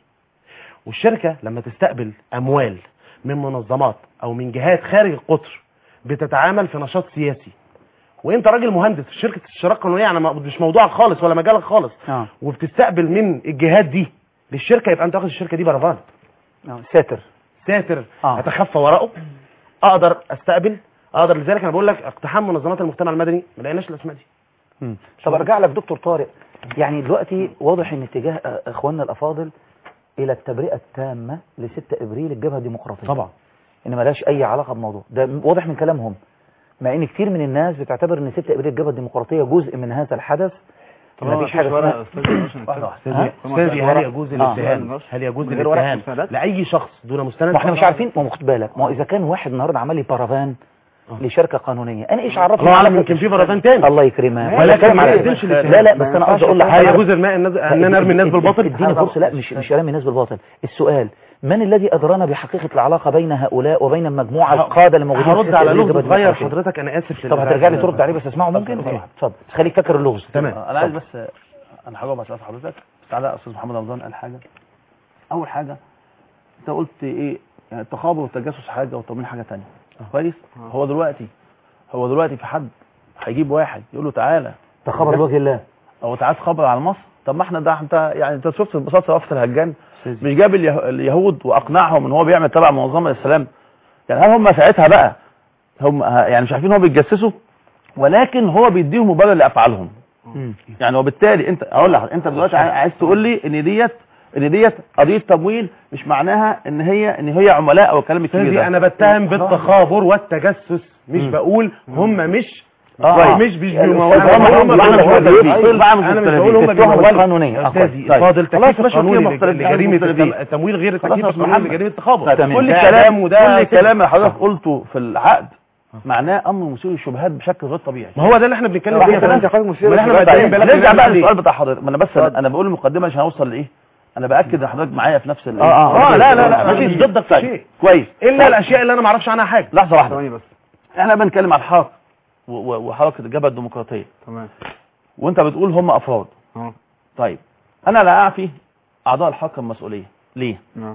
والشركه لما تستقبل اموال من منظمات او من جهات خارج القطر بتتعامل في نشاط سياسي وانت راجل مهندس في شركه استشارات قانونيه يعني ما- مش موضوعك خالص ولا مجالك خالص اه وبتستقبل من الجهات دي للشركه يبقى انت واخد الشركه دي برافان آه، ساتر ساتر آه. اتخفى ورقه اقدر استقبل اقدر لذلك انا بقول لك اقتحام منظمات المجتمع المدني ما لقيناش الاسماء دي مم. طب ارجع لك دكتور طارق يعني دلوقتي واضح ان اتجاه آه، اخواننا الافاضل الى التبرئه التامه ل 6 ابريل الجبهه الديمقراطيه طبعا ان ملهاش اي علاقه بموضوع ده واضح من كلامهم مع ان كتير من الناس بتعتبر ان 6 ابريل الجبهه الديمقراطيه جزء من هذا الحدث ما فيش حاجه اسمها واحده استاذي ها؟ استاذي هل يجوز آه. الاتهام هل يجوز من غير ورق الاتهام مستندات؟ لاي شخص دون مستند ما احنا مش عارفين ما هو خد بالك ما هو اذا كان واحد النهارده عمل لي بارافان لشركه قانونيه انا ايش عرفني الله اعلم يمكن في برهان تاني الله يكرمك ولكن بتكلم ما على يقدمش لا الاتهام. لا بس انا قصدي اقول لك هل حاجه يجوز الماء الناس ان انا ارمي الناس بالباطل اديني فرصه لا مش مش ارمي الناس بالباطل السؤال من الذي ادرانا بحقيقه العلاقه بين هؤلاء وبين المجموعه القاده اللي موجودين هرد في على الجبهة لغز صغير الديمقراطية؟ حضرتك انا اسف طب هترجع لي ترد عليه بس اسمعه ممكن أوكي. اتفضل بس خليك فاكر اللغز تمام انا عايز بس انا هجاوب على سؤال حضرتك بس تعالى استاذ محمد رمضان قال حاجه اول حاجه انت قلت ايه يعني التخابر والتجسس حاجه والتمويل حاجه ثانيه كويس هو دلوقتي هو دلوقتي في حد هيجيب واحد يقول له تعالى تخبر لوجه الله او تعالى تخبر على مصر طب ما احنا ده انت يعني انت شفت انبساط وقفه الهجان مش جاب اليه- اليهود واقنعهم ان هو بيعمل تبع منظمه السلام يعني هل هم ساعتها بقى هم يعني مش عارفين هو بيتجسسوا ولكن هو بيديهم مبرر لافعالهم يعني وبالتالي انت اقول لك انت دلوقتي عاي- عايز تقول لي ان ديت ان ديت قضيه تمويل مش معناها ان هي ان هي عملاء او الكلام الكبير استاذي ده انا بتهم بالتخابر والتجسس مش بقول هم مش آه. مش مش يعني بيمولوا- الأستاذ هم محمد مش بقى مش بيمولوا- مختلفين. أيوة، بقى مش انا مش مختلفين. بقول هم التهم بيمولوا- القانونية. يا أقوى. استاذي طيب. فاضل خلاص تكليف ماشي، قانوني أوكي، مختلفين. لجريمه مختلفين. التم- التمويل غير خلاص التكليف يا أستاذ القانوني محمد. لجريمه التخابر لا، تمام. كل ده الكلام إعلام وده كل كده. الكلام اللي حضرتك قلته في العقد معناه امر مثير للشبهات بشكل غير طبيعي ما هو ده اللي احنا بنتكلم طب فيه انت انت حضرتك مثير ما احنا للشبهات بادئين دي. بلا- نرجع بقى بنعمل إيه؟ للسؤال بتاع حضرتك ما انا بس انا بقول المقدمه عشان اوصل لايه انا باكد ان حضرتك معايا في نفس ال آه، آه، اه لا لا لا ماشي مش ضدك في طيب. شيء كويس الا الاشياء اللي انا ما اعرفش عنها حاجه لحظه واحده ثواني بس احنا بنتكلم عن حركه و- و- وحركه الجبهه الديمقراطيه تمام وانت بتقول هم افراد اه طيب انا لا اعفي اعضاء الحركه المسؤوليه ليه اه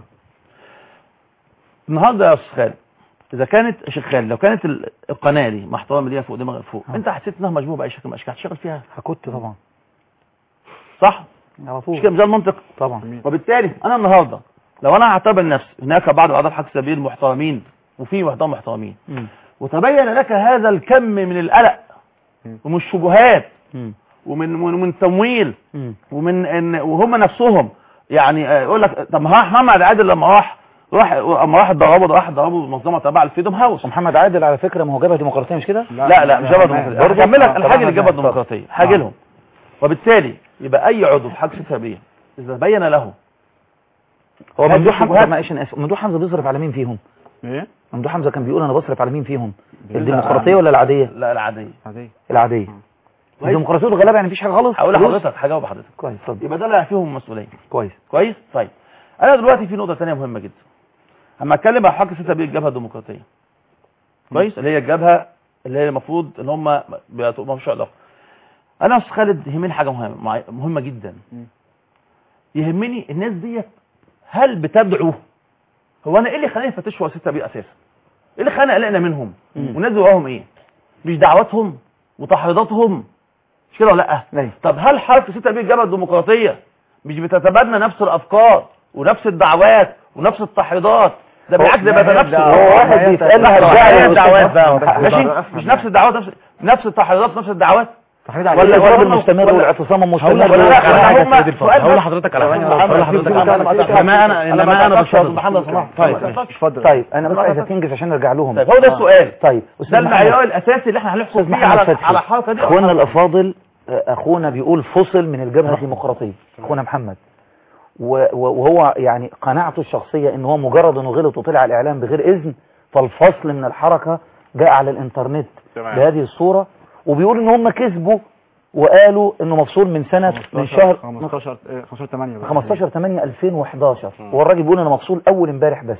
النهارده يا استاذ خالد اذا كانت يا شيخ خالد لو كانت ال- القناه دي مع احترامي ليها فوق دماغك فوق انت حسيت انها مشبوهه باي شكل من الاشكال هتشتغل فيها كنت طبعا صح على مش طول كده مش ده المنطق طبعا وبالتالي انا النهارده لو انا هعتبر نفسي هناك بعض اعضاء حق السبيل محترمين وفي وحدهم محترمين مم. وتبين لك هذا الكم من القلق مم. ومن الشبهات مم. ومن ومن من تمويل مم. ومن ان وهم نفسهم يعني آه، يقول لك طب ما محمد عادل لما راح راح اما راح ضربه راح ضربه منظمه تبع الفريدوم هاوس ومحمد عادل على فكره ما هو جبهه ديمقراطيه مش كده لا لا مش جبهه ديمقراطيه برضه؟ هكمل لك آه، الحاجه اللي طبعاً. جبهه ديمقراطيه هاجي لهم وبالتالي يبقى اي عضو في حاجه ستابيه اذا بين له هو هذه ممدوح حمزه الشبهات- طب معلش انا اسف ممدوح حمزه بيصرف على مين فيهم ايه ممدوح حمزه كان بيقول انا بصرف على مين فيهم بيقول الديمقراطيه ولا العاديه لا العاديه عادي العاديه كويس. الديمقراطيه والغلابه يعني مفيش حاجه خالص هقول فلوس؟ لحضرتك حاجه وبحضرتك كويس اتفضل يبقى ده اللي فيهم مسؤوليه كويس كويس طيب انا دلوقتي في نقطه ثانيه مهمه جدا اما اتكلم عن حق ستابيه الجبهه الديمقراطيه كويس اللي هي الجبهه اللي هي المفروض ان هم ما فيش علاقه انا يا استاذ خالد يهمني حاجه مهمه مع- مهمه جدا مم. يهمني الناس ديت هل بتدعو هو انا ايه اللي خلاني افتشوا ستة بيه اساسا ايه اللي خلاني قلقنا منهم والناس دي وراهم ايه مش دعواتهم وتحريضاتهم مش كده ولا لا ايوه طب هل حركه 6 بيه الجبهه الديمقراطيه مش بتتبنى نفس الافكار ونفس الدعوات ونفس التحريضات ده بالعكس ده بيتنافسوا هو واحد بيسألها هي الدعوة الدعوات بقى والتحريضات. ماشي مش نفس الدعوات نفس نفس التحريضات نفس الدعوات تحريض على ولا إيه؟ الجهاد المستمر والاعتصام هقول المستمر لحضرتك والقناعة على حاجه هم- يا سيدي الفاضل هقول لحضرتك على حاجه هقول لحضرتك على حاجه انما انا انما انا بشرط محمد صلاح طيب اتفضل طيب انا بس عايز تنجز عشان نرجع لهم طيب هو ده السؤال طيب ده استاذ المعيار محمد الاساسي اللي احنا هنحكم استاذ فيه محمد على فتحي على الحركه دي اخواننا الافاضل آه، اخونا بيقول فصل من الجبهه الديمقراطيه اخونا محمد و- و- وهو يعني قناعته الشخصيه ان هو مجرد انه غلط وطلع على الاعلام بغير اذن فالفصل من الحركه جاء على الانترنت تمام. بهذه الصوره وبيقول ان هم كذبوا وقالوا انه مفصول من سنه من شهر 15 آه، 15 8 15 8 2011 هو الراجل بيقول انا مفصول اول امبارح بس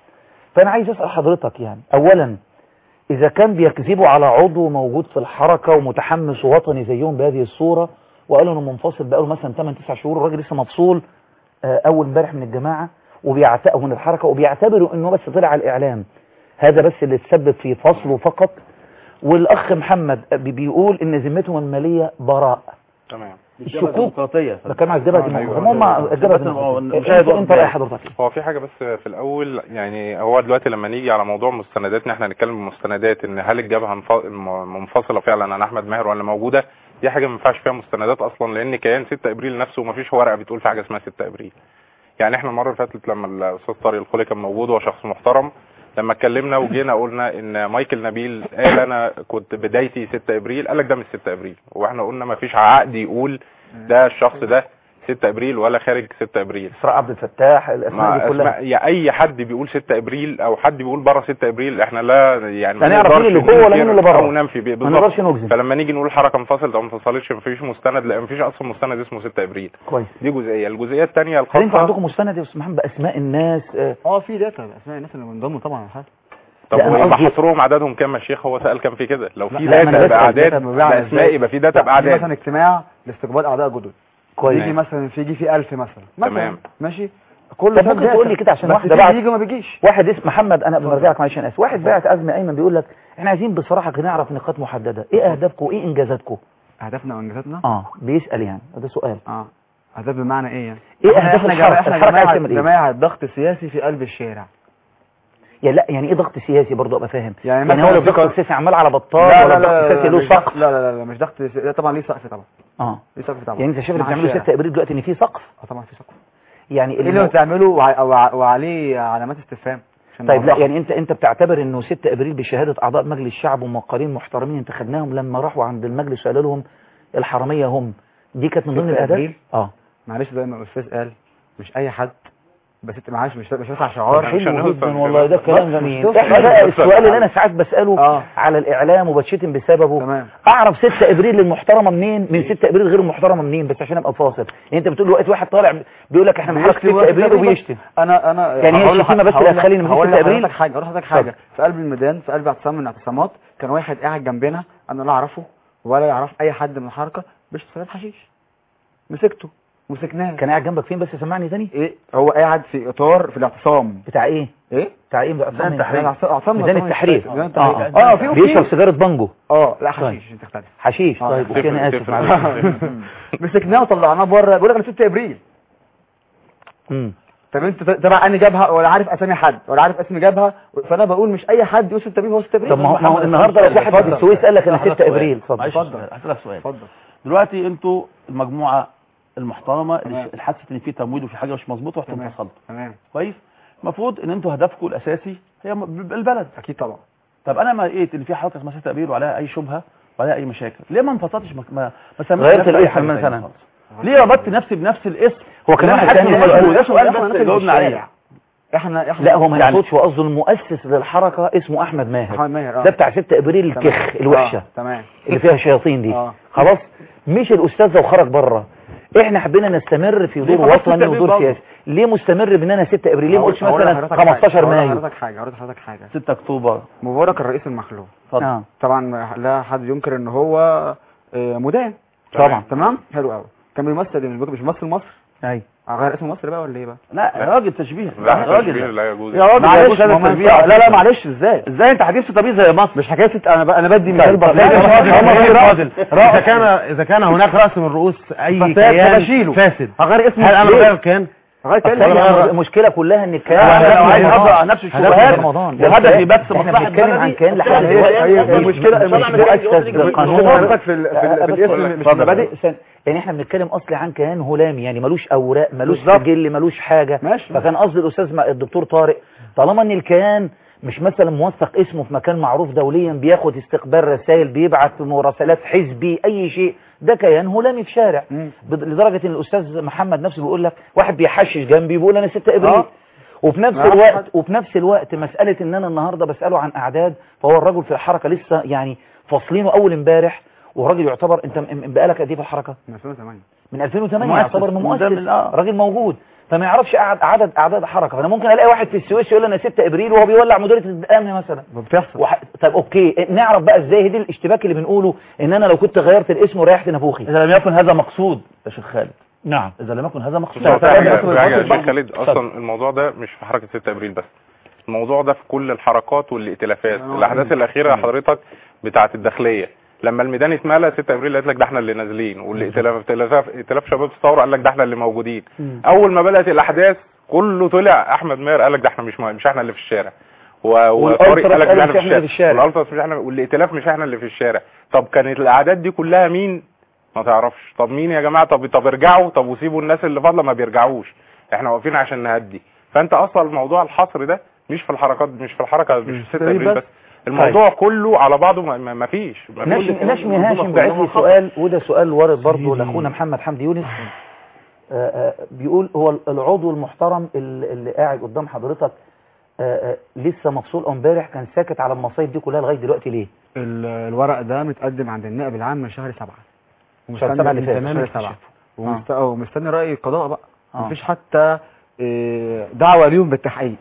فانا عايز اسال حضرتك يعني اولا اذا كان بيكذبوا على عضو موجود في الحركه ومتحمس وطني زيهم بهذه الصوره وقالوا انه منفصل بقاله مثلا 8 9 شهور الراجل لسه مفصول آه، اول امبارح من الجماعه وبيعتقوا من الحركه وبيعتبروا انه بس طلع على الاعلام هذا بس اللي تسبب في فصله فقط والاخ محمد بي- بيقول ان ذمتهم الماليه براء تمام الشكوك ديمقراطيه بتكلم على الجبهه آه، الديمقراطيه أيوة. هم الجبهه بس هو الديمقراطيه المشاهد انت- انت راي حضرتك هو في حاجة بس في الأول يعني هو دلوقتي لما نيجي على موضوع مستندات إن احنا هنتكلم بمستندات إن هل الجبهة منف- م- منفصلة فعلا عن أحمد ماهر ولا موجودة دي حاجة ما ينفعش فيها مستندات أصلا لأن كيان 6 إبريل نفسه ما فيش ورقة بتقول في حاجة اسمها 6 إبريل يعني احنا المرة اللي فاتت لما الأستاذ طارق الخولي كان موجود وهو شخص محترم لما اتكلمنا وجينا قلنا ان مايكل نبيل قال انا كنت بدايتي 6 ابريل قال لك ده مش 6 ابريل واحنا قلنا ما فيش عقد يقول ده الشخص ده 6 ابريل ولا خارج 6 ابريل اسراء عبد الفتاح الاسماء دي ما كلها اسماء يا اي حد بيقول 6 ابريل او حد بيقول بره 6 ابريل احنا لا يعني لا نعرف مين اللي جوه ولا مين اللي بره. او ننفي بيه ما بالظبط نقدرش نجزم فلما نيجي نقول حركه انفصلت او ما انفصلتش مفيش مستند لا مفيش اصلا مستند اسمه 6 ابريل كويس دي جزئيه الجزئيه الثانيه هل انتوا الخاصه عندكم مستند يا استاذ محمد باسماء الناس آه، اه في داتا اسماء الناس اللي منضموا طبعا على الحاجه طب لا، أنا ويبقى قصدي- حصرهم عددهم كام يا شيخ هو سال كام في كده لو في لا، ما أنا داتا بسأل باعداد داتا مبيعة باسماء إزاي؟ يبقى في داتا لا، في مثلا باعداد اجتماع لاستقبال اعضاء جدد كويس يجي مثلا في يجي في 1000 مثلا مثلا تمام. ماشي كل طب ممكن تقول لي كده عشان واحدة بعد- يجي ما بيجيش واحد اسم محمد انا برجع لك معلش انا اسف واحد باعت ازمه ايمن بيقول لك احنا عايزين بصراحه كده نعرف نقاط محدده ايه اهدافكم وايه انجازاتكم اهدافنا وانجازاتنا اه بيسال يعني ده سؤال اه اهداف بمعنى ايه يعني ايه احنا- اهداف احنا الحركه جماعة- احنا الحركه عايز جماعة تعمل ايه جماعة ضغط سياسي في قلب الشارع يعني لا يعني ايه ضغط سياسي برضه ابقى فاهم يعني يعني مثلا هو في الضغط قر- السياسي عمال على بطال لا ولا لا الضغط لا السياسي لا له مش ضغط سقف لا لا لا مش ضغط سياسي لا طبعا ليه سقف طبعا اه ليه سقف طبعا يعني انت شايف اللي مع بتعمله الشارع. 6 ابريل دلوقتي ان في سقف اه طبعا في سقف يعني ايه اللي الم- بتعمله وع- وع- وعليه علامات استفهام عشان طيب لا نوضحها. يعني انت انت بتعتبر انه 6 ابريل بشهاده اعضاء مجلس الشعب وموقرين محترمين انتخبناهم لما راحوا عند المجلس وقالوا لهم الحراميه هم دي كانت من ضمن 6 الاهداف أبريل؟ اه معلش زي ما الاستاذ قال مش اي حد بس انت معلش مش مش بس على شعار مش حلو هنوصل جدا كده. والله ده كلام بس جميل مش احنا توصل. بقى بس السؤال اللي بس. انا ساعات بساله اه على الاعلام وبتشتم بسببه تمام اعرف 6 ابريل المحترمه منين من 6 ابريل غير المحترمه منين بس عشان ابقى فاصل يعني انت بتقول وقت واحد طالع بيقول لك احنا من حركه 6 ابريل وبيشتم انا انا يعني هي هقول الشتيمة لح- بس اللي هقول لح- هتخلي إن مفيش هقول 6 أبريل؟ لحضرتك حاجه اقول لحضرتك حاجه في قلب الميدان في قلب اعتصام من الاعتصامات كان واحد قاعد جنبنا انا لا اعرفه ولا يعرف اي حد من الحركه بيشرب سجاير حشيش مسكته مسكناه كان قاعد جنبك فين بس سمعني تاني ايه هو قاعد في اطار في الاعتصام بتاع ايه ايه بتاع ايه بقى ميدان التحرير اعتصام ميدان التحرير ميدان اه التحرير اه اه في بيشرب وفي سيجاره بانجو اه لا طيب. حشيش انت تختلف حشيش آه. طيب اوكي انا اسف تفرق. معلش مسكناه وطلعناه بره بيقول لك انا 6 ابريل مم. طب انت تبع اني جابها ولا عارف اسامي حد ولا عارف اسم جابها فانا بقول مش اي حد يقول 6 ابريل هو 6 ابريل طب ما هو- ما هو النهارده لو واحد في السويس قال لك انا 6 ابريل اتفضل معلش اتفضل. هسألك سؤال اتفضل دلوقتي انتوا المجموعه المحترمه اللي تمام. اللي حست ان في تمويل وفي حاجه مش مظبوطه رحتوا تمام. انفصلتوا تمام كويس المفروض ان انتوا هدفكم الاساسي هي م- البلد اكيد طبعا طب انا ما لقيت ان في حركه اسمها 6 ابريل وعليها اي شبهه وعليها اي مشاكل ليه ما انفصلتش ما ما ما سميتش غيرت نفسي بأي الاسم حاجة مثلاً. تانية خالص؟ ليه ربطت نفسي بنفس الاسم هو كان ليه واحد حد تاني يقول- قال- ده سؤال احنا بس ناس جاوبنا عليه الشارع. احنا احنا لا هو ما يعني- يقصدش وقصده المؤسس للحركه اسمه احمد ماهر محمد ماهر اه ده بتاع 6 ابريل تمام. الكخ الوحشه آه، تمام اللي فيها شياطين دي اه خلاص مش الاستاذ ده وخرج بره احنا حبينا نستمر في ليه دور خلاص 6 وطني أبريل ودور برضه؟ سياسي ليه مستمر باننا 6 ابريل ليه ما قلتش هقول مثلا لحضرتك حاجة. 15 هقول مايو لحضرتك حاجه هقول لحضرتك حاجه 6 اكتوبر مبارك الرئيس المخلوع اتفضل آه. طبعا لا حد ينكر ان هو آه، مدان طبعا تمام حلو قوي كان بيمثل مش مش ممثل مصر ايوه غير اسم مصر بقى ولا ايه بقى لا يا راجل تشبيه لا يا راجل تشبيه لا يجوز يا راجل معلش يا ما راجل هو تشبيه لا لا معلش ازاي ازاي انت هتجيب 6 ابريل زي مصر مش حكايه ست- انا ب- انا بدي مثال طيب، طب بسيط. لا، هم في رأس. فاضل اذا كان اذا كان هناك راس من رؤوس اي فساد كيان فبشيله. فاسد هغير اسمه هل انا ليه؟ بغير الكيان لغايه أصل كان هي المشكله كلها ان كان وانا لو عايز رمضان. اضرب على نفسي هدف الشبهات رمضان وهدفي بس احنا مصلحه بنتكلم عن بلدي كان لحد هي- دلوقتي هي- هي مش- المشكله مش المشكله مؤسس بالقانون قصدك في ال- في ال- آه، في بس الاسم مش في اتفضل. المبادئ استنى. يعني احنا بنتكلم اصلي عن كيان هلامي يعني ملوش اوراق ملوش بالظبط. سجل ملوش حاجه ماشي. فكان قصد الاستاذ م- الدكتور طارق طالما ان الكيان مش مثلا موثق اسمه في مكان معروف دوليا بياخد استقبال رسائل بيبعت مراسلات حزبي اي شيء ده كيان هلامي في شارع مم. بد- لدرجه ان الاستاذ محمد نفسه بيقول لك واحد بيحشش جنبي بيقول انا 6 ابريل آه. وفي نفس آه. الوقت وفي نفس الوقت مساله ان انا النهارده بساله عن اعداد فهو الرجل في الحركه لسه يعني فاصلينه اول امبارح وراجل يعتبر انت م- م- بقالك قد ايه في الحركه من 2008 من 2008 مؤسس. يعتبر من من ضمن- مؤسس آه. راجل موجود فما يعرفش أعد- عدد اعداد حركه فانا ممكن الاقي واحد في السويس يقول انا 6 ابريل وهو بيولع مديريه الامن مثلا بتحصل وح... طب اوكي نعرف بقى ازاي دي الاشتباك اللي بنقوله ان انا لو كنت غيرت الاسم وريحت نافوخي اذا لم يكن هذا مقصود يا شيخ خالد نعم اذا لم يكن هذا مقصود بس هو في طبعاً حاجة بس في حاجة يا الفصل شيخ خالد اتفضل. اصلا الموضوع ده مش في حركة 6 ابريل بس الموضوع ده في كل الحركات والائتلافات آه. الاحداث الاخيرة حضرتك بتاعة الداخلية لما الميدان اتملى 6 ابريل قالت لك ده احنا اللي نازلين والائتلاف ائتلاف ائتلاف شباب الثوره قال لك ده احنا اللي موجودين اول ما بدات الاحداث كله طلع احمد ماهر قال لك ده احنا مش مش احنا اللي في الشارع و- وطارق قال لك قالوا مش احنا في الشارع الشارع. والالتراس مش احنا والائتلاف مش احنا اللي في الشارع طب كانت الاعداد دي كلها مين ما تعرفش طب مين يا جماعه طب طب ارجعوا طب وسيبوا الناس اللي فاضله ما بيرجعوش احنا واقفين عشان نهدي فانت اصلا الموضوع الحصر ده مش في الحركات مش في الحركه مش في 6 ابريل ابريل بس. بس الموضوع كله على بعضه ما- ما ما فيش ما فيش نشمي نشمي هاشم بعت لي سؤال وده سؤال وارد برضه لاخونا محمد حمدي يونس آه، آه، بيقول هو العضو المحترم اللي اللي قاعد قدام حضرتك آه، آه، لسه مفصول أو امبارح كان ساكت على المصايب دي كلها لغايه دلوقتي ليه؟ ال- الورق ده متقدم عند النائب العام من شهر سبعة شهر سبعة اللي فات. تمام شهر شهر سبعة اكتشاف. ومست- ومستني رأي القضاء بقى آه. مفيش حتى إيه، دعوة ليهم بالتحقيق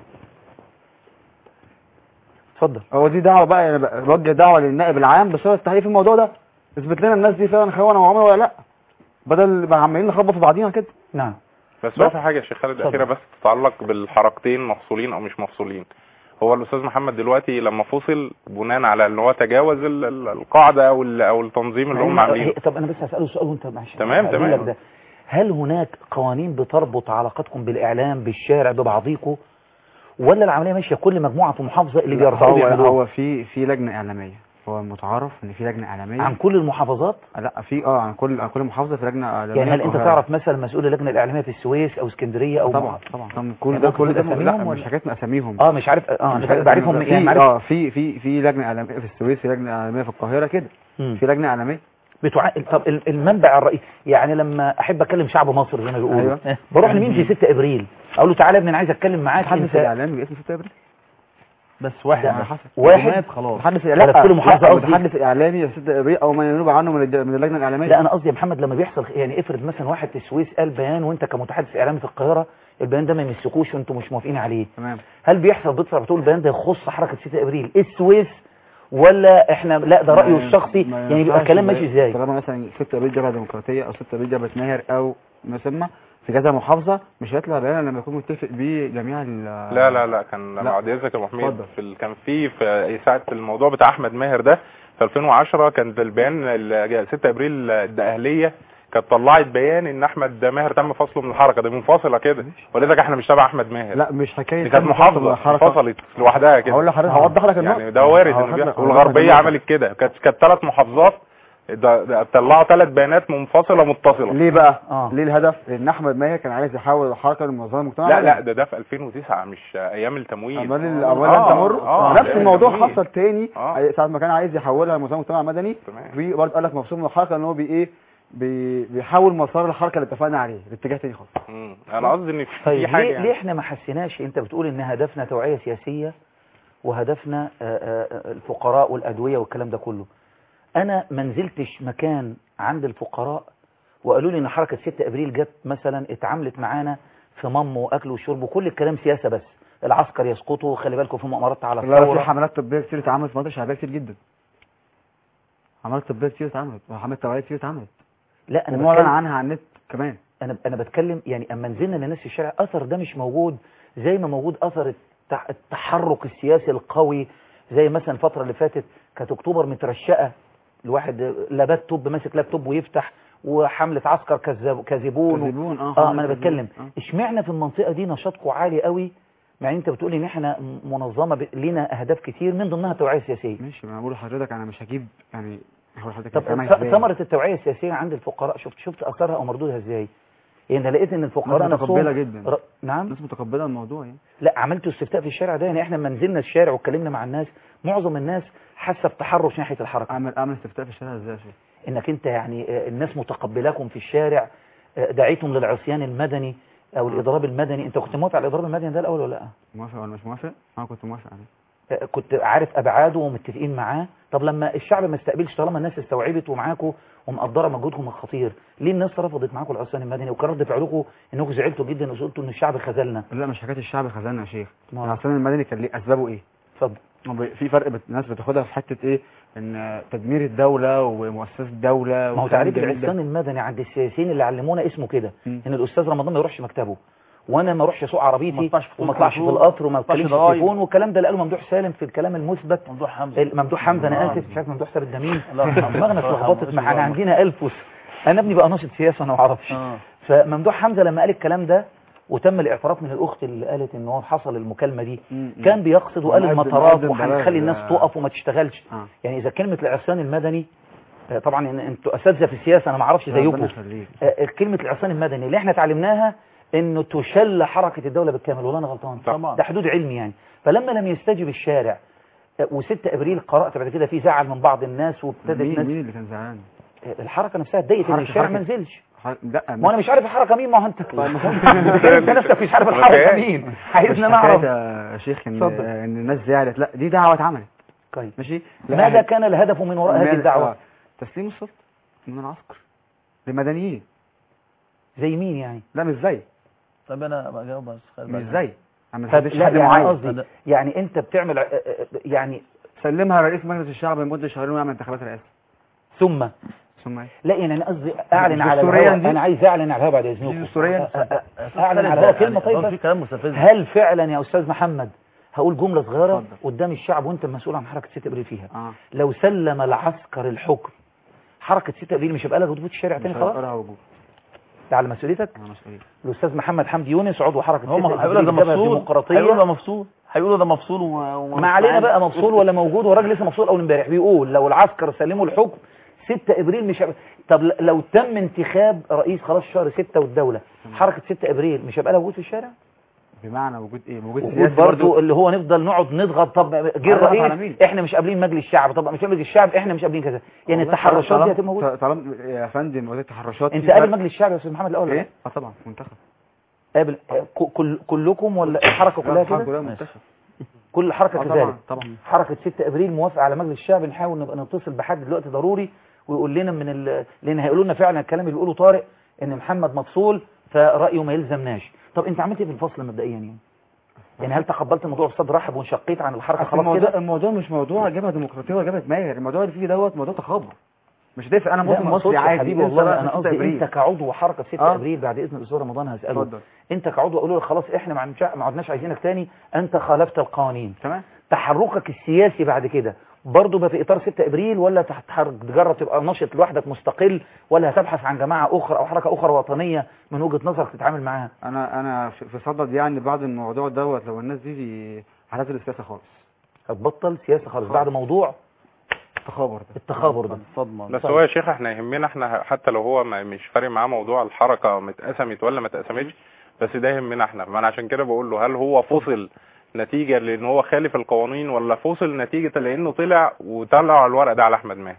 اتفضل هو دي دعوة بقى يعني بوجه دعوة للنائب العام بصورة التحقيق في الموضوع ده اثبت لنا الناس دي فعلا خونة وعملوا ولا لا بدل ما عمالين نخبط في بعضينا كده نعم بس هو في حاجه يا شيخ خالد اتفضل. اخيره بس تتعلق بالحركتين مفصولين او مش مفصولين هو الاستاذ محمد دلوقتي لما فصل بناء على ان هو تجاوز ال- ال- القاعده او ال- او التنظيم اللي هم هي- عاملينه طب انا بس هساله سؤال وانت معلش تمام، هقول تمام. لك ده. هل هناك قوانين بتربط علاقتكم بالاعلام بالشارع ببعضيكم ولا العمليه ماشيه كل مجموعه في محافظه اللي بيرفعوا هو بيعملوها هو في في لجنة إعلامية هو متعارف ان في لجنة إعلامية عن كل المحافظات لا في اه عن كل عن كل محافظة في لجنة إعلامية يعني هل انت القاهرة. تعرف مثلا مسؤول اللجنه الاعلاميه في السويس او اسكندريه او طبعا طبعا طبعا كل يعني ده ممكن كل ده تقول لا أساميهم مش ولا؟ حكاية اساميهم اه مش عارف اه مش انا عارف- بعرفهم في- يعني معرفة اه في في في لجنه اعلاميه في السويس في لجنه اعلاميه في القاهره كده مم. في لجنه اعلاميه بتوع... طب ال- المنبع الرئيسي يعني لما احب اكلم شعب مصر زي ما بيقولوا أيوة. بروح لمين في 6 ابريل اقول له تعالى يا ابني انا عايز اتكلم معاك محدث انت الاعلامي باسم 6 ابريل بس واحد ده بس. حسب. واحد مات خلاص محدث على كل محافظة لا، قصدي. متحدث اعلامي 6 ابريل او ما ينوب عنه من الج- من اللجنه الاعلاميه لا انا قصدي يا محمد لما بيحصل يعني افرض مثلا واحد في السويس قال بيان وانت كمتحدث اعلامي في القاهره البيان ده ما يمسكوش وانتم مش موافقين عليه تمام هل بيحصل بيطلع بتقول البيان ده يخص حركه 6 ابريل السويس ولا احنا لا ده رايه ما- الشخصي ما يعني بيبقى ينفعش الكلام يبقى- ماشي ازاي طالما مثلا 6 ابريل جبهه ديمقراطيه او 6 ابريل جبهه ماهر او ما يسمى في كذا محافظه مش هيطلع بيان لما يكون متفق بيه جميع ال لا لا لا كان لا. بعد اذنك يا ابو حميد اتفضل. في ال- كان في في ساعه الموضوع بتاع احمد ماهر ده في 2010 كان البيان ال- 6 ابريل الدقهليه كانت طلعت بيان ان احمد ماهر تم فصله من الحركه دي منفصله كده ولذلك احنا مش تبع احمد ماهر لا مش حكايه دي كانت تم محافظه الحركة. انفصلت لوحدها كده هقول لحضرتك هوضح لك النقطه يعني ده وارد هوضح انه لك- بيحصل هوضح لك والغربيه النقطة. عملت كده كانت كانت ثلاث محافظات ده- ده طلعوا ثلاث بيانات منفصله متصله ليه بقى آه. ليه الهدف لان احمد ماهر كان عايز يحول الحركه لمنظمه مجتمع لا مدني. لا ده ده في 2009 مش ايام التمويل امال الاموال آه، لن تمر آه، نفس ده الموضوع جميل. حصل تاني آه. ساعه ما كان عايز يحولها لمنظمه مجتمع مدني تمام. في برضه قال لك مفصول من الحركه ان هو بي ايه بي بيحول مسار الحركه اللي اتفقنا عليه لاتجاه تاني خالص مم. انا قصدي ان في طيب حاجه ليه, يعني. ليه احنا ما حسيناش انت بتقول ان هدفنا توعيه سياسيه وهدفنا آه، آه، الفقراء والادويه والكلام ده كله انا ما نزلتش مكان عند الفقراء وقالوا لي ان حركه 6 ابريل جت مثلا اتعاملت معانا في مم واكل وشرب وكل الكلام سياسه بس العسكر يسقطوا خلي بالكم في مؤامرات على لا لا، في الثوره حملات طبيه كتير اتعملت في مناطق شعبيه كتير جدا حملات طبيه كتير اتعملت وحملات توعيه كتير اتعملت لا انا ومعلن بتكلم عنها على النت كمان انا انا بتكلم يعني اما نزلنا للناس في الشارع اثر ده مش موجود زي ما موجود اثر التح- التحرك السياسي القوي زي مثلا الفتره اللي فاتت كانت اكتوبر مترشقه الواحد لابات توب ماسك لابتوب ويفتح وحمله عسكر كذاب كاذبون و... كاذبون اه اه حملة ما انا كاذبون. بتكلم آه. اشمعنى في المنطقه دي نشاطكم عالي قوي مع ان انت بتقول ان احنا منظمه ب... لينا اهداف كتير من ضمنها التوعيه السياسيه ماشي ما انا بقول لحضرتك انا مش هجيب يعني هقول لحضرتك طب الكلام ازاي. ث- ثمره التوعيه السياسيه عند الفقراء شفت شفت اثرها او مردودها ازاي يعني أنا لقيت ان الفقراء ناس متقبله نفسهم جدا ر... نعم الناس متقبله الموضوع يعني لا عملتوا استفتاء في الشارع ده يعني احنا لما نزلنا الشارع واتكلمنا مع الناس معظم الناس حاسه بتحرش ناحيه الحركه اعمل اعمل استفتاء في الشارع ازاي يا شيخ انك انت يعني آه، الناس متقبلاكم في الشارع آه، دعيتم للعصيان المدني او الاضراب المدني انت كنت موافق على الاضراب المدني ده الاول ولا لا موافق ولا مش موافق انا كنت موافق عليه آه، كنت عارف ابعاده ومتفقين معاه طب لما الشعب ما استقبلش طالما الناس استوعبت ومعاكم ومقدره مجهودكم الخطير ليه الناس رفضت معاكم العصيان المدني وكان رد فعلكم انكم زعلتوا جدا وقلتوا ان الشعب خذلنا لا مش حكايه الشعب خزانه يا شيخ ما- العصيان المدني كان ليه اسبابه ايه اتفضل هو ب- في فرق بت... الناس بتاخدها في حته ايه ان تدمير الدوله ومؤسسات الدوله ما هو والكلام تعريف الجميل ده. العصيان المدني عند السياسيين اللي علمونا اسمه كده مم. ان الاستاذ رمضان ما يروحش مكتبه وانا ما اروحش اسوق وما عربيتي يطلعش في وما اطلعش في التلفزيون، القطر وما ما يطلعش اتكلمش في ضرايب. التليفون والكلام ده اللي قاله ممدوح سالم في الكلام المثبت موضوع حمزه ممدوح حمزه انا آه. اسف مش عارف ممدوح ثابت ده مين الله يرحمه. دماغنا الله اتلخبطت يرحمه. ما احنا عندنا الف وس... انا ابني بقى ناشط سياسه انا ما اعرفش اه فممدوح حمزه لما قال الكلام ده وتم الاعتراف من الاخت اللي قالت ان هو حصل المكالمه دي مم. كان بيقصد وقال مقدم- المطارات مقدم وهنخلي بلاغ. الناس تقف وما تشتغلش اه يعني اذا كلمه العصيان المدني آه، طبعا إن- انتوا اساتذه في السياسه انا ما اعرفش زيكم ربنا يخليك. آه، كلمه العصيان المدني اللي احنا اتعلمناها انه تشل حركه الدوله بالكامل ولا انا غلطان طبعا. ده حدود علمي يعني فلما لم يستجب الشارع آه، و6 ابريل قرات بعد كده في زعل من بعض الناس وابتدت مين ناس مين اللي كان زعلان آه، الحركه نفسها اتضايقت ان حركة- الشارع ما حركة. نزلش ح- لا ما انا مش عارف الحركه مين ما هو انت طيب. انت نفسك مش عارف الحركه مين عايزنا مش نعرف حكاية يا شيخ ان اتفضل. ان الناس زعلت لا دي دعوه اتعملت كويس ماشي ماذا كان الهدف من وراء هذه من- الدعوه آه، تسليم السلطه من العسكر لمدنيين زي مين يعني لا مش زي طب انا بجاوب بس خلي مش بالك. زي انا ما طب بحبش لا حد يعني معين قصدي يعني انت بتعمل ع- آه، آه، يعني سلمها رئيس مجلس الشعب لمده شهرين ويعمل انتخابات رئاسه ثم ثم ايه لا يعني انا قصدي اعلن على دستورياً الهواء دي؟ انا عايز اعلن على الهواء بعد اذنكم دي دستورياً؟ أ- أ- أستاذ اعلن خالد، على الهواء يعني كلمه طيب برضه بس في كلام مستفز هل فعلا يا استاذ محمد هقول جمله صغيره اتفضل. قدام الشعب وانت المسؤول عن حركه 6 ابريل فيها اه لو سلم العسكر الحكم حركه 6 ابريل مش هيبقى لها وجود في الشارع مش تاني خلاص هيبقى لها وجود ده على مسؤوليتك انا مسؤوليه الاستاذ محمد حمدي يونس عضو حركه 6 هم ابريل هيقولوا ده الجبهة مفصول هيقولوا الديمقراطيه ده مفصول هيقولوا ده مفصول و... و... ما علينا بقى مفصول ولا موجود والراجل لسه مفصول اول امبارح بيقول لو العسكر سلموا الحكم 6 ابريل مش هيبقى طب ل- لو تم انتخاب رئيس خلاص شهر 6 والدوله حركه 6 ابريل مش هيبقى لها وجود في الشارع بمعنى وجود ايه وجود وجود سياسي برضه اللي هو نفضل نقعد نضغط طب جه هنضغط على الرئيس مين؟ احنا مش قابلين مجلس الشعب طب مش مجلس الشعب احنا مش قابلين كذا يعني والله التحرشات دي طالما- هتبقى موجوده طالما يا فندم وزير التحرشات انت في قابل فرق- مجلس الشعب يا استاذ محمد الاول ولا ايه لا؟ اه طبعا منتخب قابل ك- كل كلكم ولا الحركه كلها الحمد كده لله منتخب كل الحركه اه كذلك طبعا طبعا حركة 6 ابريل موافقة على مجلس الشعب نحاول نبقى نتصل بحد دلوقتي ضروري ويقول لنا من ال... لان هيقولوا لنا فعلا الكلام اللي بيقوله طارق ان محمد مفصول فرأيه ما يلزمناش طب انت عملت ايه في الفصل مبدئيا يعني يعني هل تقبلت الموضوع بصدر رحب وانشقيت عن الحركة أصل خلاص الموضوع كده الموضوع مش موضوع جبهه ديمقراطيه ولا جبهه ماهر الموضوع اللي فيه دوت موضوع تخابر مش دافع انا لا مواطن ما مصري أقصدش يا عادي حبيبي بنسى والله بقى انا في 6 قصدي أبريل. انت كعضو حركة 6 آه. ابريل بعد اذن الاستاذ رمضان هسأله اتفضل انت كعضو اقول له خلاص احنا ما عدناش- ما عدناش عايزينك تاني انت خالفت القوانين تمام تحركك السياسي بعد كده برضه بقى في اطار 6 ابريل ولا تتحرك تجرب تبقى ناشط لوحدك مستقل ولا هتبحث عن جماعه اخرى او حركه اخرى وطنيه من وجهه نظرك تتعامل معاها انا انا في في صدد يعني بعد الموضوع دوت لو الناس دي, دي هتنزل السياسه خالص هتبطل سياسه خالص بعد موضوع التخابر ده التخابر ده اتفضل بس هو يا شيخ احنا يهمنا احنا حتى لو هو ما مش فارق معاه موضوع الحركه متقسمت ولا ما اتقسمتش بس ده يهمنا احنا ما انا عشان كده بقول له هل هو فصل نتيجه لان هو خالف القوانين ولا فصل نتيجه لانه طلع وطلع الورق ده على احمد ماهر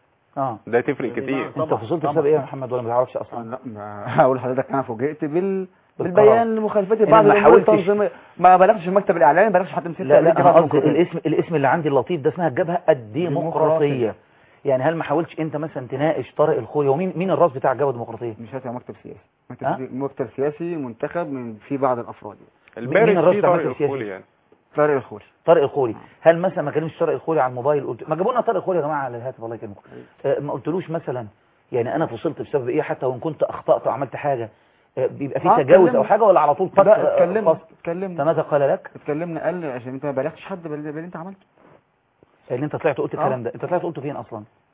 اه ده تفرق كتير انت فصلت بسبب ايه يا محمد ولا ما تعرفش اصلا لا ما هقول لحضرتك انا فوجئت بال بالقرار. بالبيان لمخالفتي إن بعض ما الامور حاولتش- التنظيميه ما بلغتش المكتب الاعلامي ما بلغتش حد من ستة لا لا أبريل انا جبهة قصدي ديمقراطية. الاسم الاسم اللي عندي اللطيف ده اسمها الجبهه الديمقراطيه ديمقراطية. يعني هل ما حاولتش انت مثلا تناقش طارق الخولي ومين مين الراس بتاع الجبهه الديمقراطيه مش هتبقى مكتب سياسي مكتب, ها؟ سياسي مكتب سياسي منتخب من في بعض الافراد يعني. البارد مين الراس فيه بتاع طارق المجلس السياسي؟ الخولي يعني طارق الخولي طارق الخولي هل مثلا ما كلمش طارق الخولي على الموبايل قلت ما جابوا لنا طارق الخولي يا جماعه على الهاتف الله يكرمكم آه، ما قلتلوش مثلا يعني انا فصلت بسبب ايه حتى وان كنت اخطات او عملت حاجه آه، بيبقى في آه، تجاوز اتكلمنا. او حاجه ولا على طول فك- لا آه، اتكلمنا فصل؟ اتكلمنا فماذا قال لك اتكلمنا قال عشان انت ما بلغتش حد بال- باللي انت عملته اللي انت طلعت قلت آه. الكلام ده انت طلعت قلته فين اصلا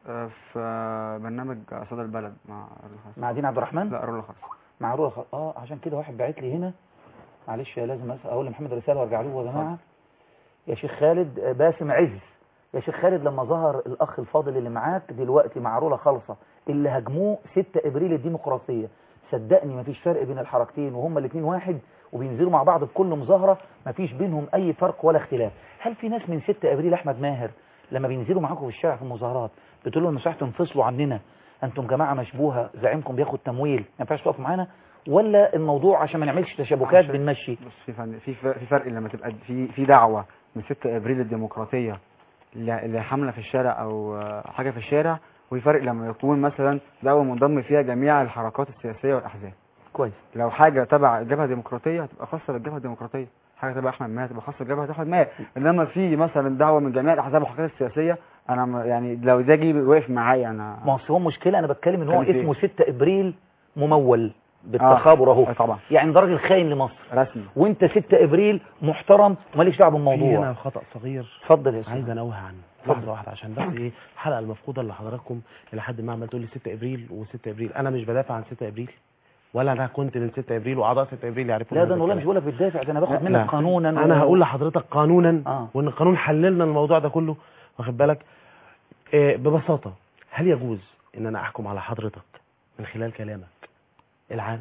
آه، في آه، برنامج صدى البلد مع رولا خالص مع دين عبد الرحمن لا رولا خالص مع روح اه عشان كده واحد بعت لي هنا معلش يا لازم أسأل اقول لمحمد رساله وارجع له يا جماعه يا شيخ خالد آه، باسم عز يا شيخ خالد لما ظهر الاخ الفاضل اللي معاك دلوقتي مع رولا خالصه اللي هاجموه 6 ابريل الديمقراطيه صدقني مفيش فرق بين الحركتين وهما الاثنين واحد وبينزلوا مع بعض في كل مظاهره مفيش بينهم اي فرق ولا اختلاف هل في ناس من 6 ابريل احمد ماهر لما بينزلوا معاكم في الشارع في المظاهرات بتقول لهم مش تنفصلوا عننا انتم جماعه مشبوهه زعيمكم بياخد تمويل ما ينفعش تقفوا معانا ولا الموضوع عشان ما نعملش تشابكات عشان- بنمشي بص في فن- في ف- في فرق لما تبقى في في دعوه من 6 ابريل الديمقراطيه ل- لحمله في الشارع او آه، حاجه في الشارع وفي فرق لما يكون مثلا دعوه منضم فيها جميع الحركات السياسيه والاحزاب كويس لو حاجه تبع الجبهه الديمقراطيه هتبقى خاصه بالجبهه الديمقراطيه حاجه تبع احمد ماهر تبقى خاصه بالجبهه احمد ماهر انما في مثلا دعوه من جميع الاحزاب والحركات السياسيه انا م- يعني لو ده جه واقف معايا انا ما هو مشكله انا بتكلم ان هو كان في اسمه 6 ابريل ممول بالتخابر اهو آه، طبعا يعني ده راجل خاين لمصر رسمي وانت 6 ابريل محترم وماليش دعوه في هنا بالموضوع خطأ صغير اتفضل يا عايز استاذ انوه عنه اتفضل. لحظه واحده عشان بس ايه الحلقه المفقوده اللي حضراتكم الى حد ما عمال تقول لي 6 ابريل و6 ابريل انا مش بدافع عن 6 ابريل ولا انا كنت من 6 ابريل واعضاء 6 ابريل يعرفون لا هذا ده انا والله مش الكلام. بقول لك بتدافع ده انا باخد لا. منك قانونا انا و- هقول لحضرتك قانونا آه. وان القانون حللنا الموضوع ده كله واخد بالك آه، ببساطه هل يجوز ان انا احكم على حضرتك من خلال كلامك العام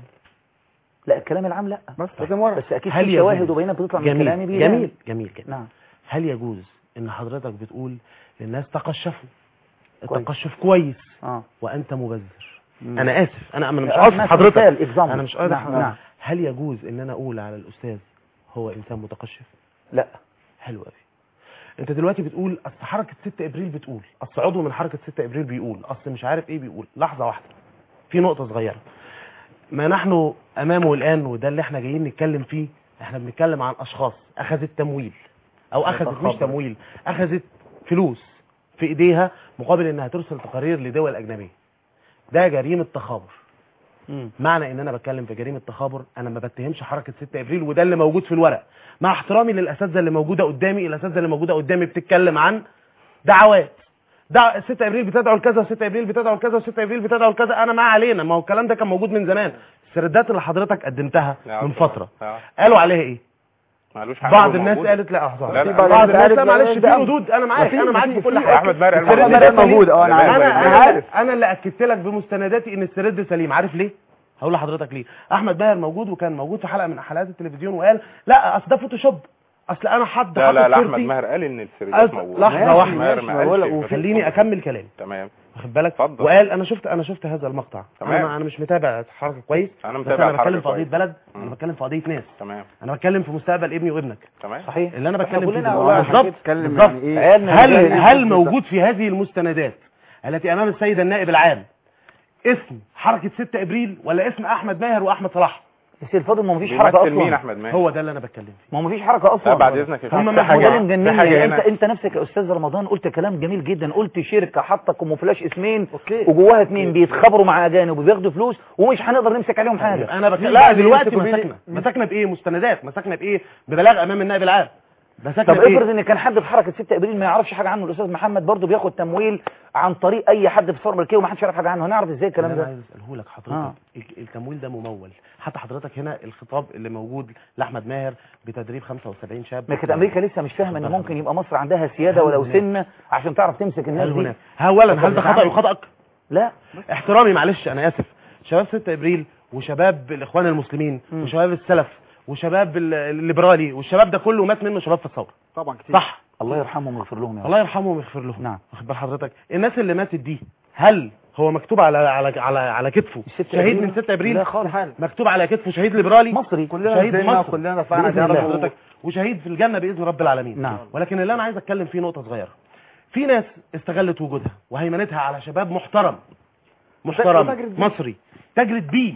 لا الكلام العام لا بس لازم ورق بس اكيد هل في يجوز؟ شواهد وبينات بتطلع من جميل كلامي بيبان. جميل جميل جدا نعم هل يجوز ان حضرتك بتقول للناس تقشفوا كويس. التقشف كويس اه وانت مبذر مم. انا اسف انا انا مش آه، قاصد مثل حضرتك مثال، example. انا مش قاصد نعم، حضرتك نعم. هل يجوز ان انا اقول على الاستاذ هو انسان متقشف لا حلو قوي انت دلوقتي بتقول اصل حركه 6 ابريل بتقول اصل عضو من حركه 6 ابريل بيقول اصل مش عارف ايه بيقول لحظه واحده في نقطه صغيره ما نحن امامه الان وده اللي احنا جايين نتكلم فيه احنا بنتكلم عن اشخاص اخذت تمويل او اخذت مش تمويل اخذت فلوس في ايديها مقابل انها ترسل تقارير لدول اجنبيه ده جريمه تخابر مم. معنى ان انا بتكلم في جريمه تخابر انا ما بتهمش حركه 6 ابريل وده اللي موجود في الورق مع احترامي للاساتذه اللي موجوده قدامي الاساتذه اللي موجوده قدامي بتتكلم عن دعوات دع 6 ابريل بتدعو لكذا و6 ابريل بتدعو لكذا و6 ابريل بتدعو لكذا انا ما علينا ما هو الكلام ده كان موجود من زمان السردات اللي حضرتك قدمتها نعم. من فتره آه. قالوا عليها ايه معلوش حاجه بعض هو الناس موجود. قالت لا احظى لا، لا. بعض بعض الناس الناس لا معلش قالت في ده- ردود انا معاك مفيش- انا معاك مفيش- في كل في- حاجه احمد ماهر السرد الموجود. ده سليم. موجود اه انا عارف انا انا عارف انا انا اللي اكدت لك بمستنداتي ان السرد سليم عارف ليه هقول لحضرتك ليه احمد باهر موجود وكان موجود في حلقه من حلقات التلفزيون وقال لا اصل ده فوتوشوب اصل انا حد لا لا حاطط لا احمد صورتي ماهر قال ان السريدات أز- موجود لحظة ماشي، واحدة. ماهر ماشي، ما ما بقول لك قالش وفي- خليني اكمل كلامي تمام واخد بالك اتفضل. وقال انا شفت انا شفت هذا المقطع تمام. انا انا مش متابع الحركه كويس انا بس متابع انا بتكلم الحركة في قضيه كويس. بلد انا مم. بتكلم في قضيه ناس تمام انا بتكلم في مستقبل ابني وابنك تمام صحيح اللي انا إحنا بتكلم فيه كلنا دلوقتي. والله بالظبط بتكلم بالظبط. يعني ايه عيالنا هل رجالنا هل موجود في هذه المستندات التي امام السيد النائب العام اسم حركه 6 ابريل ولا اسم احمد ماهر واحمد صلاح بس الفاضل ما فيش حركه بيمثل مين اصلا احمد ماهر هو ده اللي انا بتكلم فيه ما هو مفيش حركه اصلا لا بعد اذنك يا هم فندم. ما في هو ده اللي حاجه في مجنني حاجه انت هنا انت نفسك يا استاذ رمضان قلت كلام جميل جدا قلت شركه حاطه كوموفلاش اسمين اوكي وجواها اتنين بيتخابروا مع اجانب وبياخدوا فلوس ومش هنقدر نمسك عليهم حاجه انا بك... في لا بعض دلوقتي يمسكوا بيه- مسكنا مسكنا بايه مستندات مسكنا بايه ببلاغ امام النائب العام مسكنا طب بايه افرض ان كان حد في حركه 6 ابريل ما يعرفش حاجه عنه الاستاذ محمد برضه بياخد تمويل عن طريق اي حد في الثوره الامريكيه وما حدش يعرف حاجه عنه هنعرف ازاي الكلام اللي ده انا عايز اساله لك حضرتك آه. ال- التمويل ده ممول حتى حضرتك هنا الخطاب اللي موجود لاحمد ماهر بتدريب 75 شاب ما كانت امريكا لسه مش فاهمه ان ممكن يبقى مصر عندها سياده هل ولو هناك- سنه عشان تعرف تمسك الناس هل دي هناك اولا هل ده خطا بتتعامل- وخطأك لا احترامي معلش انا اسف شباب 6 ابريل وشباب الاخوان المسلمين مم. وشباب السلف وشباب ال- الليبرالي والشباب ده كله مات منه شباب في الثوره طبعا كتير صح الله يرحمهم ويغفر لهم يا رب الله يرحمهم ويغفر لهم نعم. واخد بال حضرتك الناس اللي ماتت دي هل هو مكتوب على على على على كتفه 6 شهيد أبريل؟ من 6 ابريل لا خالص مكتوب على كتفه شهيد ليبرالي مصري كلنا شهيد نزلنا مصر وكلنا دفعنا بإذن واخد بال الله. حضرتك وشهيد في الجنه باذن رب العالمين نعم. ولكن اللي انا عايز اتكلم فيه نقطه صغيره في ناس استغلت وجودها وهيمنتها على شباب محترم محترم وتجرد بيه. مصري تجرد بيه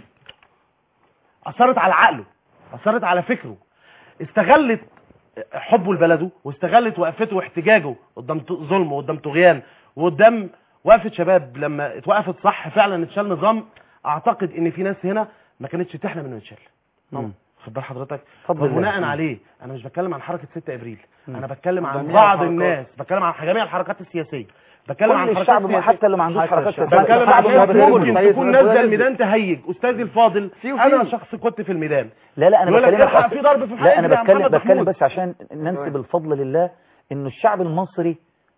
اثرت على عقله اثرت على فكره استغلت حبه لبلده واستغلت وقفته واحتجاجه قدام ط- ظلم وقدام طغيان وقدام وقفه شباب لما اتوقفت صح فعلا اتشال نظام اعتقد ان في ناس هنا ما كانتش تحلم انه يتشال مم. خد بال حضرتك اتفضل يا وبناء فندم. عليه انا مش بتكلم عن حركه 6 ابريل مم. انا بتكلم عن جميع بعض الحركات. الناس بتكلم عن جميع الحركات السياسيه بتكلم عن كل حركات الشعب سياسية. حتى اللي ما عندوش حتى حركات الشعب. سياسية. بتكلم الشعب عن ما ناس بيقول ممكن سيد تكون رئيس نازله الوزراء. الميدان تهيج استاذي الفاضل في وفي. انا شخص كنت في الميدان لا لا انا يقول لك بكلمك الحق أصل- في ضرب في الحق لا انا يا بتكلم محمد بتكلم محمود. بس عشان ننسب الفضل لله انه الشعب المصري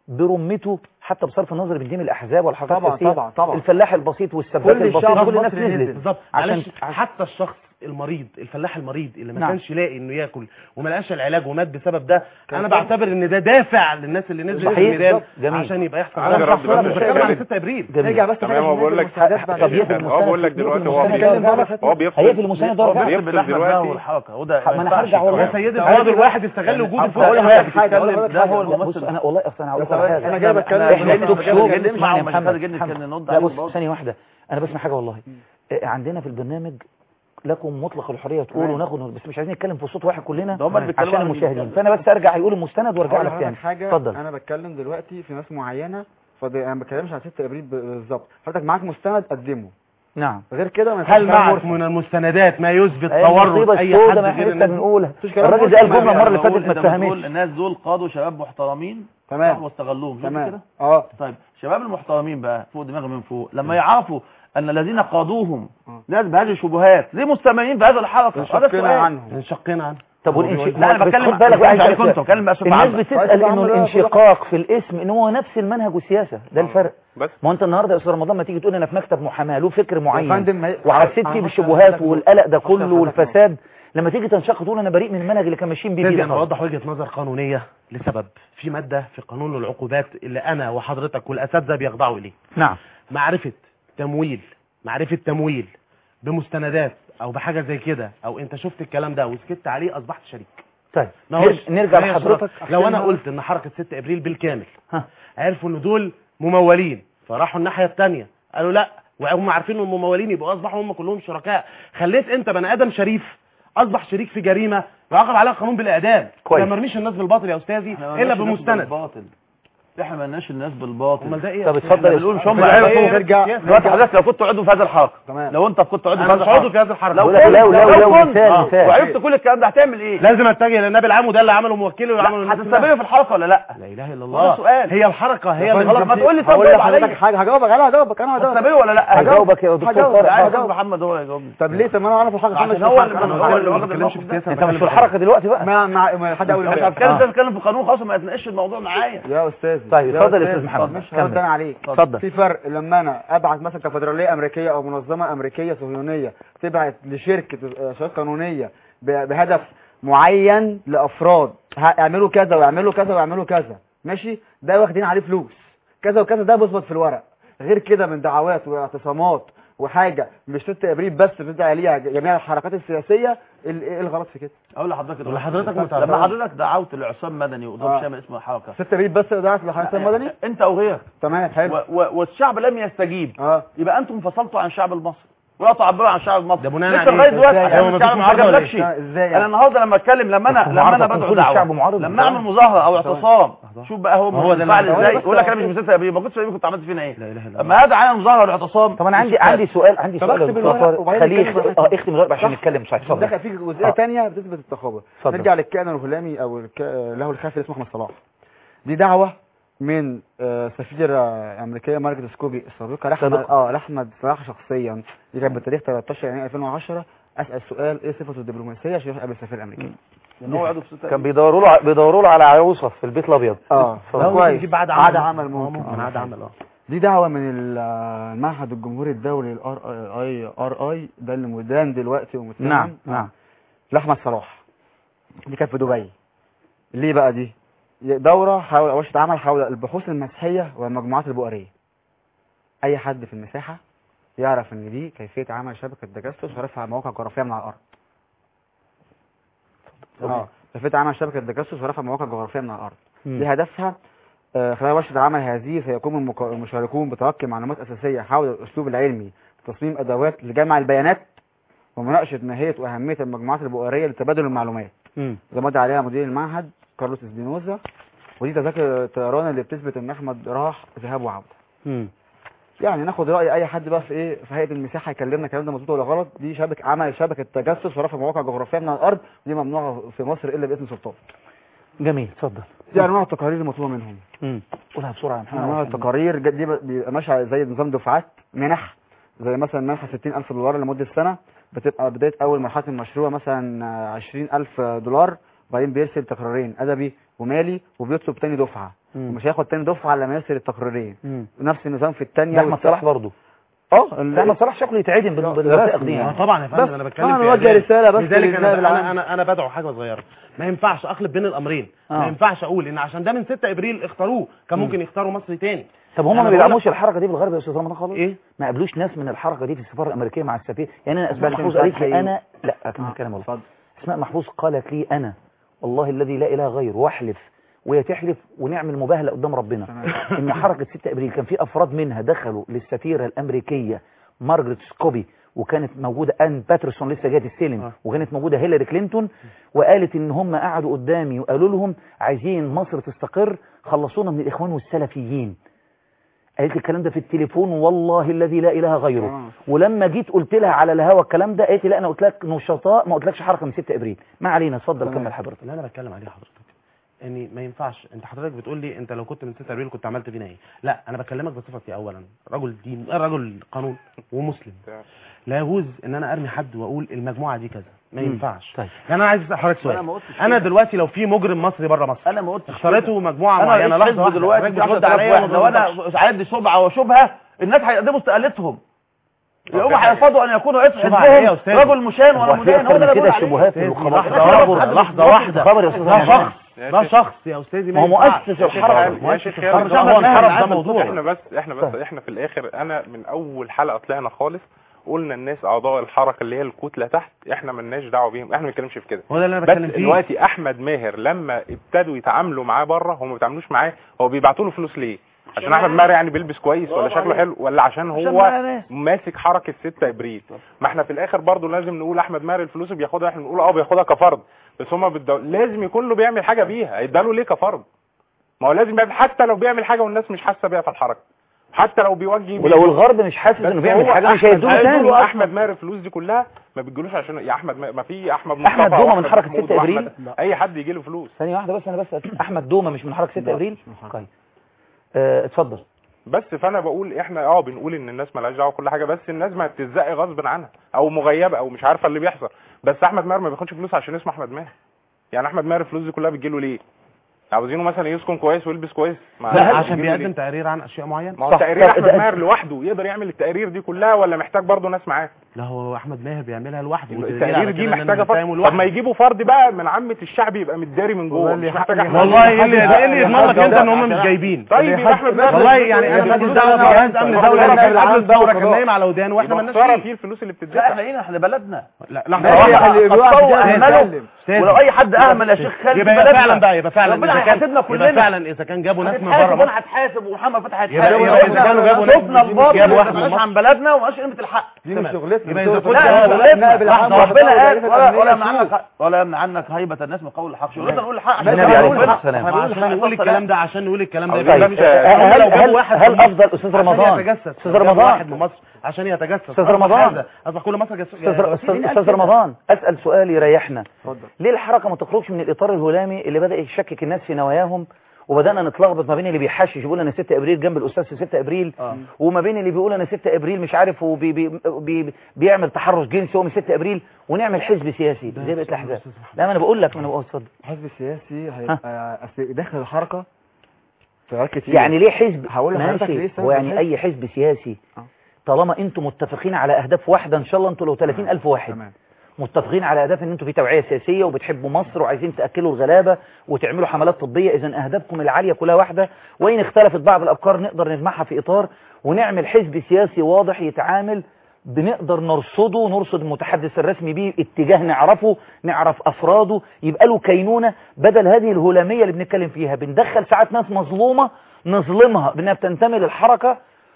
برمته حتى بصرف النظر من دين الاحزاب والحركات طبعا، السياسية، طبعا، طبعا. الفلاح البسيط والسباك كل البسيط الشعب كل الناس المصري نزلت نزل. بالظبط عشان عشان حتى الشخص المريض الفلاح المريض اللي ما نعم. كانش لاقي انه ياكل وما لقاش العلاج ومات بسبب ده انا بعتبر ان ده دافع للناس اللي نزلت صحيح، في الميدان بالظبط. جميل. عشان يبقى يحصل عايز ده. أرد بس أنا مش بتكلم عن بشكل 6 ابريل جميل نرجع بس تمام هو بقول لك طب يقفل هو بقول لك المستند- دلوقتي يقفل هو المستند بيفصل ده. هو بيفصل هيقفل المستند ده هو وارجع. بيفصل دلوقتي والحركه وده ما أنا هرجع والله. يا سيدي الفاضل واحد استغل وجود هقول الفضل لك حاجة، أقول لك حاجه ده هو لا، بص الممثل انا والله اصلا انا هقول لك على حاجه أنا جاي بتكلم احنا في التوك الناس شو اللي نسمع يا ومحمد محمد جدا محمد. كان نرد لا عليه بص برضه. ثانيه واحده انا بسمع حاجه والله آه، عندنا في البرنامج لكم مطلق الحريه تقولوا وناخد بس مش عايزين نتكلم في صوت واحد كلنا ده هم اللي بيتكلموا عشان عن المشاهدين المستند. فانا بس ارجع يقول المستند وارجع هقول لك لحضرتك تاني حاجه اتفضل انا بتكلم دلوقتي في ناس معينه فانا ما بتكلمش عن 6 ابريل بالظبط حضرتك معاك مستند قدمه نعم غير كده ما ينفعش هل كلام معك مرسل. من المستندات ما يثبت أي المصيبه تورط اي السوداء حد ما احنا غير لسه الناس بنقولها مفيش كلام الراجل مرسل ده قال ما جمله المره اللي بقول فاتت ما إنت بتقول اتفهمتش الناس دول قادوا شباب محترمين تمام. راحوا واستغلوهم شفت تمام كده اه طيب شباب المحترمين بقى فوق دماغي من فوق لما يعرفوا ان الذين قادوهم آه. ناس بهذه الشبهات ليه مستمرين في هذه الحلقه هذا انشقنا السؤال عنهم انشقنا عنه طب والانشقاق لا انا بتكلم خد بالك بتكلم بقى عليكم عشان- انتوا بتكلم بقى بصفة الناس عامة. بتسال عايز انه أعمل إيه؟ الانشقاق في الاسم ان هو نفس المنهج والسياسه ده الفرق بس ما هو انت النهارده يا استاذ رمضان ما تيجي تقول انا في مكتب محاماه له فكر يا معين فندم ما هي- وحسيت أنا فيه هشرح بالشبهات لحضرتك والقلق ده هشرح كله لحضرتك والفساد لما تيجي تنشق تقول انا بريء من المنهج اللي كان ماشيين بيه لازم بيه انا ده. اوضح وجهه نظر قانونيه لسبب في ماده في قانون العقوبات اللي انا وحضرتك والاساتذه بيخضعوا اليه نعم معرفه تمويل معرفه تمويل بمستندات او بحاجه زي كده او انت شفت الكلام ده وسكت عليه اصبحت شريك طيب ما هوش- نرجع- نرجع ما هي لحضرتك شرط. لو انا قلت ان حركه 6 ابريل بالكامل ها. عرفوا ان دول ممولين فراحوا الناحيه الثانيه قالوا لا وهم عارفين ان الممولين يبقوا اصبحوا هم كلهم شركاء خليت انت بني ادم شريف اصبح شريك في جريمه يعاقب عليها قانون بالاعدام كويس. ما مرميش الناس بالباطل يا استاذي إحنا ما الا لناش الناس بمستند بالباطل احنا ما لناش الناس بالباطل امال ده ايه طب يا اتفضل احنا يا بنقول مش أستاذ. هم لا، عرفوا لا، نرجع- دلوقتي حضرتك لو كنت عضو في هذا الحلقه تمام. لو انت كنت عضو في انا هذا مش عضو الحلقه في هذه الحركه لو بقول لك كنت لو- لو- لو كنت مثال- آه، مثال. وعرفت كل الكلام ده هتعمل ايه لازم اتجه للنبي العام وده اللي عمله موكله واللي عمله الناس هتستمر في الحلقه ولا لا لا اله الا هو الله ده السؤال. هي الحركه هي اللي غلط غلط ما تقول لي طب هقول جاوب لحضرتك عليا حاجه هجاوبك انا هجاوبك انا هجاوبك هتستمر ولا لا هجاوبك يا دكتور هجاوب. طارق عايز هجاوب. اشوف محمد هو يجاوبني طب ليه طب ما انا اعرف الحاجه عشان هو اللي- أنا هو اللي ما واخد بتكلمش الموقف في ده. السياسه انت مش في الحركه دلوقتي بقى مع مع ما حد اقول مش لك هتكلم آه. انت تتكلم في قانون خلاص ما تناقش الموضوع معايا يا استاذ طيب، اتفضل يا أستاذ محمد. مش كمل. هرد انا عليك اتفضل. في فرق لما انا ابعت مثلا كفدراليه امريكيه او منظمه امريكيه صهيونيه تبعت لشركه آه، شركه قانونيه ب- بهدف معين لافراد ه- اعملوا كذا واعملوا كذا واعملوا كذا ماشي ده واخدين عليه فلوس كذا وكذا ده بيظبط في الورق غير كده من دعوات واعتصامات وحاجه مش 6 ابريل بس بتدعي عليها جميع الحركات السياسيه ال- ايه الغلط في كده اقول لحضرتك ولا حضرتك ما تعرفش. لما حضرتك دعوت لعصام مدني وضم آه. شامل اسمه الحلقه 6 ابريل بس دعت لحركات المدني انت او غيرك تمام حلو و- و- والشعب لم يستجيب اه يبقى انتم انفصلتوا عن الشعب المصري ولا تعبروا عن الشعب المصري ده بناء لسه على لغايه إيه؟ دلوقتي إزاي؟ عشان هو الشعب مفيش ما معارضة ولا عجبكش إيه؟ إزاي يعني؟ انا النهارده لما اتكلم لما انا بس لما انا معارضة بدعو كل دعوه الشعب معارض. لما اعمل مظاهره او اعتصام شوف بقى هو هو ده اللي منفعل أنا- ازاي بس يقول لك انا هو- مش مستمتع بيه ما كنتش فاهم كنت عملت فينا ايه لا اله الا الله لما هذا عن مظاهره واعتصام طب انا عندي مش عندي سؤال عندي طب سؤال يا اكتب دكتور الورق طارق وبعدين خليه نتكلم يخ- اه اختم الورق عشان نتكلم مش عشان دخل اتفضل في جزئيه آه. ثانيه بتثبت التخابر اتفضل. نرجع للكائن الهلامي او الك... له الخافي اللي اسمه احمد صلاح دي دعوه من آه، سفيره امريكيه مارجريت سكوبي السابقه لاحمد سابقة. اه لاحمد صلاح شخصيا دي كانت بتاريخ 13 يناير 2010 اسال سؤال ايه صفته الدبلوماسيه عشان يروح يقابل السفير الامريكي لان هو عضو في ستة كان بيدوروا له بيدوروا له على عروسه في البيت الابيض اه اتفضل. لا، كويس يجيب بعد عاد عمل عمل آه، ممكن ممكن عاد عمل اه دي دعوة من ال- المعهد الجمهوري الدولي الار اي ار اي ده اللي مدان دلوقتي ومتهم نعم نعم لاحمد صلاح دي كانت في دبي ليه بقى دي دورة حول ورشة عمل حول البحوث المسيحية والمجموعات البؤرية أي حد في المساحة يعرف إن دي كيفية عمل شبكة تجسس ورفع مواقع جغرافية من على الأرض. اه كيفية عمل شبكة تجسس ورفع مواقع جغرافية من على الأرض. دي هدفها آه، خلال ورشة العمل هذه سيقوم المك- المشاركون بتلقي معلومات أساسية حول الأسلوب العلمي تصميم أدوات لجمع البيانات ومناقشة ماهية وأهمية المجموعات البؤرية لتبادل المعلومات. زي ما قال عليها مدير المعهد كارلوس اسبينوزا ودي تذاكر الطيران اللي بتثبت ان احمد راح ذهاب وعوده يعني ناخد راي اي حد بقى في ايه في هيئه المساحه يكلمنا الكلام ده مظبوط ولا غلط دي شبكه عمل شبكه تجسس ورفع مواقع جغرافيه من الارض دي ممنوعه في مصر الا باذن سلطان جميل اتفضل دي انواع التقارير المطلوبه منهم امم قولها بسرعه يا محمد انواع عشان- التقارير جد- دي ب- بيبقى ماشيه زي نظام دفعات منح زي مثلا منحه 60000 دولار لمده سنه بتبقى بدايه اول مرحله المشروع مثلا آه، 20000 دولار وبعدين بيرسل تقريرين ادبي ومالي وبيطلب تاني دفعه مم. ومش هياخد تاني دفعه لما يرسل التقريرين مم. نفس النظام في الثانيه ده احمد صلاح برضه اه ده احمد صلاح شكله يتعدم بال- بالوثائق دي اه يعني طبعا يا بس فندم انا بتكلم طبعا في نوجه إعداد. رسالة بس لذلك للنائب انا العام. انا انا, أنا بدعو حاجه صغيره ما ينفعش اخلط بين الامرين آه. ما ينفعش اقول ان عشان ده من 6 ابريل اختاروه كان ممكن يختاروا مصري تاني طب هم أنا ما بقول بيدعموش الحركه دي بالغرب يا استاذ رمضان خالص ايه ما قابلوش ناس من الحركه دي في السفاره الامريكيه مع السفير يعني انا اسماء باسم محفوظ قالت لي فتحي. انا لا اكمل آه، الكلام والله اتفضل. اسماء محفوظ قالت لي انا والله الذي لا اله غيره واحلف وهي تحلف ونعمل مباهله قدام ربنا ان حركه 6 ابريل كان في افراد منها دخلوا للسفيره الامريكيه مارجريت سكوبي وكانت موجوده ان باترسون لسه جايه تستلم آه. وكانت موجوده هيلاري كلينتون وقالت ان هم قعدوا قدامي وقالوا لهم عايزين مصر تستقر خلصونا من الاخوان والسلفيين قالت لي الكلام ده في التليفون والله الذي لا اله غيره آه. ولما جيت قلت لها على الهوا الكلام ده قالت لي لا انا قلت لك نشطاء ما قلتلكش حركه من 6 ابريل ما علينا اتفضل تمام. كمل حضرتك اللي انا بتكلم عليه حضرتك اني ما ينفعش انت حضرتك بتقول لي انت لو كنت من 6 ابريل كنت عملت فينا ايه لا انا بكلمك بصفتي اولا رجل دين رجل قانون ومسلم لا يجوز ان انا ارمي حد واقول المجموعه دي كذا ما مم. ينفعش طيب. يعني انا عايز اسال حضرتك أنا سؤال ما قلتش انا كده. دلوقتي لو في مجرم مصري بره مصر انا ما قلتش اختارته مجموعه انا معينه رئيس لحظه حزب واحدة. دلوقتي حضرتك بترد 10000 عليا واحد وما لو انا بردش. عندي شبعه وشبهه الناس هيقدموا استقالتهم هم ده حقيقي. هيرفضوا ان يكونوا رئيس شبهة إيه يا حزبهم أستاذ؟ رجل مشان ولا هو في مدان هو اكتر ده من اللي كده بقول عليه. الشبهات أستاذي، والخبر لحظه واحده لحظه واحده خبر يا استاذ ده رمضان. شخص ده شخص يا استاذي ما هو ينفعش. مؤسس يا شيخ الحركه خالد، يا شيخ الحرب خالد، ده هو الحرب ده موضوع احنا بس احنا بس احنا في الاخر انا من اول حلقه طلعنا خالص قلنا الناس اعضاء الحركه اللي هي الكتله تحت احنا ملناش دعوه بيهم احنا ما بنتكلمش في كده هو ده اللي انا بس بتكلم فيه دلوقتي احمد ماهر لما ابتدوا يتعاملوا معاه بره هم ما بيتعاملوش معاه هو بيبعتوا له فلوس ليه عشان احمد ماهر يعني بيلبس كويس ولا شكله حلو ولا عشان عشان هو معاه ناس. ماسك حركه 6 ابريل ما احنا في الاخر برضو لازم نقول احمد ماهر الفلوس اللي بياخدها احنا بنقول اه بياخدها كفرد بس هم بالدو... لازم يكون له بيعمل حاجه بيها اداله ليه كفرد ما هو لازم يعمل حتى لو بيعمل حاجه والناس مش حاسه بيها في الحركه حتى لو بيوجه ولو الغرب مش حاسس انه بيعمل هو حاجه مش أحمد- هيدوله هيدوله تاني احمد ماهر الفلوس دي كلها ما بتجيلوش عشان يا احمد ما ما في احمد مصطفى أحمد دومة من وأحمد حركة محمود 6 أبريل؟ وأحمد- اي حد يجي له فلوس ثانيه واحده بس انا بس احمد دومه مش من حركه 6 لا، ابريل مش من حركة. طيب آه، اتفضل بس فانا بقول احنا اه بنقول ان الناس مالهاش دعوه كل حاجه بس الناس ما بتزقي غصب عنها او مغيبه او مش عارفه اللي بيحصل بس احمد ماهر ما بياخدش فلوس عشان اسمه احمد ماهر يعني احمد ماهر الفلوس دي كلها بتجيله ليه عاوزينه مثلا يسكن كويس ويلبس كويس ما لا بتجيله عشان ليه؟ بيقدم تقرير عن اشياء معينه ما هو صح. تقرير طب احمد ده- ماهر لوحده يقدر يعمل التقارير دي كلها ولا محتاج برضه ناس معاه لا هو احمد ماهر بيعملها لوحده والدليل التقارير على دي كده إن أنا محتاجه متفاهم فرد طب لوحده. ما يجيبوا فرد بقى من عامه الشعب يبقى متداري من جوه مش محتاج احمد والله ايه اللي حد- ايه اللي يضمن لك حد- انت ان هم عشان- مش جايبين طيب يبقى احمد ماهر والله يعني انا ماليش دعوه بجهاز امن طب دوله هو اللي كان العام قبل ده الثوره كان وقضاء. نايم على ودان واحنا يبقى مالناش خساره فيه فيه الفلوس اللي لا بتدفع احنا لينا احنا بلدنا لا ده لحظه هي واحده اللي بيقولوا قطعوا واحد أهمله. بيتكلم. أستاذ. ولو اي حد اهمل يا شيخ خالد يبقى في يبقى بلدنا فعلا بقى يبقى فعلا ربنا اذا كان هيحاسبنا يبقى كلنا. فعلا اذا كان جابوا ناس من هتتحاسب بره وانا مصر هتحاسب ومحمد فتحي يبقى- هيتحاسب يبقى إذا كانوا جابوا ناس- شفنا الباطل جابوا واحد ما من بقاش مصر. عن بلدنا وما بقاش قيمه الحق دي مش شغلتنا يبقى دي إذا شغلتنا. كنت- لا لا، شغلتنا نائب العام ربنا والدولة قال يجب ولا أن ولا يشوف. يمنع عنك ولا يمنع عنك هيبة الناس من قول الحق شغلتنا نقول الحق عشان النبي نقول عليه الحق. الصلاة والسلام. إحنا بنقول عشان الحق نقول والسلام. الكلام ده عشان نقول الكلام ده طيب، يبقى طيب مش- آه، هم هل لو جابوا هل واحد هل من مصر افضل استاذ عشان رمضان يتجسس استاذ لو جابوا رمضان واحد من مصر عشان يتجسس أستاذ أصبح رمضان. هذا- اصبح كل مصر جس... استاذ استاذ استاذ رمضان اسال سؤال يريحنا اتفضل ليه الحركه ما تخرجش من الاطار الهلامي اللي بدا يشكك الناس في نواياهم وبدانا نتلخبط ما بين اللي بيحشش يقول انا 6 ابريل جنب الاستاذ في 6 ابريل آه. وما بين اللي بيقول انا 6 ابريل مش عارف وبي بي بي بيعمل تحرش جنسي هو من 6 ابريل ونعمل حزب سياسي زي بقيه الاحزاب لا ما انا بقول لك ما انا بقول اتفضل الحزب السياسي هيبقى أصل داخل الحركه في حاجات كتير يعني ليه حزب هقول لحضرتك ليه ماشي السبب هو يعني الحزب؟ اي حزب سياسي آه. طالما انتم متفقين على اهداف واحده ان شاء الله انتوا لو 30000 واحد تمام متفقين على اهداف ان انتوا في توعيه سياسيه وبتحبوا مصر وعايزين تاكلوا الغلابه وتعملوا حملات طبيه اذا اهدافكم العاليه كلها واحده وان اختلفت بعض الافكار نقدر نجمعها في اطار ونعمل حزب سياسي واضح يتعامل بنقدر نرصده نرصد المتحدث الرسمي بيه اتجاه نعرفه نعرف افراده يبقى له كينونه بدل هذه الهلاميه اللي بنتكلم فيها بندخل ساعات ناس مظلومه نظلمها بانها بتنتمي للحركه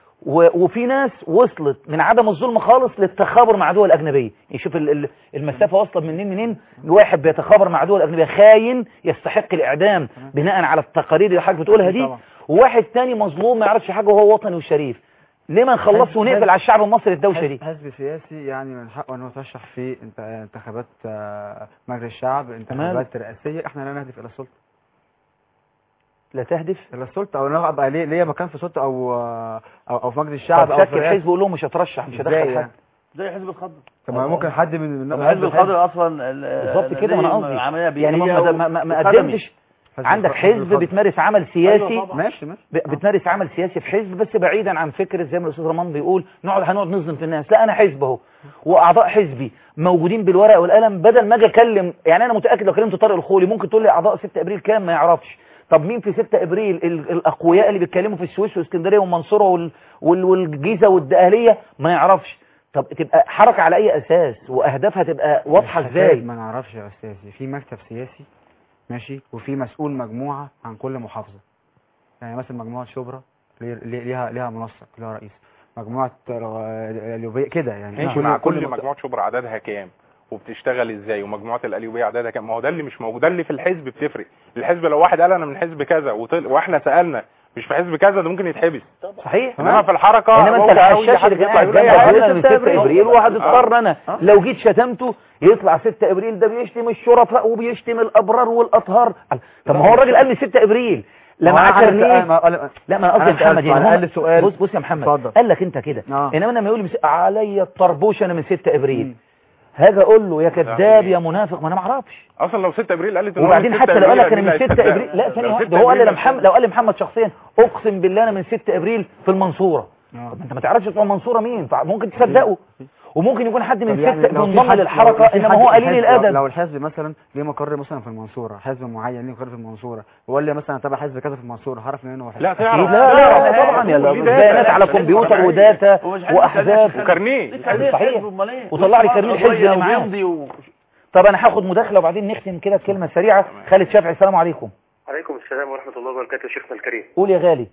و- وفي ناس وصلت من عدم الظلم خالص للتخابر مع دول أجنبية يشوف ال- ال- المسافة وصلت منين منين واحد بيتخابر مع دول أجنبية خاين يستحق الإعدام بناء على التقارير اللي حضرتك بتقولها دي طبعا. وواحد تاني مظلوم ما يعرفش حاجة وهو وطني وشريف ليه ما نخلصه حزب- ونقفل حزب- على الشعب المصري الدوشة دي حزب سياسي يعني من حقه انه يترشح في انت- انتخابات آه، مجلس الشعب انتخابات رئاسيه احنا لا نهدف الى السلطه لا تهدف الى السلطه او ان انا ابقى ليه ليا مكان في السلطه او او, أو في مجلس الشعب طب او شكل في الرئاسة. الحزب قول لهم مش هترشح مش إزاي هدخل يعني؟ حد زي حزب الخضر طب ما ممكن حد من من طب حزب الخضر اصلا ال- بالظبط كده ما انا ليه قصدي عمليه يعني ما بيئية ما ما, ما وخدمي. قدمتش عندك حزب بتمارس عمل سياسي أيوة طبعا. ماشي ماشي ب- بتمارس عمل سياسي في حزب بس بعيدا عن فكره زي ما الاستاذ رمان بيقول نقعد هنقعد نظلم في الناس لا انا حزب اهو واعضاء حزبي موجودين بالورقه والقلم بدل ما اجي اكلم يعني انا متاكد لو كلمت طارق الخولي ممكن تقول لي اعضاء 6 ابريل كام ما يعرفش طب مين في 6 ابريل ال- الاقوياء اللي بيتكلموا في السويس واسكندريه والمنصوره وال- وال- والجيزه والدقهليه ما يعرفش طب تبقى حركه على اي اساس واهدافها تبقى واضحه ازاي ما نعرفش يا استاذي في مكتب سياسي ماشي وفي مسؤول مجموعه عن كل محافظه يعني مثلا مجموعه شبرا ليه- ليه- ليها ليها منسق ليها رئيس مجموعه آه، اليوبيه كده يعني ماشي مع كل منطقة- مجموعه شبرا عددها كام وبتشتغل ازاي ومجموعه القليوبيه عددها كام ما هو ده اللي مش موجود ده اللي في الحزب بتفرق الحزب لو واحد قال انا من حزب كذا وطل... واحنا سالنا مش في حزب كذا ده ممكن يتحبس صحيح انما في الحركه انما انت ممكن أي الحشاش حد اللي كان يطلع قاعد يقول أي جنبك حاجة. يقول انا من 6 أبريل. ابريل وواحد آه. اضطر انا آه. لو جيت شتمته يطلع 6 ابريل ده بيشتم الشرفاء وبيشتم الابرار والاطهار طب ما هو الراجل قال لي 6 ابريل لا ما معاه أنا عارف- كارنيه ما- ما- لا ما انا قصدي أنا يا محمد سألت يعني سؤال، هو- قال لي سؤال. بص بص يا محمد اتفضل. قال لك انت كده آه. انما لما يقول لي مس- عليا الطربوش انا من 6 ابريل هاجي اقول له يا كذاب يا منافق ما انا ما اعرفش اصلا لو 6 ابريل قالت إن هو وبعدين من 6 حتى لو قال لك انا أبريل، من مين 6 هيصدقها؟ ابريل لا ثانيه لو واحده 6 هو قال لي أبريل لمحمد لو قال لي محمد شخصيا اقسم بالله انا من 6 ابريل في المنصوره آه. طب انت ما تعرفش بتوع المنصوره مين فممكن تصدقه وممكن يكون حد من طب يعني 6 لو في منضم حد- للحركه لو في انما حد هو في قليل الحزب- لو- الادب لو الحزب مثلا ليه مقر مثلا في المنصوره حزب معين ليه مقر في المنصوره وقال لي مثلا تبع حزب كذا في المنصوره هعرف منين هو حزب لا أكيد تعرف لا لا تعرف. طبعا يا ليه لا داتا؟ بيانات على كمبيوتر وداتا ومش حزب واحزاب كذا. وكارنيه ليك عليه صحيح. حزب، أمال إيه؟ وطلع لي كارنيه الحزب اللي معاه. ويمضي و- طب انا هاخد مداخله وبعدين نختم كده بكلمه سريعه خالد شافعي السلام عليكم عليكم السلام ورحمة الله وبركاته شيخنا الكريم قول يا غالي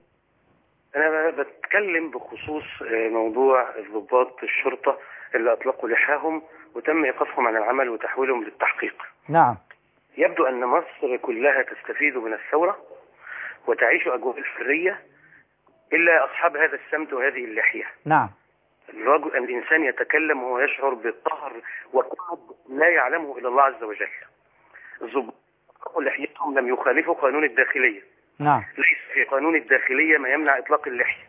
أنا بتكلم بخصوص آه، موضوع ضباط الشرطة اللي أطلقوا لحاهم وتم إيقافهم عن العمل وتحويلهم للتحقيق نعم يبدو أن مصر كلها تستفيد من الثورة وتعيش أجواء الحرية إلا أصحاب هذا السمت وهذه اللحية نعم الرجل الإنسان يتكلم وهو يشعر بالقهر وقعد لا يعلمه إلا الله عز وجل الضباط أطلقوا لحيتهم لم يخالفوا قانون الداخلية نعم ليس في قانون الداخلية ما يمنع إطلاق اللحية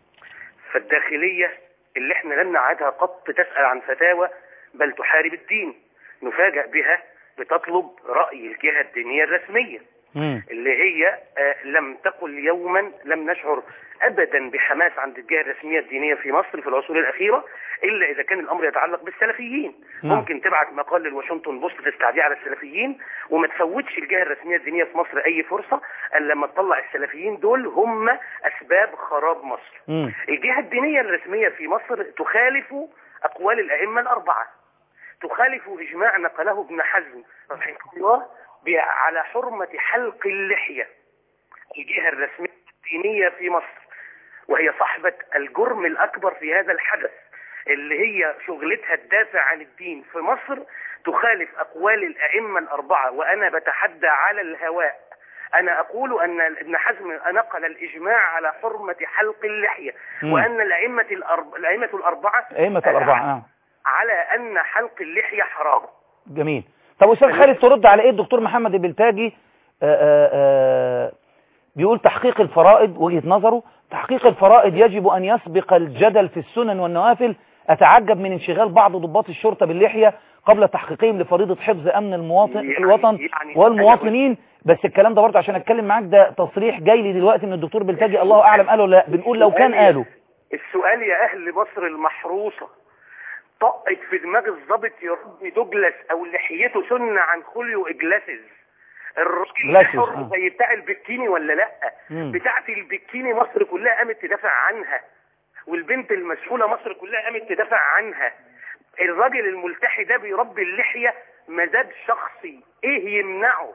فالداخلية اللي احنا لم نعدها قط تسأل عن فتاوى بل تحارب الدين نفاجأ بها بتطلب رأي الجهة الدينية الرسمية مم. اللي هي آه، لم تقل يوما لم نشعر ابدا بحماس عند الجهه الرسميه الدينيه في مصر في العصور الاخيره الا اذا كان الامر يتعلق بالسلفيين نعم. ممكن تبعت مقال للواشنطن بوست تستعديه على السلفيين وما تفوتش الجهه الرسميه الدينيه في مصر اي فرصه الا لما تطلع السلفيين دول هم اسباب خراب مصر مم. الجهه الدينيه الرسميه في مصر تخالف اقوال الائمه الاربعه تخالف اجماع نقله ابن حزم رحمه الله ب- على حرمه حلق اللحيه الجهه الرسميه الدينيه في مصر وهي صاحبه الجرم الاكبر في هذا الحدث اللي هي شغلتها تدافع عن الدين في مصر تخالف اقوال الائمه الاربعه وانا بتحدى على الهواء انا اقول ان ابن حزم نقل الاجماع على حرمه حلق اللحيه مم. وان الائمه الأرب... الائمه الاربعه ائمه الاربعه نعم على ان حلق اللحيه حرام جميل طب استاذ خالد ترد على ايه الدكتور محمد البلتاجي آآ آآ بيقول تحقيق الفرائض وجهة نظره تحقيق الفرائض يجب أن يسبق الجدل في السنن والنوافل أتعجب من انشغال بعض ضباط الشرطة باللحية قبل تحقيقهم لفريضة حفظ أمن المواطن يعني- الوطن يعني والمواطنين بس الكلام ده برضه عشان أتكلم معاك ده تصريح جاي لي دلوقتي من الدكتور بلتاجي الله أعلم قاله ولا لا بنقول لو كان قاله السؤال يا اهل مصر المحروسه طقت في دماغ الضابط يربي دوجلاس او لحيته سنه عن خليو اجلاسز الراجل جلاسز، حر آه. زي بتاع البكيني ولا لا مم. بتاعت البكيني مصر كلها قامت تدافع عنها والبنت المسحوله مصر كلها قامت تدافع عنها الراجل الملتحي ده بيربي اللحيه مزاج شخصي ايه يمنعه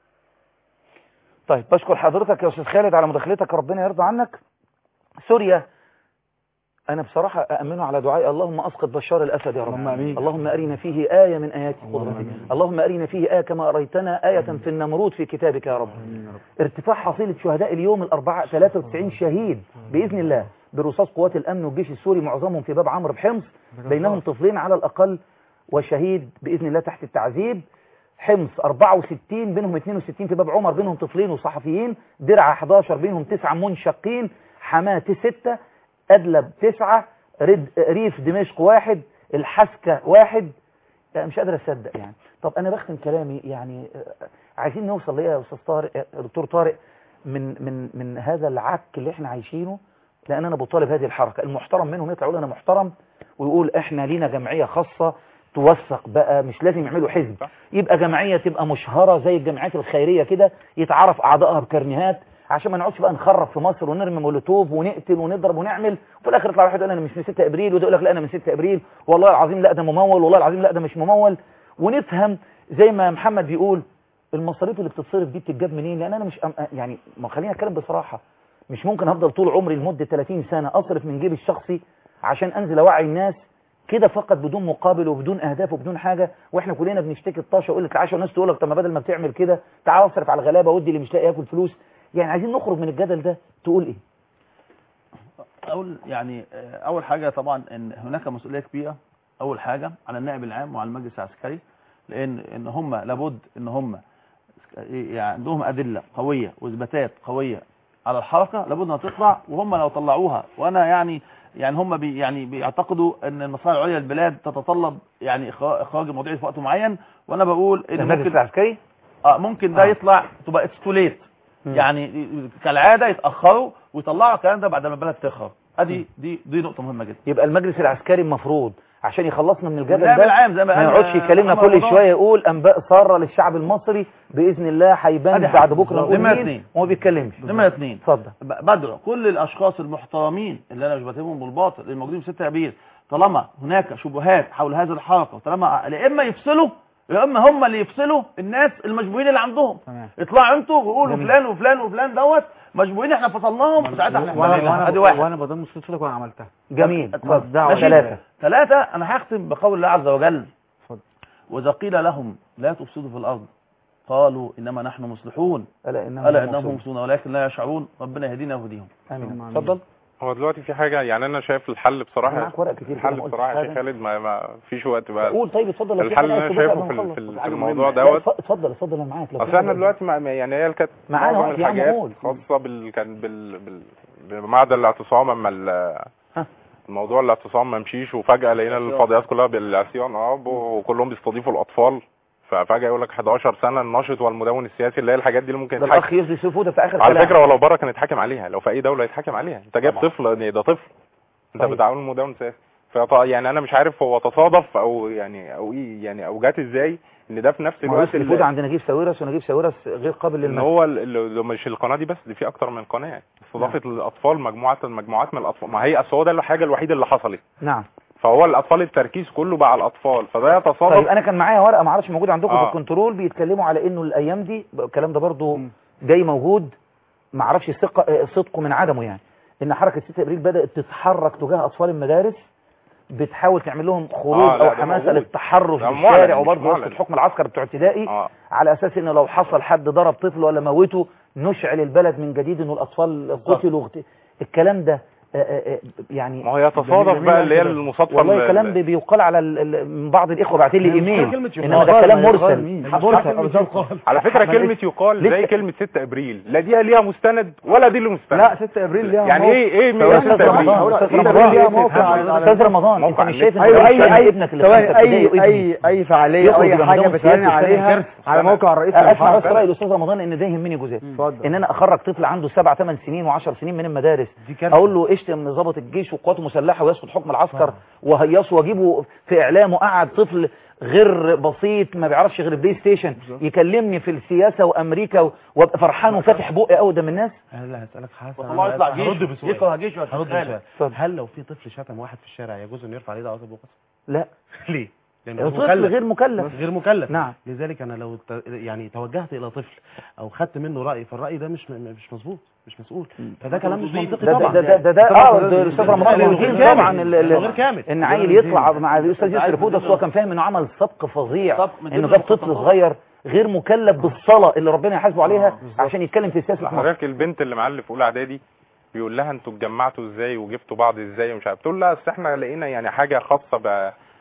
طيب بشكر حضرتك يا أستاذ خالد على مداخلتك ربنا يرضى عنك سوريا أنا بصراحة أأمنه على دعائي اللهم أسقط بشار الأسد يا رب اللهم آمين. اللهم أرنا فيه آية من آيات قدرتك اللهم أرنا فيه آية كما أريتنا آية في النمرود في كتابك يا رب ارتفاع حصيلة شهداء اليوم الأربعاء 93 شهيد بإذن الله برصاص قوات الأمن والجيش السوري معظمهم في باب عمرو بحمص بينهم طفلين على الأقل وشهيد بإذن الله تحت التعذيب حمص 64 بينهم 62 في باب عمر بينهم طفلين وصحفيين درعا 11 بينهم تسعة منشقين حماة 6 أدلب 9 رد ريف دمشق واحد الحسكة واحد يعني مش قادر أصدق يعني طب أنا بختم كلامي يعني آه، عايزين نوصل لإيه يا أستاذ طارق آه، دكتور طارق من من من هذا العك اللي احنا عايشينه لأن أنا بطالب هذه الحركة المحترم منهم يطلع يقول أنا محترم ويقول احنا لينا جمعية خاصة توثق بقى مش لازم يعملوا حزب يبقى جمعية تبقى مشهرة زي الجمعيات الخيرية كده يتعرف أعضائها بكرنيهات عشان ما نقعدش بقى نخرب في مصر ونرمي مولوتوف ونقتل ونضرب ونعمل وفي الاخر يطلع واحد يقول انا مش من 6 ابريل وده يقول لك لا انا من 6 ابريل والله العظيم لا ده ممول والله العظيم لا ده مش ممول ونفهم زي ما محمد بيقول المصاريف اللي بتتصرف دي بتتجاب منين لان انا مش أم- يعني ما خلينا اتكلم بصراحه مش ممكن افضل طول عمري لمده 30 سنه اصرف من جيبي الشخصي عشان انزل اوعي الناس كده فقط بدون مقابل وبدون اهداف وبدون حاجه واحنا كلنا بنشتكي الطاشه وقله العيش والناس تقول لك طب ما بدل ما بتعمل كده تعال اصرف على الغلابه ودي اللي مش لاقي ياكل فلوس يعني عايزين نخرج من الجدل ده تقول ايه اول يعني آه، اول حاجه طبعا ان هناك مسؤوليه كبيره اول حاجه على النائب العام وعلى المجلس العسكري لان ان هم لابد ان هم يعني عندهم ادله قويه واثباتات قويه على الحركه لابد انها تطلع وهم لو طلعوها وانا يعني يعني هم بي يعني بيعتقدوا ان المصالح العليا للبلاد تتطلب يعني إخراج- اخراج المواضيع في وقت معين وانا بقول ان المجلس ممكن العسكري اه ممكن ده آه. يطلع تبقى اتس تو ليت مم. يعني كالعاده يتاخروا ويطلعوا الكلام ده بعد ما البلد تخرب ادي دي دي نقطه مهمه جدا يبقى المجلس العسكري المفروض عشان يخلصنا من الجدل والنائب ده العام زي ما ما قال، يقعدش آه، يكلمنا محمد كل رمضان. شويه يقول انباء ساره للشعب المصري باذن الله هيبان أدي بعد حاجة. بكره نقول نمرة مين اتنين. وما بيتكلمش نمرة اثنين اتفضل ب- بدعو كل الاشخاص المحترمين اللي انا مش بتهمهم بالباطل الموجودين في 6 ابريل طالما هناك شبهات حول هذه الحركه وطالما يا اما يفصلوا يا اما هم اللي يفصلوا الناس المشبوهين اللي عندهم تمام اطلعوا انتوا وقولوا جميل. فلان وفلان وفلان دوت مشبوهين احنا فصلناهم وساعتها احنا وانا حلينا. ادي وانا واحد وانا بضم صوتك وانا عملتها جميل اتفضل دعوة ماشي. ثلاثه ثلاثة أنا هختم بقول الله عز وجل اتفضل. وإذا قيل لهم لا تفسدوا في الأرض قالوا إنما نحن مصلحون الا انهم ألا إنهم مبسوطون. مبسوطون ولكن لا يشعرون ربنا يهدينا ويهديهم امين آمين. اتفضل هو دلوقتي في حاجه يعني انا شايف الحل بصراحه معاك ورق كتير كده الحل ما قلتش بصراحه يا حاجة. شيخ خالد ما, ما فيش وقت بقى قول طيب اتفضل لو في الحل حاجة اللي انا عايز شايفه تقولها في, قبل ما ال- في, نخلص. ال- حاجة في الموضوع مهمة. لا، دوت اتفضل- اتفضل اتفضل انا معاك لو في اصل احنا حاجة. دلوقتي مع يعني هي كانت معانا معظم وقت يا عم الحاجات قول. خاصه بال كان بال, بال بمعدل الاعتصام اما ال- ها. الموضوع الاعتصام ما مشيش وفجاه لقينا الفضائيات كلها بالعصيان اه وكلهم بيستضيفوا الاطفال ففجاه يقول لك 11 سنه الناشط والمدون السياسي اللي هي الحاجات دي اللي ممكن ده يتحاكم الاخ يفضي سيفه ده في اخر على كلام. فكره ولو بره كان يتحاكم عليها لو في اي دوله يتحاكم عليها انت جايب طبعا. طفل يعني ده طفل انت طيب. بتعامل مدون سياسي فط- يعني انا مش عارف هو تصادف او يعني او ايه يعني او جات ازاي ان ده في نفس ما هو الوقت التليفون اللي- عند نجيب ساويرس ونجيب ساويرس غير قابل ان للمسح هو ال- ال- مش القناه دي بس دي في اكتر من قناه يعني استضافه الاطفال مجموعات المجموعات من الاطفال ما هي اصل هو ده الحاجه الوحيده اللي حصلت نعم فهو الاطفال التركيز كله بقى على الاطفال فده طيب يتصادف انا كان معايا ورقه ما اعرفش موجوده عندكم آه. في الكنترول بيتكلموا على انه الايام دي الكلام ده برضو مم. جاي موجود ما اعرفش ثقه آه، صدقه من عدمه يعني ان حركه 6 ابريل بدات تتحرك تجاه اطفال المدارس بتحاول تعمل لهم خروج آه، لا، او ده حماسه موجود. للتحرش ده في معلن، الشارع مش وبرضه وسط معلن. حكم العسكر بتوع ابتدائي اه على اساس انه لو حصل حد ضرب طفل ولا موته نشعل البلد من جديد انه الاطفال قتلوا واغت- الكلام ده آه، آه، آه، يعني ما هي تصادف بقى اللي هي المصادفه والله ال- الكلام بي- بيقال على ال- ال- من بعض الاخوه باعتين لي ايميل كلمة يقال. انما ده يقال، كلام ما يقال مرسل مين؟ مرسل على فكره ما كلمه لسه- يقال لسه- زي كلمه 6 ابريل لا دي ليها مستند ولا دي اللي مستند لا 6 ابريل ليها يعني موقع. ايه ايه يا من استاذ 6 ابريل رمضان استاذ 6 رمضان ابريل ليها موقع على- استاذ رمضان انت موقع مش النت. شايف ان ايوه ده اي بيشتغل اي ابنك اللي في ثواني خمسة ابتدائي اي وابني. اي اي فعاليه يخرج او اي يبقى حاجه مدام بتعلن سياسي عليها كرسي. على موقع الرئيس اسمع بس الحرب. راي الاستاذ رمضان ان ده يهمني جزء اتفضل ان انا اخرج طفل عنده سبع ثمان سنين و10 سنين من المدارس دي كارثة. اقول له اشتم من ضابط الجيش وقواته مسلحه ويسقط حكم العسكر وهيصه واجيبه في اعلامه قعد طفل غير بسيط ما بيعرفش غير بلاي ستيشن يكلمني في السياسه وامريكا و- وابقى فرحان وفاتح بقي قدام الناس انا هسألك حسن والله يطلع جيش هرد بسؤال يكره جيش هرد ويتخانق. بسؤال اتفضل. هل لو في طفل شتم واحد في الشارع يجوز انه يرفع عليه دعوة بالقسم؟ لا ليه؟ لانه طفل غير مكلف غير مكلف نعم. لذلك انا لو ت... يعني توجهت الى طفل او خدت منه راي فالراي ده مش م... مش مظبوط مش مسؤول فده كلام مش منطقي ده طبعا ده ده ده, ده اه ده الاستاذ رمضان غير بيدين كامل. طبعا ال- ال- غير كامل. ان عيل يطلع مع الاستاذ ياسر فودس هو كان فاهم انه عمل سبق فظيع سبق من انه ضمن جاب طفل المخططات. صغير غير مكلف بالصلاه اللي ربنا يحاسبه عليها عشان يتكلم في سياسه مصر حضرتك البنت اللي معاه اللي في اولى اعدادي بيقول لها انتوا اتجمعتوا ازاي وجبتوا بعض ازاي ومش عارف تقول لا اصل احنا لقينا يعني حاجه خاصه ب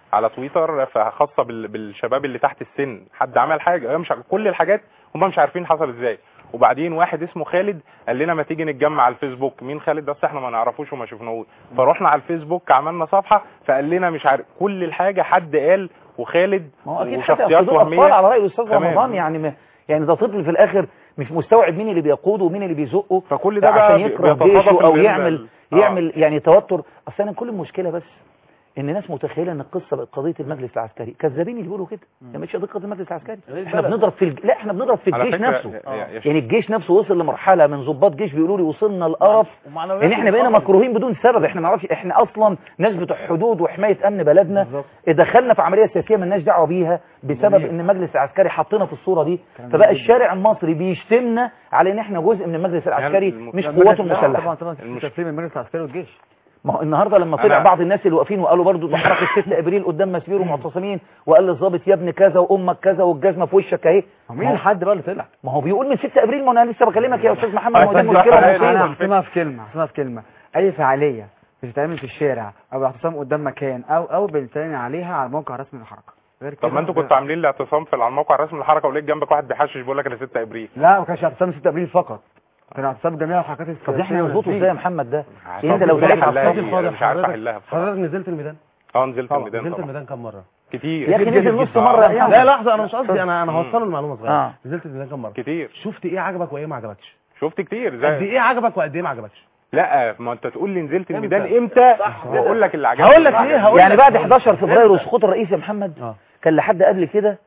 على تويتر ف- خاصه بال- بالشباب اللي تحت السن حد عمل حاجه هي مش ع- كل الحاجات هم مش عارفين حصل ازاي وبعدين واحد اسمه خالد قال لنا ما تيجي نتجمع على الفيسبوك مين خالد ده أصل احنا ما نعرفوش وما شفناهوش فروحنا على الفيسبوك عملنا صفحه فقال لنا مش عارف كل الحاجه حد قال وخالد ما هو اكيد حتى وشخصيات دول اطفال وهميه على راي الاستاذ تمام. رمضان يعني ما يعني ده طفل في الاخر مش مستوعب مين اللي بيقوده ومين اللي بيزقه فكل ده بقى عشان بي- يكره بيتفاضل جيشه او بالنسبة يعمل ل- آه. يعمل يعني توتر اصل انا كل المشكله بس ان ناس متخيله ان القصه بقت قضيه المجلس العسكري كذابين اللي بيقولوا كده يا مش قضيه المجلس العسكري احنا بنضرب في الج... لا احنا بنضرب في على الجيش فكرة نفسه يا- يا- يا يعني الجيش نفسه وصل لمرحله من ضباط جيش بيقولوا لي وصلنا لقرف ومعنويات ان احنا بقينا انخفضت. مكروهين بدون سبب احنا ما نعرفش احنا اصلا ناس بتوع حدود وحمايه امن بلدنا بالظبط. دخلنا في عمليه سياسيه مالناش دعوه بيها بسبب جميل. ان المجلس العسكري حطينا في الصوره دي كلام فبقى جميل الشارع المصري بيشتمنا على ان احنا جزء من المجلس العسكري الم- مش لا، قواته المجلس- لا، المسلحه طبعا طبعا المش- تسليم المجلس العسكري والجيش ما هو النهارده لما طلع أنا- بعض الناس اللي واقفين وقالوا برضو ده حركه 6 ابريل قدام مسبير ومعتصمين وقال للظابط يا ابن كذا وامك كذا والجزمه في وشك اهي هو مين الحد بقى اللي طلع ما هو بيقول من 6 ابريل ما انا لسه بكلمك يا استاذ محمد ما هو دي أستاذ مشكله محمد، ومصيبة. انا هحسمها في كلمه هحسمها في كلمه اي فعاليه بتتعمل في الشارع او اعتصام قدام مكان او او بنتعلن عليها على الموقع الرسمي للحركه غير كده طب ما انتوا كنتوا عاملين الاعتصام في على الموقع الرسمي للحركه ولقيت جنبك واحد بيحشش بيقول لك انا 6 ابريل لا ما كانش اعتصام 6 ابريل فقط كان اعتصام جميع الحركات طب السياسيه احنا نظبطه والنسبية. ازاي يا محمد ده عشان انت لو مش عارف دلوقتي احلها عصام دي، فاضي مش عارف حضرتك- احلها بصراحة. حضرتك نزلت الميدان اه نزلت الميدان نزلت طبعا الميدان كم مره كتير يا اخي كتير نزل جدا. نص مره يا لا لحظه انا مش قصدي انا انا مم. هوصل المعلومه صغيره آه. نزلت الميدان كم مره كتير شفت ايه عجبك وايه ما عجبكش شفت كتير قد زي ايه عجبك وقد ايه ما عجبكش لا ما انت تقول لي نزلت امتى؟ الميدان امتى واقول لك اللي عجبني هقول لك واللي ليه، عجبني. هقول يعني لك. بعد 11 فبراير وسقوط الرئيس يا محمد اه كان لحد قبل كده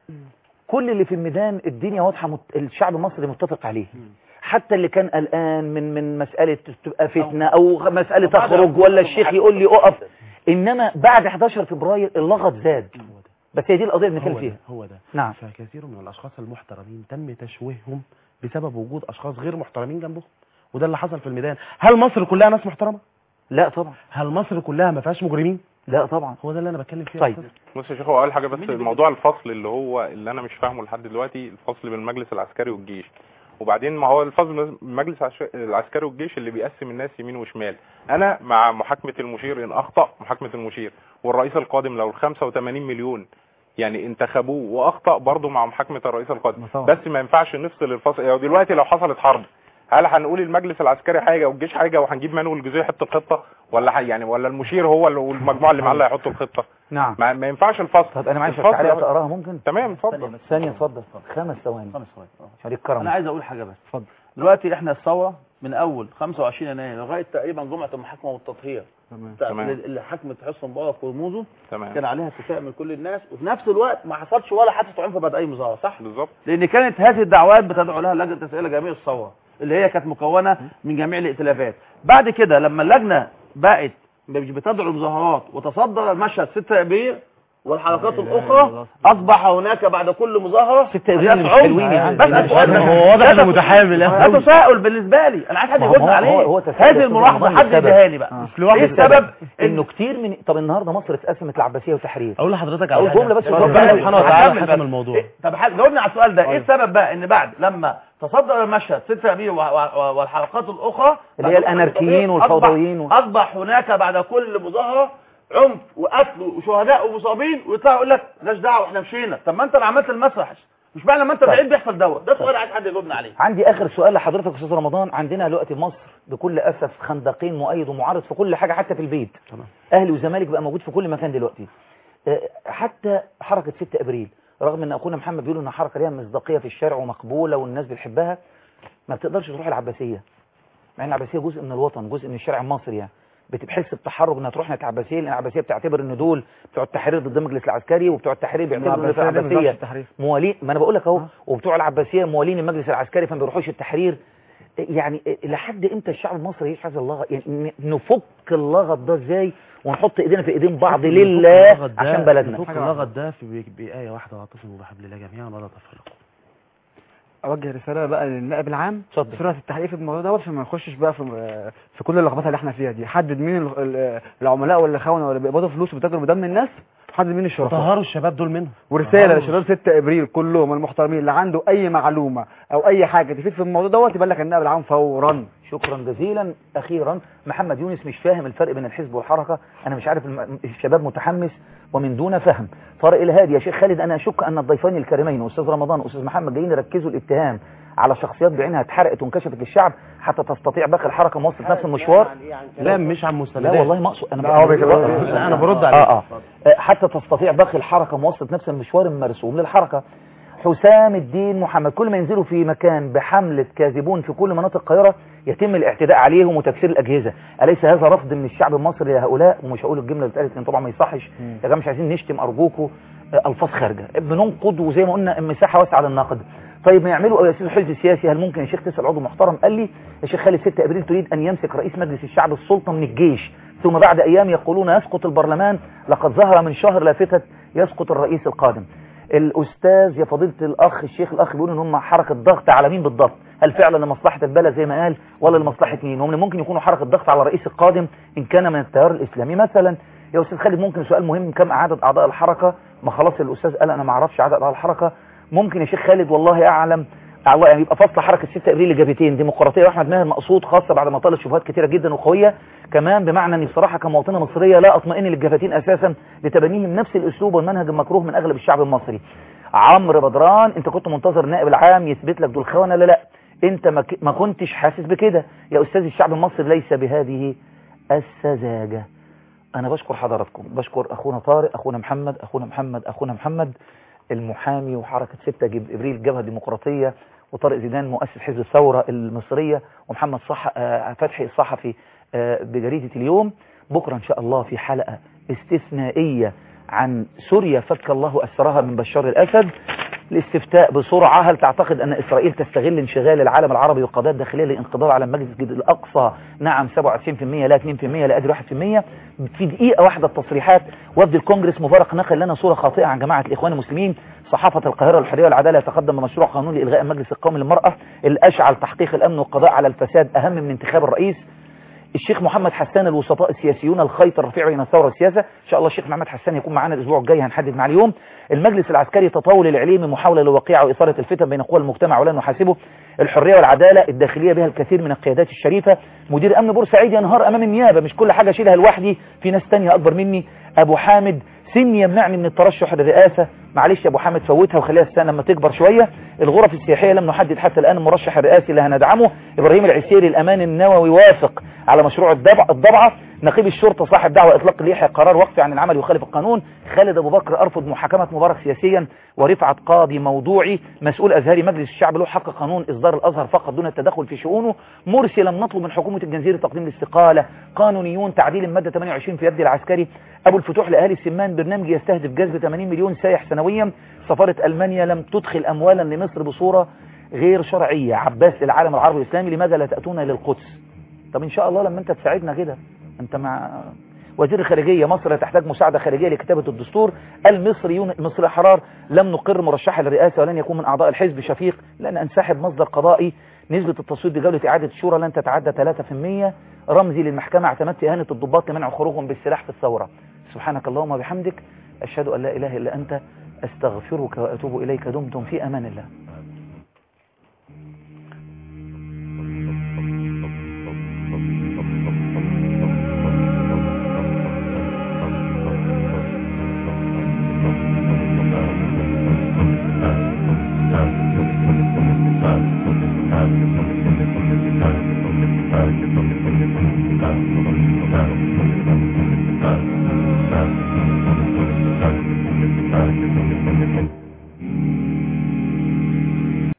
كل اللي في الميدان الدنيا واضحه مت... الشعب المصري متفق عليه حتى اللي كان قلقان من من مساله تبقى فتنه او مساله تخرج ولا الشيخ يقول لي اقف انما بعد 11 فبراير اللغط زاد بس هي دي القضيه اللي بنتكلم هو فيها ده هو ده نعم فكثير من الاشخاص المحترمين تم تشويههم بسبب وجود اشخاص غير محترمين جنبهم وده اللي حصل في الميدان هل مصر كلها ناس محترمه لا طبعا هل مصر كلها ما فيهاش مجرمين لا طبعا هو ده اللي انا بتكلم فيه يا طيب. أستاذ. بص يا شيخ هو اول حاجه بس موضوع الفصل اللي هو اللي انا مش فاهمه لحد دلوقتي الفصل بين المجلس العسكري والجيش وبعدين ما هو الفصل بين المجلس العش- العسكري والجيش اللي بيقسم الناس يمين وشمال انا مع محاكمه المشير ان اخطا محاكمه المشير والرئيس القادم لو ال 85 مليون يعني انتخبوه واخطا برضه مع محاكمه الرئيس القادم طبعا. بس ما ينفعش نفصل الفصل يعني دلوقتي لو حصلت حرب هل هنقول المجلس العسكري حاجه والجيش حاجه وهنجيب مانويل الجزيري يحط الخطه ولا ح- يعني ولا المشير هو اللي- والمجموعه اللي معاه اللي هيحطوا الخطه نعم ما, ما ينفعش الفصل طب انا معلش الفصل- تعالى اقراها ممكن تمام اتفضل ثانيه اتفضل خمس ثواني خمس ثواني آه. شريك كرم انا عايز اقول حاجه بس اتفضل. دلوقتي احنا الثوره من اول 25 يناير لغايه تقريبا جمعه المحاكمه والتطهير تمام بتاع- تمام. اللي حكمت حسن مبارك ورموزه كان تمام عليها اتفاق من كل الناس وفي نفس الوقت ما حصلش ولا حادثه عنف بعد اي مظاهره صح بالظبط لان كانت هذه الدعوات بتدعو لها لجنه تسهيل جميع الثوره اللي هي كانت مكونه من جميع الائتلافات بعد كده لما اللجنه بقت مش بتدعو المظاهرات وتصدر المشهد 6 ابريل والحركات الاخرى اصبح هناك بعد كل مظاهره 6 ابريل مش عنف. حلوين يا عم بس أسأل هو واضح لا انه متحامل ده تساؤل بالنسبه لي انا عايز حد ما هو- يجاوبني هو- عليه هو- هو تساؤل هذه بس الملاحظه بالنظام حد للسبب. يديهاني بقى آه. ايه السبب انه كتير من طب النهارده مصر اتقسمت العباسيه وتحرير اقول لحضرتك أقول على جملة بس ربنا اتفضل. سبحانه وتعالى هكمل حسم بس. الموضوع إيه؟ طب ح- جاوبني على السؤال ده ايه السبب بقى ان بعد لما تصدر المشهد 6 ابريل و- و- والحلقات الاخرى اللي هي الأناركيين والفوضويين و- أصبح, اصبح هناك بعد كل مظاهره عنف وقتل وشهداء ومصابين ويطلع يقول لك مالناش دعوه احنا مشينا طب ما انت اللي عملت المسرح مش معنى لما انت طيب. بعيد بيحصل دوت ده سؤال عايز حد يجاوبني عليه عندي اخر سؤال لحضرتك يا استاذ رمضان عندنا دلوقتي في مصر بكل اسف خندقين مؤيد ومعارض في كل حاجه حتى في البيت تمام. اهلي وزمالك بقى موجود في كل مكان دلوقتي آه، حتى حركه 6 ابريل رغم ان اخونا محمد بيقول انها حركه ليها مصداقيه في الشارع ومقبوله والناس بتحبها ما بتقدرش تروح العباسيه مع ان العباسيه جزء من الوطن جزء من الشارع المصري يعني بتحس بتحرج انها تروح ناحيه العباسيه لان العباسيه بتعتبر ان دول بتوع التحرير ضد المجلس العسكري وبتوع التحرير بيعتبروا ان في العباسية دي مش العباسيه التحرير موالين ما انا بقول لك اهو وبتوع العباسيه موالين المجلس العسكري فما بيروحوش التحرير يعني لحد امتى الشعب المصري يعيش هذا اللغط يعني ن- نفك اللغط ده ازاي ونحط ايدينا في ايدين بعض لله اللغط ده- عشان بلدنا فوق اللغط ده في بي- بآية واحدة واعتصموا بحبل الله جميعا ولا تفرقوا اوجه رساله بقى للنائب العام اتفضل. سرعه التحقيق في الموضوع دوت عشان ما نخشش بقى في في كل اللخبطه اللي احنا فيها دي حدد مين ال- ال- العملاء ولا الخونه ولا بيقبضوا فلوس وبيتاجروا بدم الناس حدد مين الشركاء طهروا الشباب دول منهم ورساله طهروا لشباب 6 ابريل كلهم المحترمين اللي عنده اي معلومه او اي حاجه تفيد في الموضوع دوت يبلغ النائب العام فورا شكرا جزيلا اخيرا محمد يونس مش فاهم الفرق بين الحزب والحركه انا مش عارف الم- الشباب متحمس ومن دون فهم طارق الهادي يا شيخ خالد انا اشك ان الضيفان الكريمين استاذ رمضان واستاذ محمد جايين يركزوا الاتهام على شخصيات بعينها اتحرقت وانكشفت للشعب حتى تستطيع باقي الحركه مواصله نفس المشوار لا مش عن مستندات لا والله ما اقصد انا لا، هو بيك- لا، انا برد عليه آه آه. آه، حتى تستطيع باقي الحركة مواصلة نفس المشوار المرسوم للحركة حسام الدين محمد كل ما ينزلوا في مكان بحملة كاذبون في كل مناطق القاهرة يتم الاعتداء عليهم وتكسير الأجهزة أليس هذا رفض من الشعب المصري لهؤلاء ومش هقول الجملة اللي اتقالت لأن طبعا ما يصحش يا جماعة مش عايزين نشتم أرجوكوا آه، ألفاظ خارجة بننقد وزي ما قلنا مساحة واسعة للنقد طيب ما يعملوا يا سيدي الحزب السياسي هل ممكن يا شيخ تسأل عضو محترم قال لي يا شيخ خالد 6 ابريل تريد ان يمسك رئيس مجلس الشعب السلطة من الجيش ثم بعد ايام يقولون يسقط البرلمان لقد ظهر من شهر لافتة يسقط الرئيس القادم الاستاذ يا فضيله الاخ الشيخ الاخ بيقول ان هم حركه ضغط على مين بالضبط هل فعلا لمصلحه البلد زي ما قال ولا لمصلحه مين هم ممكن يكونوا حركه ضغط على الرئيس القادم ان كان من التيار الاسلامي مثلا يا استاذ خالد ممكن سؤال مهم كم عدد اعضاء الحركه ما خلاص الاستاذ قال انا ما اعرفش عدد اعضاء الحركه ممكن يا شيخ خالد والله اعلم الله يعني يبقى فصل حركه 6 ابريل لجبهتين ديمقراطيه واحمد ماهر مقصود خاصه بعد ما طالت شبهات كثيره جدا وقويه كمان بمعنى اني بصراحه كمواطنه مصريه لا اطمئن للجبهتين اساسا لتبنيهم نفس الاسلوب والمنهج المكروه من اغلب الشعب المصري عمرو بدران انت كنت منتظر النائب العام يثبت لك دول خونه لا لا انت ما, ك... ما كنتش حاسس بكده يا استاذ الشعب المصري ليس بهذه السذاجه انا بشكر حضراتكم بشكر اخونا طارق اخونا محمد اخونا محمد اخونا محمد المحامي وحركة 6 جب- ابريل الجبهة الديمقراطية وطارق زيدان مؤسس حزب الثورة المصرية ومحمد صح آه، فتحي الصحفي آه، بجريدة اليوم بكرة ان شاء الله في حلقة استثنائية عن سوريا فك الله أسرها من بشار الأسد الاستفتاء بسرعة هل تعتقد أن إسرائيل تستغل انشغال العالم العربي والقضايا الداخلية للانقضاض على المسجد الأقصى نعم 27% لا 2% لا أدري 1% في دقيقة واحدة التصريحات وفد الكونجرس مبارك نقل لنا صورة خاطئة عن جماعة الإخوان المسلمين صحافة القاهرة الحرية والعدالة يتقدم بمشروع قانون لإلغاء المجلس القومي للمرأة اللي أشعل تحقيق الأمن والقضاء على الفساد أهم من انتخاب الرئيس الشيخ محمد حسان الوسطاء السياسيون الخيط الرفيع بين الثوره والسياسه ان شاء الله الشيخ محمد حسان يكون معانا الاسبوع الجاي هنحدد مع اليوم المجلس العسكري تطاول العليمي محاوله للوقيعه واثاره الفتن بين قوى المجتمع ولا نحاسبه الحريه والعداله الداخليه بها الكثير من القيادات الشريفه مدير امن بورسعيد ينهار امام النيابه مش كل حاجه اشيلها لوحدي في ناس تانية اكبر مني ابو حامد سني يمنعني من الترشح للرئاسه معلش يا ابو حامد فوتها وخليها السنه لما تكبر شويه الغرف السياحيه لم نحدد حتى الان المرشح الرئاسي اللي هندعمه ابراهيم العسيري الامان النووي وافق على مشروع الضبع الضبعه نقيب الشرطه صاحب دعوه اطلاق الليحيى قرار وقفي عن العمل يخالف القانون خالد ابو بكر ارفض محاكمه مبارك سياسيا ورفعت قاضي موضوعي مسؤول ازهري مجلس الشعب له حق قانون اصدار الازهر فقط دون التدخل في شؤونه مرسي لم نطلب من حكومه الجنزير تقديم الاستقاله قانونيون تعديل الماده 28 في يد العسكري ابو الفتوح لاهالي السمان برنامج يستهدف جذب 80 مليون سائح سنويا سفاره المانيا لم تدخل اموالا لمصر بصوره غير شرعيه عباس للعالم العربي والاسلامي لماذا لا تاتون للقدس طب ان شاء الله لما انت تساعدنا كده انت مع وزير الخارجيه مصر تحتاج مساعده خارجيه لكتابه الدستور المصريون المصري احرار لم نقر مرشحا للرئاسه ولن يكون من اعضاء الحزب شفيق لان انسحب مصدر قضائي نسبه التصويت بجوله اعاده الشورى لن تتعدى 3% رمزي للمحكمه اعتمدت اهانه الضباط لمنع خروجهم بالسلاح في الثوره سبحانك اللهم وبحمدك اشهد ان لا اله الا انت استغفرك واتوب اليك دمتم في امان الله